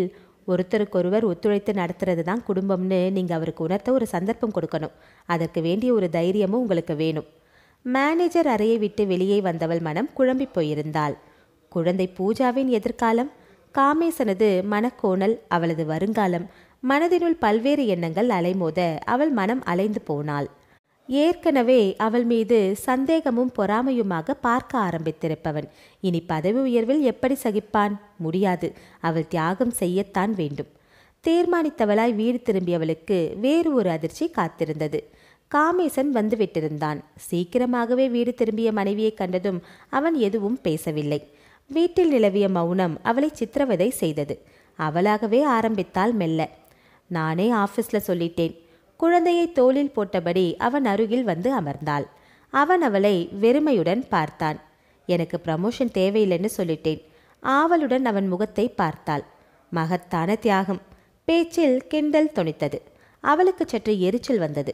ஒருத்தருக்கொருவர் ஒத்துழைத்து நடத்துறது தான் குடும்பம்னு நீங்கள் அவருக்கு உணர்த்த ஒரு சந்தர்ப்பம் கொடுக்கணும் அதற்கு வேண்டிய ஒரு தைரியமும் உங்களுக்கு வேணும் மேனேஜர் அறையை விட்டு வெளியே வந்தவள் மனம் குழம்பி போயிருந்தாள் குழந்தை பூஜாவின் எதிர்காலம் காமேசனது மனக்கோணல் அவளது வருங்காலம் மனதினுள் பல்வேறு எண்ணங்கள் அலைமோத அவள் மனம் அலைந்து போனாள் ஏற்கனவே அவள் மீது சந்தேகமும் பொறாமையுமாக பார்க்க ஆரம்பித்திருப்பவன் இனி பதவி உயர்வில் எப்படி சகிப்பான் முடியாது அவள் தியாகம் செய்யத்தான் வேண்டும் தீர்மானித்தவளாய் வீடு திரும்பியவளுக்கு வேறு ஒரு அதிர்ச்சி காத்திருந்தது காமேசன் வந்துவிட்டிருந்தான் சீக்கிரமாகவே வீடு திரும்பிய மனைவியை கண்டதும் அவன் எதுவும் பேசவில்லை வீட்டில் நிலவிய மௌனம் அவளை சித்திரவதை செய்தது அவளாகவே ஆரம்பித்தாள் மெல்ல நானே ஆஃபீஸ்ல சொல்லிட்டேன் குழந்தையை தோளில் போட்டபடி அவன் அருகில் வந்து அமர்ந்தாள் அவன் அவளை வெறுமையுடன் பார்த்தான் எனக்கு ப்ரமோஷன் தேவையில்லைன்னு சொல்லிட்டேன் ஆவலுடன் அவன் முகத்தை பார்த்தாள் மகத்தான தியாகம் பேச்சில் கிண்டல் தொனித்தது அவளுக்கு சற்று எரிச்சல் வந்தது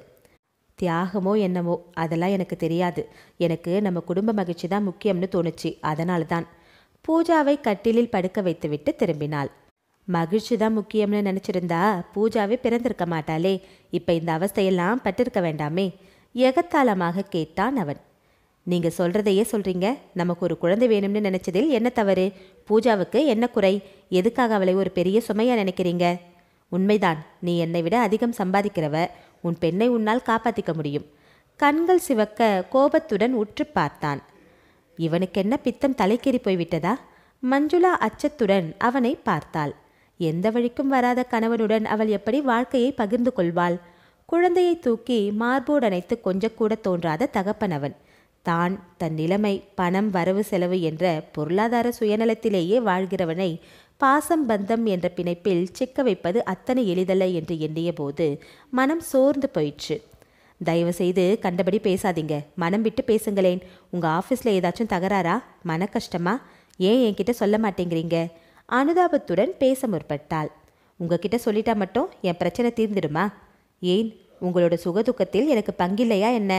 தியாகமோ என்னமோ அதெல்லாம் எனக்கு தெரியாது எனக்கு நம்ம குடும்ப மகிழ்ச்சி தான் முக்கியம்னு தோணுச்சு அதனால தான் பூஜாவை கட்டிலில் படுக்க வைத்துவிட்டு திரும்பினாள் மகிழ்ச்சி தான் முக்கியம்னு நினச்சிருந்தா பூஜாவே பிறந்திருக்க மாட்டாளே இப்போ இந்த அவஸ்தையெல்லாம் பட்டிருக்க வேண்டாமே எகத்தாளமாக கேட்டான் அவன் நீங்க சொல்றதையே சொல்றீங்க நமக்கு ஒரு குழந்தை வேணும்னு நினைச்சதில் என்ன தவறு பூஜாவுக்கு என்ன குறை எதுக்காக அவளை ஒரு பெரிய சுமையா நினைக்கிறீங்க உண்மைதான் நீ என்னை விட அதிகம் சம்பாதிக்கிறவ உன் பெண்ணை உன்னால் காப்பாத்திக்க முடியும் கண்கள் சிவக்க கோபத்துடன் உற்று பார்த்தான் இவனுக்கென்ன பித்தம் தலைக்கேறி போய்விட்டதா மஞ்சுளா அச்சத்துடன் அவனை பார்த்தாள் எந்த வழிக்கும் வராத கணவனுடன் அவள் எப்படி வாழ்க்கையை பகிர்ந்து கொள்வாள் குழந்தையை தூக்கி மார்போடு அணைத்து கொஞ்சம் கூட தோன்றாத தகப்பன் அவன் தான் தன் நிலைமை பணம் வரவு செலவு என்ற பொருளாதார சுயநலத்திலேயே வாழ்கிறவனை பாசம் பந்தம் என்ற பிணைப்பில் சிக்க வைப்பது அத்தனை எளிதல்ல என்று எண்ணிய போது மனம் சோர்ந்து போயிற்று தயவு செய்து கண்டபடி பேசாதீங்க மனம் விட்டு பேசுங்களேன் உங்க ஆஃபீஸில் ஏதாச்சும் தகராறா மன கஷ்டமா ஏன் என்கிட்ட சொல்ல மாட்டேங்கிறீங்க அனுதாபத்துடன் பேச முற்பட்டாள் உங்ககிட்ட சொல்லிட்டா மட்டும் என் பிரச்சனை தீர்ந்துடுமா ஏன் உங்களோட சுகதுக்கத்தில் எனக்கு பங்கில்லையா என்ன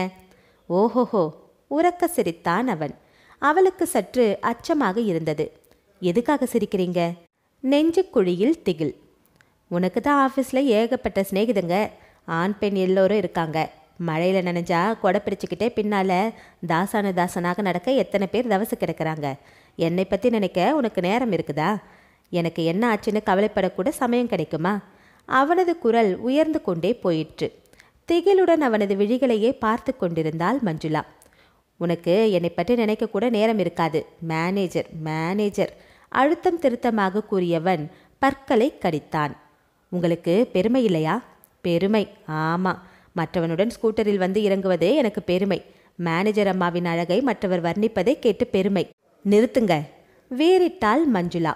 ஓஹோஹோ உறக்க சிரித்தான் அவன் அவளுக்கு சற்று அச்சமாக இருந்தது எதுக்காக சிரிக்கிறீங்க நெஞ்சுக்குழியில் திகில் உனக்கு தான் ஆஃபீஸில் ஏகப்பட்ட சிநேகிதங்க ஆண் பெண் எல்லோரும் இருக்காங்க மழையில் நனைஞ்சா கொடை பிடிச்சிக்கிட்டே பின்னால் தாசான தாசனாக நடக்க எத்தனை பேர் தவசு கிடக்கிறாங்க என்னை பற்றி நினைக்க உனக்கு நேரம் இருக்குதா எனக்கு என்ன ஆச்சுன்னு கவலைப்படக்கூட சமயம் கிடைக்குமா அவனது குரல் உயர்ந்து கொண்டே போயிற்று திகிலுடன் அவனது விழிகளையே பார்த்து கொண்டிருந்தாள் மஞ்சுளா உனக்கு என்னை பற்றி நினைக்க கூட நேரம் இருக்காது மேனேஜர் மேனேஜர் அழுத்தம் திருத்தமாக கூறியவன் பற்களை கடித்தான் உங்களுக்கு பெருமை இல்லையா பெருமை ஆமா மற்றவனுடன் ஸ்கூட்டரில் வந்து இறங்குவதே எனக்கு பெருமை மேனேஜர் அம்மாவின் அழகை மற்றவர் வர்ணிப்பதை கேட்டு பெருமை நிறுத்துங்க வீறிட்டாள் மஞ்சுளா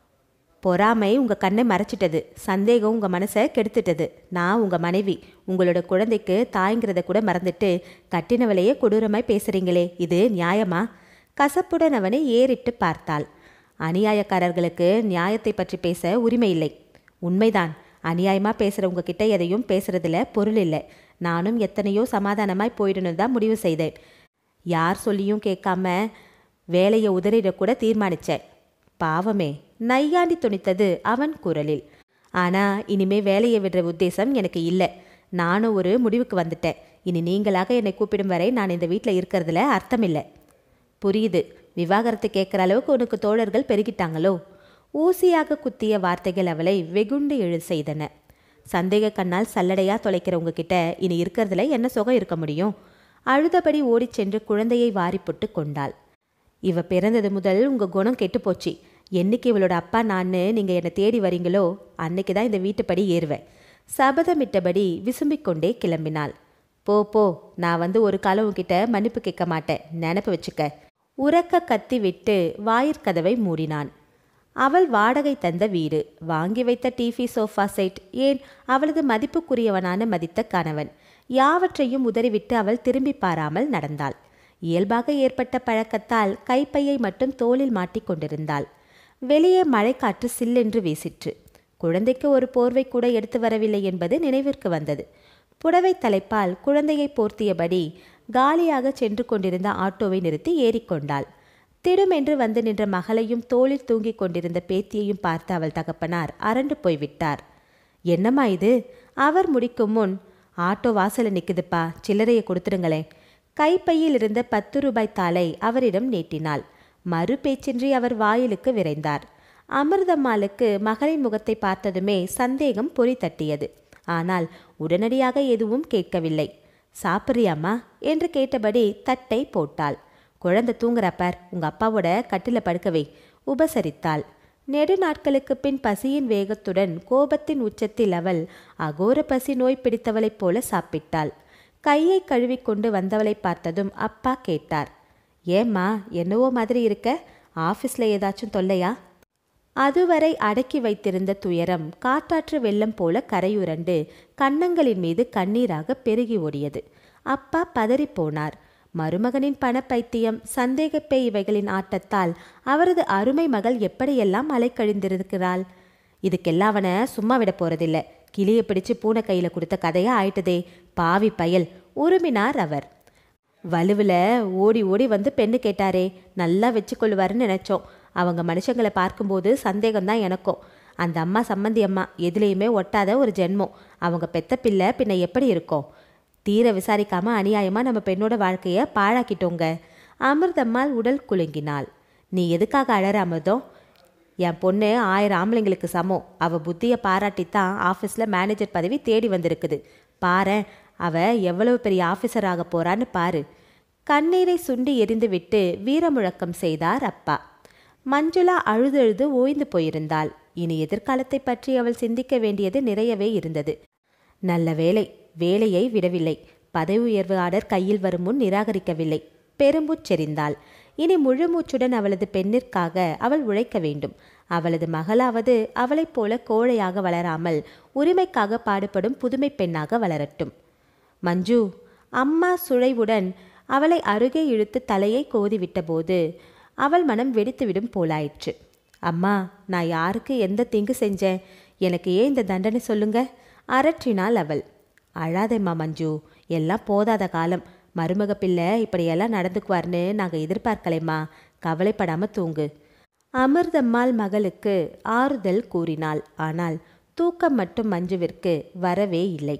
பொறாமை உங்க கண்ணை மறைச்சிட்டது சந்தேகம் உங்க மனசை கெடுத்துட்டது நான் உங்க மனைவி உங்களோட குழந்தைக்கு தாய்ங்கிறத கூட மறந்துட்டு கட்டினவளையே கொடூரமாய் பேசுறீங்களே இது நியாயமா கசப்புடன் அவனை ஏறிட்டு பார்த்தாள் அநியாயக்காரர்களுக்கு நியாயத்தை பற்றி பேச உரிமை இல்லை உண்மைதான் அநியாயமா பேசுற உங்ககிட்ட எதையும் பேசுறதுல பொருள் இல்லை நானும் எத்தனையோ சமாதானமாய் போயிடணும் தான் முடிவு செய்தேன் யார் சொல்லியும் கேட்காம வேலையை உதறிடக்கூட தீர்மானிச்சேன் பாவமே நையாண்டி துணித்தது அவன் குரலில் ஆனா இனிமே வேலையை விடுற உத்தேசம் எனக்கு இல்லை நானும் ஒரு முடிவுக்கு வந்துட்டேன் இனி நீங்களாக என்னை கூப்பிடும் வரை நான் இந்த வீட்டில் இருக்கிறதுல அர்த்தமில்லை புரியுது விவாகரத்து கேட்குற அளவுக்கு உனக்கு தோழர்கள் பெருகிட்டாங்களோ ஊசியாக குத்திய வார்த்தைகள் அவளை வெகுண்டு எழு செய்தன சந்தேக கண்ணால் சல்லடையா தொலைக்கிற உங்ககிட்ட இனி இருக்கிறதுல என்ன சுகம் இருக்க முடியும் அழுதபடி ஓடிச் சென்று குழந்தையை வாரிப்புட்டு கொண்டாள் இவ பிறந்தது முதல் உங்க குணம் கெட்டு போச்சு என்னைக்கு இவளோட அப்பா நான்னு நீங்க என்னை தேடி வரீங்களோ அன்னைக்கு தான் இந்த வீட்டுப்படி ஏறுவேன் சபதமிட்டபடி விசும்பிக் கொண்டே கிளம்பினாள் போ போ நான் வந்து ஒரு காலம் உன்கிட்ட மன்னிப்பு கேட்க மாட்டேன் நினப்பு வச்சுக்க உறக்க கத்தி விட்டு வாயிற்கதவை மூடினான் அவள் வாடகை தந்த வீடு வாங்கி வைத்த டிவி சோஃபா செட் ஏன் அவளது மதிப்புக்குரியவனான மதித்த கணவன் யாவற்றையும் உதறிவிட்டு அவள் திரும்பி பாராமல் நடந்தாள் இயல்பாக ஏற்பட்ட பழக்கத்தால் கைப்பையை மட்டும் தோளில் மாட்டிக் கொண்டிருந்தாள் வெளியே மழைக்காற்று சில்லென்று வீசிற்று குழந்தைக்கு ஒரு போர்வை கூட எடுத்து வரவில்லை என்பது நினைவிற்கு வந்தது புடவை தலைப்பால் குழந்தையை போர்த்தியபடி காலியாக சென்று கொண்டிருந்த ஆட்டோவை நிறுத்தி ஏறிக்கொண்டாள் திடுமென்று வந்து நின்ற மகளையும் தோளில் தூங்கிக் கொண்டிருந்த பேத்தியையும் பார்த்து அவள் தகப்பனார் அரண்டு போய்விட்டார் என்னம்மா இது அவர் முடிக்கும் முன் ஆட்டோ வாசல்ல நிக்குதுப்பா சில்லறையை கொடுத்துடுங்களேன் கைப்பையில் இருந்த பத்து ரூபாய் தாளை அவரிடம் நீட்டினாள் மறு பேச்சின்றி அவர் வாயிலுக்கு விரைந்தார் அமிர்தம்மாளுக்கு மகளின் முகத்தை பார்த்ததுமே சந்தேகம் பொறி தட்டியது ஆனால் உடனடியாக எதுவும் கேட்கவில்லை சாப்பிட்றியாம்மா என்று கேட்டபடி தட்டை போட்டாள் குழந்தை தூங்குறப்பார் உங்க அப்பாவோட கட்டில படுக்கவை உபசரித்தாள் நெடு நாட்களுக்கு பின் பசியின் வேகத்துடன் கோபத்தின் உச்சத்தில் அவள் அகோர பசி நோய் பிடித்தவளைப் போல சாப்பிட்டாள் கையை கழுவிக்கொண்டு வந்தவளை பார்த்ததும் அப்பா கேட்டார் ஏம்மா என்னவோ மாதிரி இருக்க ஆஃபீஸில் ஏதாச்சும் தொல்லையா அதுவரை அடக்கி வைத்திருந்த துயரம் காட்டாற்று வெள்ளம் போல கரையுரண்டு கன்னங்களின் மீது கண்ணீராக பெருகி ஓடியது அப்பா பதறிப்போனார் மருமகனின் பணப்பைத்தியம் சந்தேகப்பே இவைகளின் ஆட்டத்தால் அவரது அருமை மகள் எப்படியெல்லாம் அலைக்கழிந்திருக்கிறாள் இதுக்கெல்லாம் அவனை சும்மா விட போறதில்ல கிளியை பிடிச்சு பூனை கையில கொடுத்த கதையா ஆயிட்டதே பாவி பயல் உருமினார் அவர் வலுவில் ஓடி ஓடி வந்து பெண்ணு கேட்டாரே நல்லா வச்சுக்கொள்ளுவாருன்னு நினச்சோம் அவங்க மனுஷங்களை பார்க்கும்போது சந்தேகம்தான் எனக்கும் அந்த அம்மா சம்மந்தி அம்மா எதுலேயுமே ஒட்டாத ஒரு ஜென்மம் அவங்க பெத்த பிள்ளை பின்ன எப்படி இருக்கும் தீர விசாரிக்காம அநியாயமா நம்ம பெண்ணோட வாழ்க்கைய பாழாக்கிட்டோங்க அமிர்தம்மாள் உடல் குலுங்கினாள் நீ எதுக்காக அழற அமிர்தம் என் பொண்ணு ஆயிரம் ஆம்பளைங்களுக்கு சமம் அவ புத்தியை பாராட்டித்தான் ஆஃபீஸில் மேனேஜர் பதவி தேடி வந்திருக்குது பாரேன் அவ எவ்வளவு பெரிய ஆஃபீஸர் ஆக போறான்னு பாரு கண்ணீரை சுண்டி எரிந்துவிட்டு வீரமுழக்கம் செய்தார் அப்பா மஞ்சுளா அழுதழுது ஓய்ந்து போயிருந்தாள் இனி எதிர்காலத்தை பற்றி அவள் சிந்திக்க வேண்டியது நிறையவே இருந்தது நல்ல வேலை வேலையை விடவில்லை பதவி உயர்வு ஆர்டர் கையில் வரும் முன் நிராகரிக்கவில்லை பெரும்பூச்செறிந்தாள் இனி முழு மூச்சுடன் அவளது பெண்ணிற்காக அவள் உழைக்க வேண்டும் அவளது மகளாவது அவளைப் போல கோழையாக வளராமல் உரிமைக்காக பாடுபடும் புதுமை பெண்ணாக வளரட்டும் மஞ்சு அம்மா சுழைவுடன் அவளை அருகே இழுத்து தலையை கோதிவிட்டபோது அவள் மனம் வெடித்துவிடும் போலாயிற்று அம்மா நான் யாருக்கு எந்த தீங்கு செஞ்சேன் எனக்கு ஏன் இந்த தண்டனை சொல்லுங்க அரற்றினாள் அவள் அழாதேம்மா மஞ்சு எல்லாம் போதாத காலம் மருமக பிள்ளை இப்படியெல்லாம் நடந்துக்குவார்னு நாங்கள் எதிர்பார்க்கலைம்மா கவலைப்படாம தூங்கு அமிர்தம்மாள் மகளுக்கு ஆறுதல் கூறினாள் ஆனால் தூக்கம் மட்டும் மஞ்சுவிற்கு வரவே இல்லை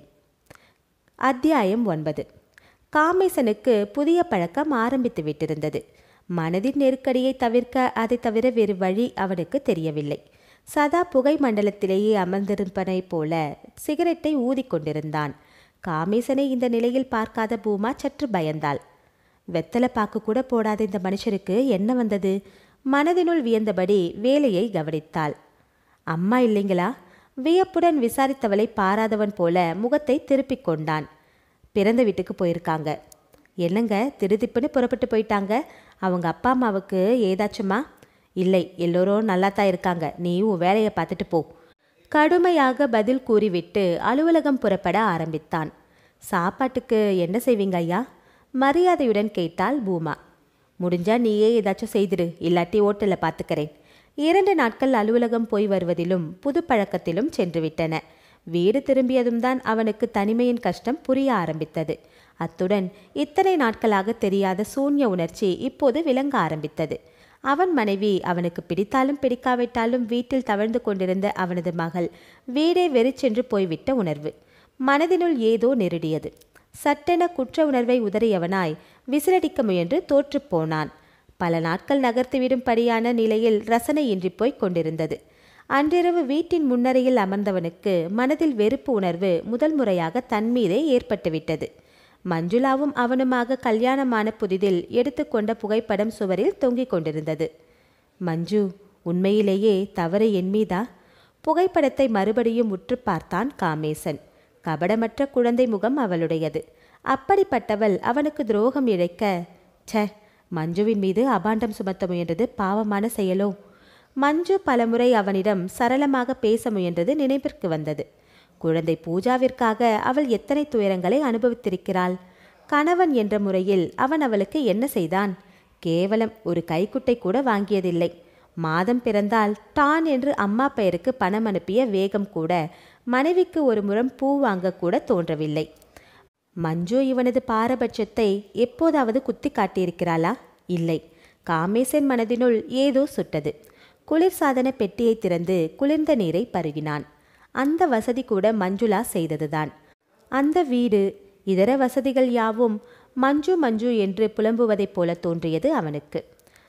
அத்தியாயம் ஒன்பது காமேசனுக்கு புதிய பழக்கம் ஆரம்பித்து விட்டிருந்தது மனதின் நெருக்கடியை தவிர்க்க அதை தவிர வேறு வழி அவனுக்கு தெரியவில்லை சதா புகை மண்டலத்திலேயே அமர்ந்திருப்பனை போல சிகரெட்டை ஊதிக்கொண்டிருந்தான் காமேசனை இந்த நிலையில் பார்க்காத பூமா சற்று பயந்தாள் வெத்தலை பாக்கு கூட போடாத இந்த மனுஷருக்கு என்ன வந்தது மனதினுள் வியந்தபடி வேலையை கவனித்தாள் அம்மா இல்லைங்களா வியப்புடன் விசாரித்தவளை பாராதவன் போல முகத்தை திருப்பிக் கொண்டான் பிறந்த வீட்டுக்கு போயிருக்காங்க என்னங்க திருதிப்புன்னு புறப்பட்டு போயிட்டாங்க அவங்க அப்பா அம்மாவுக்கு ஏதாச்சுமா இல்லை எல்லோரும் நல்லா தான் இருக்காங்க நீ உன் வேலையை பார்த்துட்டு போ கடுமையாக பதில் கூறிவிட்டு அலுவலகம் புறப்பட ஆரம்பித்தான் சாப்பாட்டுக்கு என்ன செய்வீங்க ஐயா மரியாதையுடன் கேட்டாள் பூமா முடிஞ்சா நீயே ஏதாச்சும் செய்திரு இல்லாட்டி ஓட்டலில் பார்த்துக்கிறேன் இரண்டு நாட்கள் அலுவலகம் போய் வருவதிலும் புது பழக்கத்திலும் சென்று விட்டன வீடு திரும்பியதும் தான் அவனுக்கு தனிமையின் கஷ்டம் புரிய ஆரம்பித்தது அத்துடன் இத்தனை நாட்களாக தெரியாத சூன்ய உணர்ச்சி இப்போது விளங்க ஆரம்பித்தது அவன் மனைவி அவனுக்கு பிடித்தாலும் பிடிக்காவிட்டாலும் வீட்டில் தவழ்ந்து கொண்டிருந்த அவனது மகள் வீடே வெறிச்சென்று போய்விட்ட உணர்வு மனதினுள் ஏதோ நெருடியது சட்டென குற்ற உணர்வை உதறியவனாய் விசிலடிக்க முயன்று தோற்றுப் போனான் பல நாட்கள் நகர்த்திவிடும்படியான நிலையில் ரசனையின்றி போய்க் கொண்டிருந்தது அன்றிரவு வீட்டின் முன்னரையில் அமர்ந்தவனுக்கு மனதில் வெறுப்பு உணர்வு முதல் முறையாக தன் மீதே ஏற்பட்டுவிட்டது மஞ்சுளாவும் அவனுமாக கல்யாணமான புதிதில் எடுத்துக்கொண்ட புகைப்படம் சுவரில் தொங்கிக் கொண்டிருந்தது மஞ்சு உண்மையிலேயே தவறு என் மீதா புகைப்படத்தை மறுபடியும் உற்று பார்த்தான் காமேசன் கபடமற்ற குழந்தை முகம் அவளுடையது அப்படிப்பட்டவள் அவனுக்கு துரோகம் இழைக்க ச்ச மஞ்சுவின் மீது அபாண்டம் சுமத்த முயன்றது பாவமான செயலோ மஞ்சு பலமுறை அவனிடம் சரளமாக பேச முயன்றது நினைவிற்கு வந்தது குழந்தை பூஜாவிற்காக அவள் எத்தனை துயரங்களை அனுபவித்திருக்கிறாள் கணவன் என்ற முறையில் அவன் அவளுக்கு என்ன செய்தான் கேவலம் ஒரு கைக்குட்டை கூட வாங்கியதில்லை மாதம் பிறந்தால் டான் என்று அம்மா பெயருக்கு பணம் அனுப்பிய வேகம் கூட மனைவிக்கு ஒரு முறம் பூ வாங்க கூட தோன்றவில்லை மஞ்சு இவனது பாரபட்சத்தை எப்போதாவது குத்தி காட்டியிருக்கிறாளா இல்லை காமேசன் மனதினுள் ஏதோ சுட்டது குளிர்சாதன பெட்டியை திறந்து குளிர்ந்த நீரை பருகினான் அந்த வசதி கூட மஞ்சுளா செய்ததுதான் அந்த வீடு இதர வசதிகள் யாவும் மஞ்சு மஞ்சு என்று புலம்புவதைப் போல தோன்றியது அவனுக்கு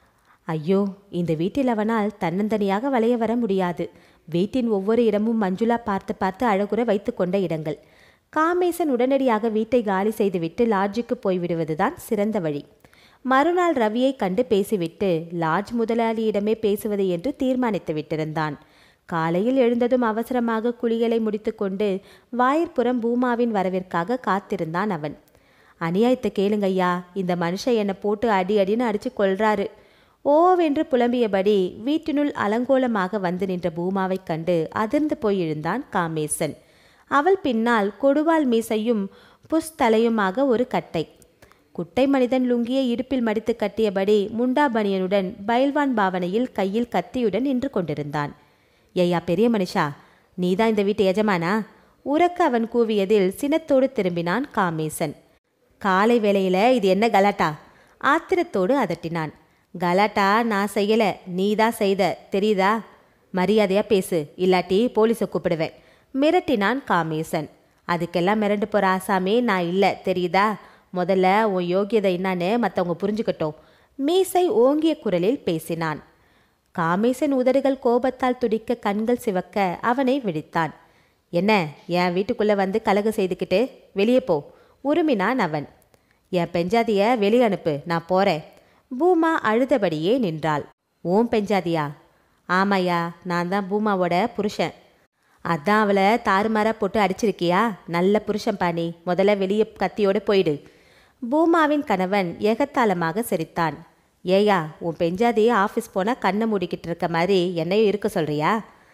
ஐயோ இந்த வீட்டில் அவனால் தன்னந்தனியாக வளைய வர முடியாது வீட்டின் ஒவ்வொரு இடமும் மஞ்சுளா பார்த்து பார்த்து அழகுற வைத்து கொண்ட இடங்கள் காமேசன் உடனடியாக வீட்டை காலி செய்துவிட்டு லாட்ஜுக்கு போய்விடுவதுதான் சிறந்த வழி மறுநாள் ரவியை கண்டு பேசிவிட்டு லாட்ஜ் முதலாளியிடமே பேசுவது என்று தீர்மானித்து விட்டிருந்தான் காலையில் எழுந்ததும் அவசரமாக குளியலை முடித்துக்கொண்டு வாயிற்புறம் பூமாவின் வரவிற்காக காத்திருந்தான் அவன் அநியாயத்தை கேளுங்கய்யா இந்த மனுஷன் என்னை போட்டு அடி அடின்னு அடிச்சு கொள்றாரு ஓவென்று புலம்பியபடி வீட்டினுள் அலங்கோலமாக வந்து நின்ற பூமாவைக் கண்டு அதிர்ந்து போய் எழுந்தான் காமேசன் அவள் பின்னால் கொடுவால் மீசையும் புஸ்தலையுமாக ஒரு கட்டை குட்டை மனிதன் லுங்கியை இடுப்பில் மடித்து கட்டியபடி முண்டா பனியனுடன் பயில்வான் பாவனையில் கையில் கத்தியுடன் நின்று கொண்டிருந்தான் ஏய்யா பெரிய மனுஷா நீதான் இந்த வீட்டு எஜமானா உறக்க அவன் கூவியதில் சினத்தோடு திரும்பினான் காமேசன் காலை வேளையில இது என்ன கலாட்டா ஆத்திரத்தோடு அதட்டினான் கலாட்டா நான் செய்யல நீதான் செய்த தெரியுதா மரியாதையா பேசு இல்லாட்டி போலீஸை கூப்பிடுவேன் மிரட்டினான் காமேசன் அதுக்கெல்லாம் மிரண்டு போற ஆசாமே நான் இல்லை தெரியுதா முதல்ல உன் யோகியதை என்னன்னு மற்றவங்க புரிஞ்சுக்கட்டும் மீசை ஓங்கிய குரலில் பேசினான் காமேசன் உதடுகள் கோபத்தால் துடிக்க கண்கள் சிவக்க அவனை விழித்தான் என்ன என் வீட்டுக்குள்ள வந்து கலகு செய்துக்கிட்டு வெளியே போ உருமினான் அவன் என் பெஞ்சாதிய வெளியே அனுப்பு நான் போறேன் பூமா அழுதபடியே நின்றாள் ஓம் பெஞ்சாதியா ஆமாய்யா நான் தான் பூமாவோட புருஷன் அதான் அவளை தாறுமாறா போட்டு அடிச்சிருக்கியா நல்ல புருஷன் பாணி முதல்ல வெளியே கத்தியோட போயிடு பூமாவின் கணவன் ஏகத்தாளமாக சிரித்தான் ஏயா உன் பெஞ்சாதியே ஆஃபீஸ் போனால் கண்ணை மூடிக்கிட்டு இருக்க மாதிரி என்னையும் இருக்க சொல்றியா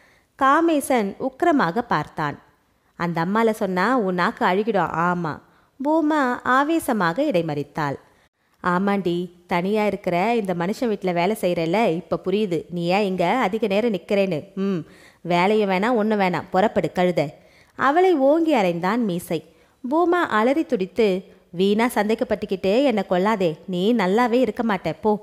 காமேசன் உக்கிரமாக பார்த்தான் அந்த அம்மால சொன்னா உன் நாக்கு அழுகிடும் ஆமா பூமா ஆவேசமாக இடைமறித்தாள் ஆமாண்டி தனியாக இருக்கிற இந்த மனுஷன் வீட்டில் வேலை செய்கிறல்ல இப்போ புரியுது நீ ஏன் இங்கே அதிக நேரம் நிற்கிறேன்னு ம் வேலையும் வேணாம் ஒன்றும் வேணாம் புறப்படு கழுத அவளை ஓங்கி அறைந்தான் மீசை பூமா அலறி துடித்து வீணா சந்தேகப்பட்டுக்கிட்டு என்னை கொல்லாதே நீ நல்லாவே இருக்க மாட்ட போ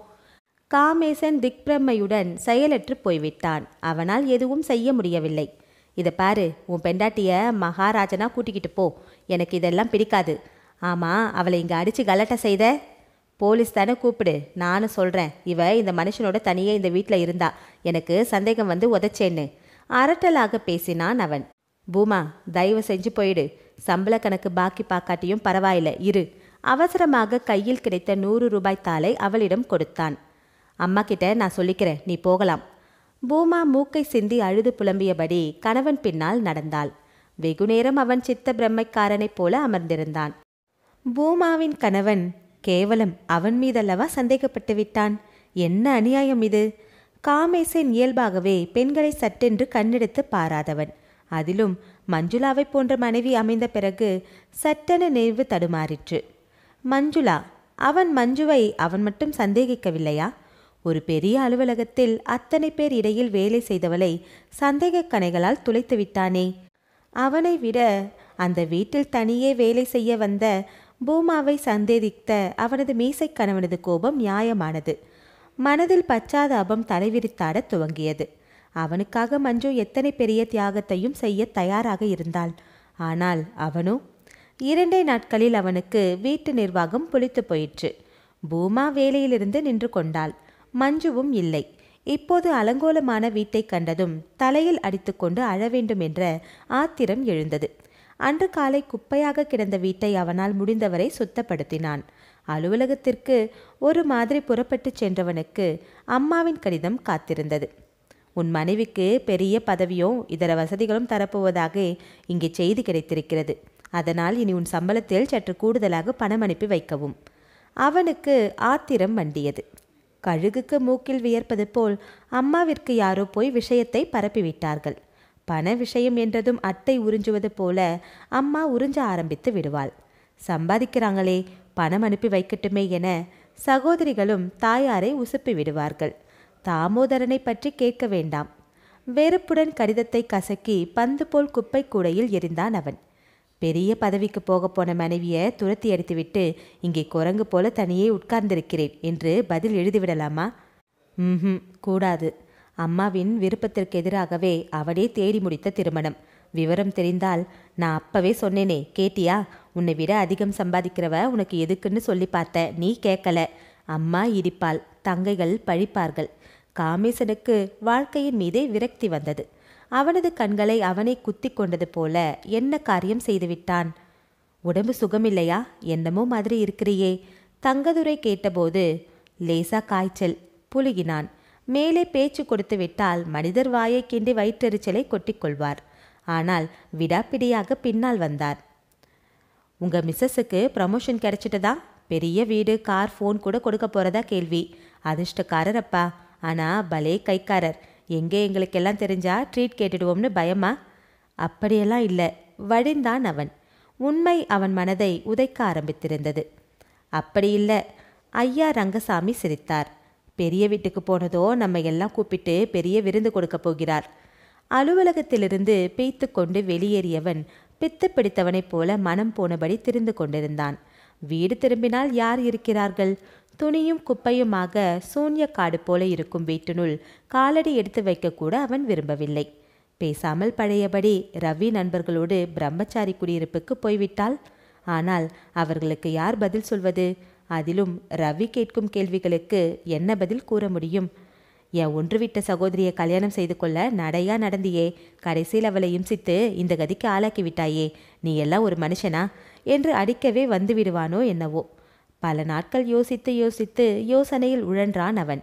காமேசன் திக்பிரமையுடன் செயலற்று போய்விட்டான் அவனால் எதுவும் செய்ய முடியவில்லை இதை பாரு உன் பெண்டாட்டிய மகாராஜனா கூட்டிக்கிட்டு போ எனக்கு இதெல்லாம் பிடிக்காது ஆமா அவளை இங்கே அடிச்சு கலட்ட செய்த போலீஸ் தானே கூப்பிடு நானும் சொல்கிறேன் இவ இந்த மனுஷனோட தனியே இந்த வீட்டில் இருந்தா எனக்கு சந்தேகம் வந்து உதச்சேன்னு அரட்டலாக பேசினான் அவன் பூமா தயவு செஞ்சு போயிடு சம்பள கணக்கு பாக்கி பாக்காட்டியும் பரவாயில்ல இரு அவசரமாக கையில் கிடைத்த நூறு ரூபாய் தாளை அவளிடம் கொடுத்தான் அம்மா கிட்ட நான் சொல்லிக்கிறேன் நீ போகலாம் பூமா மூக்கை சிந்தி அழுது புலம்பியபடி கணவன் பின்னால் நடந்தாள் வெகுநேரம் அவன் சித்த பிரம்மைக்காரனைப் போல அமர்ந்திருந்தான் பூமாவின் கணவன் கேவலம் அவன் மீதல்லவா சந்தேகப்பட்டு விட்டான் என்ன அநியாயம் இது காமேசன் இயல்பாகவே பெண்களை சட்டென்று கண்ணெடுத்து பாராதவன் அதிலும் மஞ்சுளாவை போன்ற மனைவி அமைந்த பிறகு சட்டென நினைவு தடுமாறிற்று மஞ்சுளா அவன் மஞ்சுவை அவன் மட்டும் சந்தேகிக்கவில்லையா ஒரு பெரிய அலுவலகத்தில் அத்தனை பேர் இடையில் வேலை செய்தவளை சந்தேகக் கணைகளால் துளைத்து விட்டானே அவனை விட அந்த வீட்டில் தனியே வேலை செய்ய வந்த பூமாவை சந்தேகித்த அவனது மீசைக் கணவனது கோபம் நியாயமானது மனதில் பச்சாதாபம் தலைவிரித்தாடத் துவங்கியது அவனுக்காக மஞ்சு எத்தனை பெரிய தியாகத்தையும் செய்ய தயாராக இருந்தாள் ஆனால் அவனோ இரண்டே நாட்களில் அவனுக்கு வீட்டு நிர்வாகம் புளித்து போயிற்று பூமா வேலையிலிருந்து நின்று கொண்டாள் மஞ்சுவும் இல்லை இப்போது அலங்கோலமான வீட்டைக் கண்டதும் தலையில் அடித்துக்கொண்டு அழ வேண்டும் என்ற ஆத்திரம் எழுந்தது அன்று காலை குப்பையாக கிடந்த வீட்டை அவனால் முடிந்தவரை சுத்தப்படுத்தினான் அலுவலகத்திற்கு ஒரு மாதிரி புறப்பட்டுச் சென்றவனுக்கு அம்மாவின் கடிதம் காத்திருந்தது உன் மனைவிக்கு பெரிய பதவியும் இதர வசதிகளும் தரப்போவதாக இங்கே செய்தி கிடைத்திருக்கிறது அதனால் இனி உன் சம்பளத்தில் சற்று கூடுதலாக பணம் அனுப்பி வைக்கவும் அவனுக்கு ஆத்திரம் மண்டியது கழுகுக்கு மூக்கில் வியர்ப்பது போல் அம்மாவிற்கு யாரோ போய் விஷயத்தை பரப்பிவிட்டார்கள் பண விஷயம் என்றதும் அட்டை உறிஞ்சுவது போல அம்மா உறிஞ்ச ஆரம்பித்து விடுவாள் சம்பாதிக்கிறாங்களே பணம் அனுப்பி வைக்கட்டுமே என சகோதரிகளும் தாயாரை உசுப்பி விடுவார்கள் தாமோதரனை பற்றி கேட்க வேண்டாம் வெறுப்புடன் கடிதத்தை கசக்கி பந்து போல் குப்பை கூடையில் எரிந்தான் அவன் பெரிய பதவிக்கு போக போன மனைவியை துரத்தி அடித்துவிட்டு இங்கே குரங்கு போல தனியே உட்கார்ந்திருக்கிறேன் என்று பதில் எழுதிவிடலாமா ம் கூடாது அம்மாவின் விருப்பத்திற்கு எதிராகவே அவளே தேடி முடித்த திருமணம் விவரம் தெரிந்தால் நான் அப்பவே சொன்னேனே கேட்டியா உன்னை விட அதிகம் சம்பாதிக்கிறவ உனக்கு எதுக்குன்னு சொல்லி பார்த்த நீ கேட்கல அம்மா இடிப்பாள் தங்கைகள் பழிப்பார்கள் காமேசனுக்கு வாழ்க்கையின் மீதே விரக்தி வந்தது அவனது கண்களை அவனை குத்தி கொண்டது போல என்ன காரியம் செய்துவிட்டான் உடம்பு சுகமில்லையா என்னமோ மாதிரி இருக்கிறியே தங்கதுரை கேட்டபோது லேசா காய்ச்சல் புழுகினான் மேலே பேச்சு கொடுத்து விட்டால் மனிதர் வாயை கிண்டி வயிற்றெரிச்சலை கொட்டிக்கொள்வார் ஆனால் விடாப்பிடியாக பின்னால் வந்தார் உங்க மிஸ்ஸஸுக்கு ப்ரமோஷன் கிடைச்சிட்டதா பெரிய வீடு கார் ஃபோன் கூட கொடுக்க போறதா கேள்வி அதிர்ஷ்டக்காரர் அப்பா ஆனா பலே கைக்காரர் எங்கே எங்களுக்கெல்லாம் தெரிஞ்சா ட்ரீட் கேட்டுடுவோம்னு பயமா அப்படியெல்லாம் இல்லை வழிந்தான் அவன் உண்மை அவன் மனதை உதைக்க ஆரம்பித்திருந்தது அப்படி இல்லை ஐயா ரங்கசாமி சிரித்தார் பெரிய வீட்டுக்கு போனதோ நம்ம எல்லாம் கூப்பிட்டு பெரிய விருந்து கொடுக்க போகிறார் அலுவலகத்திலிருந்து பேய்த்து கொண்டு வெளியேறியவன் பித்து பிடித்தவனைப் போல மனம் போனபடி திரிந்து கொண்டிருந்தான் வீடு திரும்பினால் யார் இருக்கிறார்கள் துணியும் குப்பையுமாக சூன்ய காடு போல இருக்கும் வீட்டினுள் காலடி எடுத்து வைக்கக்கூட அவன் விரும்பவில்லை பேசாமல் பழையபடி ரவி நண்பர்களோடு பிரம்மச்சாரி குடியிருப்புக்கு போய்விட்டால் ஆனால் அவர்களுக்கு யார் பதில் சொல்வது அதிலும் ரவி கேட்கும் கேள்விகளுக்கு என்ன பதில் கூற முடியும் என் ஒன்றுவிட்ட சகோதரியை கல்யாணம் செய்து கொள்ள நடையா நடந்தியே கடைசியில் அவளை இம்சித்து இந்த கதிக்கு ஆளாக்கி விட்டாயே நீ எல்லாம் ஒரு மனுஷனா என்று அடிக்கவே வந்து விடுவானோ என்னவோ பல நாட்கள் யோசித்து யோசித்து யோசனையில் உழன்றான் அவன்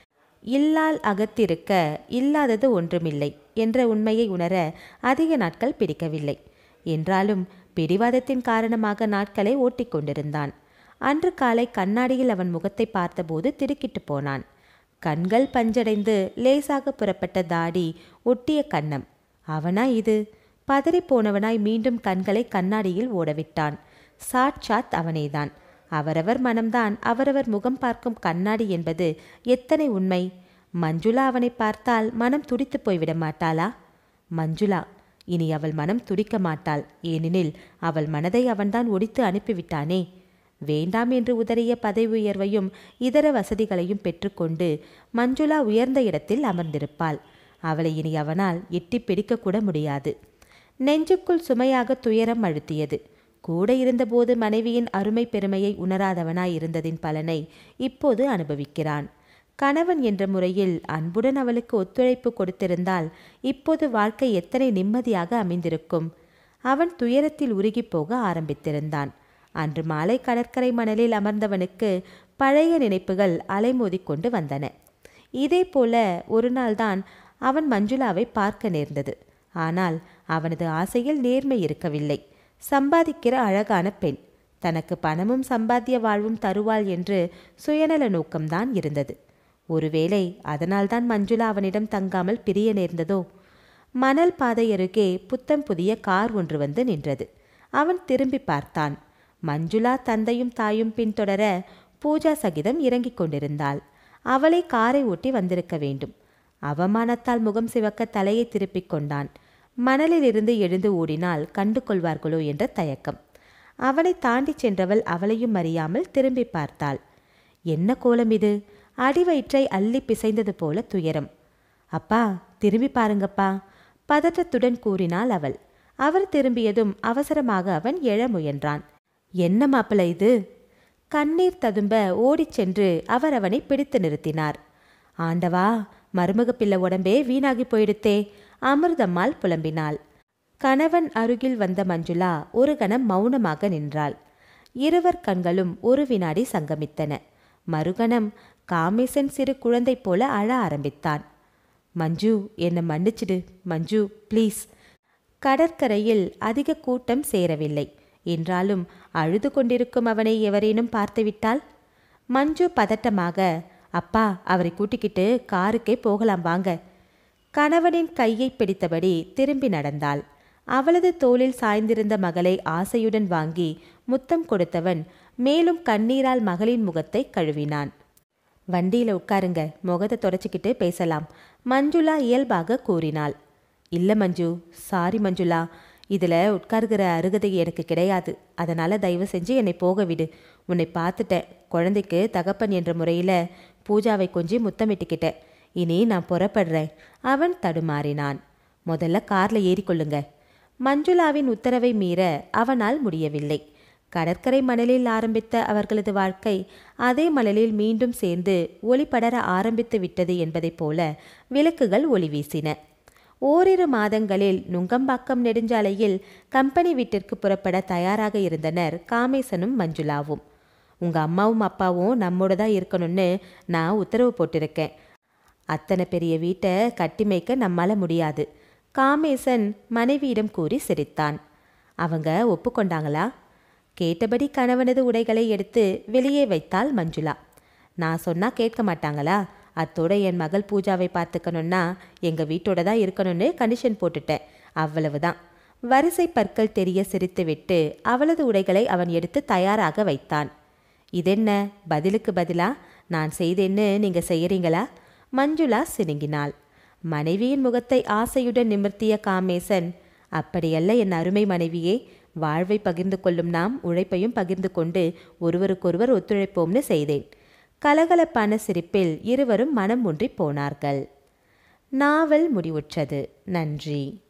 இல்லால் அகத்திருக்க இல்லாதது ஒன்றுமில்லை என்ற உண்மையை உணர அதிக நாட்கள் பிடிக்கவில்லை என்றாலும் பிடிவாதத்தின் காரணமாக நாட்களை ஓட்டிக்கொண்டிருந்தான் அன்று காலை கண்ணாடியில் அவன் முகத்தை பார்த்தபோது திடுக்கிட்டு போனான் கண்கள் பஞ்சடைந்து லேசாக புறப்பட்ட தாடி ஒட்டிய கன்னம் அவனா இது பதறிப் போனவனாய் மீண்டும் கண்களை கண்ணாடியில் ஓடவிட்டான் சாட்சாத் அவனேதான் அவரவர் மனம்தான் அவரவர் முகம் பார்க்கும் கண்ணாடி என்பது எத்தனை உண்மை மஞ்சுளா அவனை பார்த்தால் மனம் துடித்து போய்விட மாட்டாளா மஞ்சுளா இனி அவள் மனம் துடிக்க மாட்டாள் ஏனெனில் அவள் மனதை அவன்தான் ஒடித்து அனுப்பிவிட்டானே வேண்டாம் என்று உதறிய பதவி உயர்வையும் இதர வசதிகளையும் பெற்றுக்கொண்டு மஞ்சுளா உயர்ந்த இடத்தில் அமர்ந்திருப்பாள் அவளை இனி அவனால் எட்டி பிடிக்கக்கூட முடியாது நெஞ்சுக்குள் சுமையாக துயரம் அழுத்தியது கூட இருந்தபோது மனைவியின் அருமை பெருமையை உணராதவனாய் இருந்ததின் பலனை இப்போது அனுபவிக்கிறான் கணவன் என்ற முறையில் அன்புடன் அவளுக்கு ஒத்துழைப்பு கொடுத்திருந்தால் இப்போது வாழ்க்கை எத்தனை நிம்மதியாக அமைந்திருக்கும் அவன் துயரத்தில் உருகிப் போக ஆரம்பித்திருந்தான் அன்று மாலை கடற்கரை மணலில் அமர்ந்தவனுக்கு பழைய நினைப்புகள் அலைமோதிக் கொண்டு வந்தன இதே போல ஒரு நாள்தான் அவன் மஞ்சுளாவை பார்க்க நேர்ந்தது ஆனால் அவனது ஆசையில் நேர்மை இருக்கவில்லை சம்பாதிக்கிற அழகான பெண் தனக்கு பணமும் சம்பாத்திய வாழ்வும் தருவாள் என்று சுயநல நோக்கம்தான் இருந்தது ஒருவேளை அதனால்தான் மஞ்சுளா அவனிடம் தங்காமல் பிரிய நேர்ந்ததோ மணல் பாதை அருகே புத்தம் புதிய கார் ஒன்று வந்து நின்றது அவன் திரும்பி பார்த்தான் மஞ்சுளா தந்தையும் தாயும் பின்தொடர பூஜா சகிதம் இறங்கிக் கொண்டிருந்தாள் அவளை காரை ஓட்டி வந்திருக்க வேண்டும் அவமானத்தால் முகம் சிவக்க தலையை திருப்பிக் கொண்டான் மணலிலிருந்து எழுந்து ஓடினால் கண்டு கொள்வார்களோ என்ற தயக்கம் அவனை தாண்டிச் சென்றவள் அவளையும் அறியாமல் திரும்பி பார்த்தாள் என்ன கோலம் இது அடிவயிற்றை அள்ளி பிசைந்தது போல துயரம் அப்பா திரும்பி பாருங்கப்பா பதற்றத்துடன் கூறினாள் அவள் அவர் திரும்பியதும் அவசரமாக அவன் எழ முயன்றான் என்ன மாப்பிள இது கண்ணீர் ததும்ப ஓடிச் சென்று அவர் அவனை பிடித்து நிறுத்தினார் ஆண்டவா மருமக பிள்ளை உடம்பே வீணாகி போயிடுத்தே அமிர்தம்மாள் புலம்பினாள் கணவன் அருகில் வந்த மஞ்சுளா ஒரு கணம் மௌனமாக நின்றாள் இருவர் கண்களும் ஒரு வினாடி சங்கமித்தன மறுகணம் காமேசன் சிறு குழந்தை போல அழ ஆரம்பித்தான் மஞ்சு என்னை மன்னிச்சிடு மஞ்சு ப்ளீஸ் கடற்கரையில் அதிக கூட்டம் சேரவில்லை என்றாலும் அழுது கொண்டிருக்கும் அவனை எவரேனும் பார்த்துவிட்டால் மஞ்சு பதட்டமாக அப்பா அவரை கூட்டிக்கிட்டு காருக்கே போகலாம் வாங்க கணவனின் கையை பிடித்தபடி திரும்பி நடந்தாள் அவளது தோளில் சாய்ந்திருந்த மகளை ஆசையுடன் வாங்கி முத்தம் கொடுத்தவன் மேலும் கண்ணீரால் மகளின் முகத்தை கழுவினான் வண்டியில உட்காருங்க முகத்தை தொடச்சிக்கிட்டு பேசலாம் மஞ்சுளா இயல்பாக கூறினாள் இல்ல மஞ்சு சாரி மஞ்சுளா இதில் உட்கார்கிற அருகதை எனக்கு கிடையாது அதனால் தயவு செஞ்சு என்னை போக விடு உன்னை பார்த்துட்டேன் குழந்தைக்கு தகப்பன் என்ற முறையில் பூஜாவை கொஞ்சி முத்தமிட்டுக்கிட்டேன் இனி நான் புறப்படுறேன் அவன் தடுமாறினான் முதல்ல காரில் ஏறிக்கொள்ளுங்க மஞ்சுளாவின் உத்தரவை மீற அவனால் முடியவில்லை கடற்கரை மணலில் ஆரம்பித்த அவர்களது வாழ்க்கை அதே மணலில் மீண்டும் சேர்ந்து ஒளிபடர ஆரம்பித்து விட்டது என்பதைப் போல விளக்குகள் ஒளி வீசின ஓரிரு மாதங்களில் நுங்கம்பாக்கம் நெடுஞ்சாலையில் கம்பெனி வீட்டிற்கு புறப்பட தயாராக இருந்தனர் காமேசனும் மஞ்சுளாவும் உங்க அம்மாவும் அப்பாவும் நம்மோட தான் இருக்கணும்னு நான் உத்தரவு போட்டிருக்கேன் அத்தனை பெரிய வீட்டை கட்டி மேய்க்க நம்மால முடியாது காமேசன் மனைவியிடம் கூறி சிரித்தான் அவங்க ஒப்புக்கொண்டாங்களா கேட்டபடி கணவனது உடைகளை எடுத்து வெளியே வைத்தாள் மஞ்சுளா நான் சொன்னா கேட்க மாட்டாங்களா அத்தோட என் மகள் பூஜாவை பார்த்துக்கணும்னா எங்க வீட்டோட தான் இருக்கணும்னு கண்டிஷன் போட்டுட்டேன் அவ்வளவுதான் வரிசை பற்கள் தெரிய சிரித்துவிட்டு அவளது உடைகளை அவன் எடுத்து தயாராக வைத்தான் இதென்ன பதிலுக்கு பதிலா நான் செய்தேன்னு நீங்க செய்யறீங்களா மஞ்சுளா சினுங்கினாள் மனைவியின் முகத்தை ஆசையுடன் நிமிர்த்திய காமேசன் அப்படியல்ல என் அருமை மனைவியே வாழ்வை பகிர்ந்து கொள்ளும் நாம் உழைப்பையும் பகிர்ந்து கொண்டு ஒருவருக்கொருவர் ஒத்துழைப்போம்னு செய்தேன் கலகலப்பான சிரிப்பில் இருவரும் மனம் ஒன்றி போனார்கள் நாவல் முடிவுற்றது நன்றி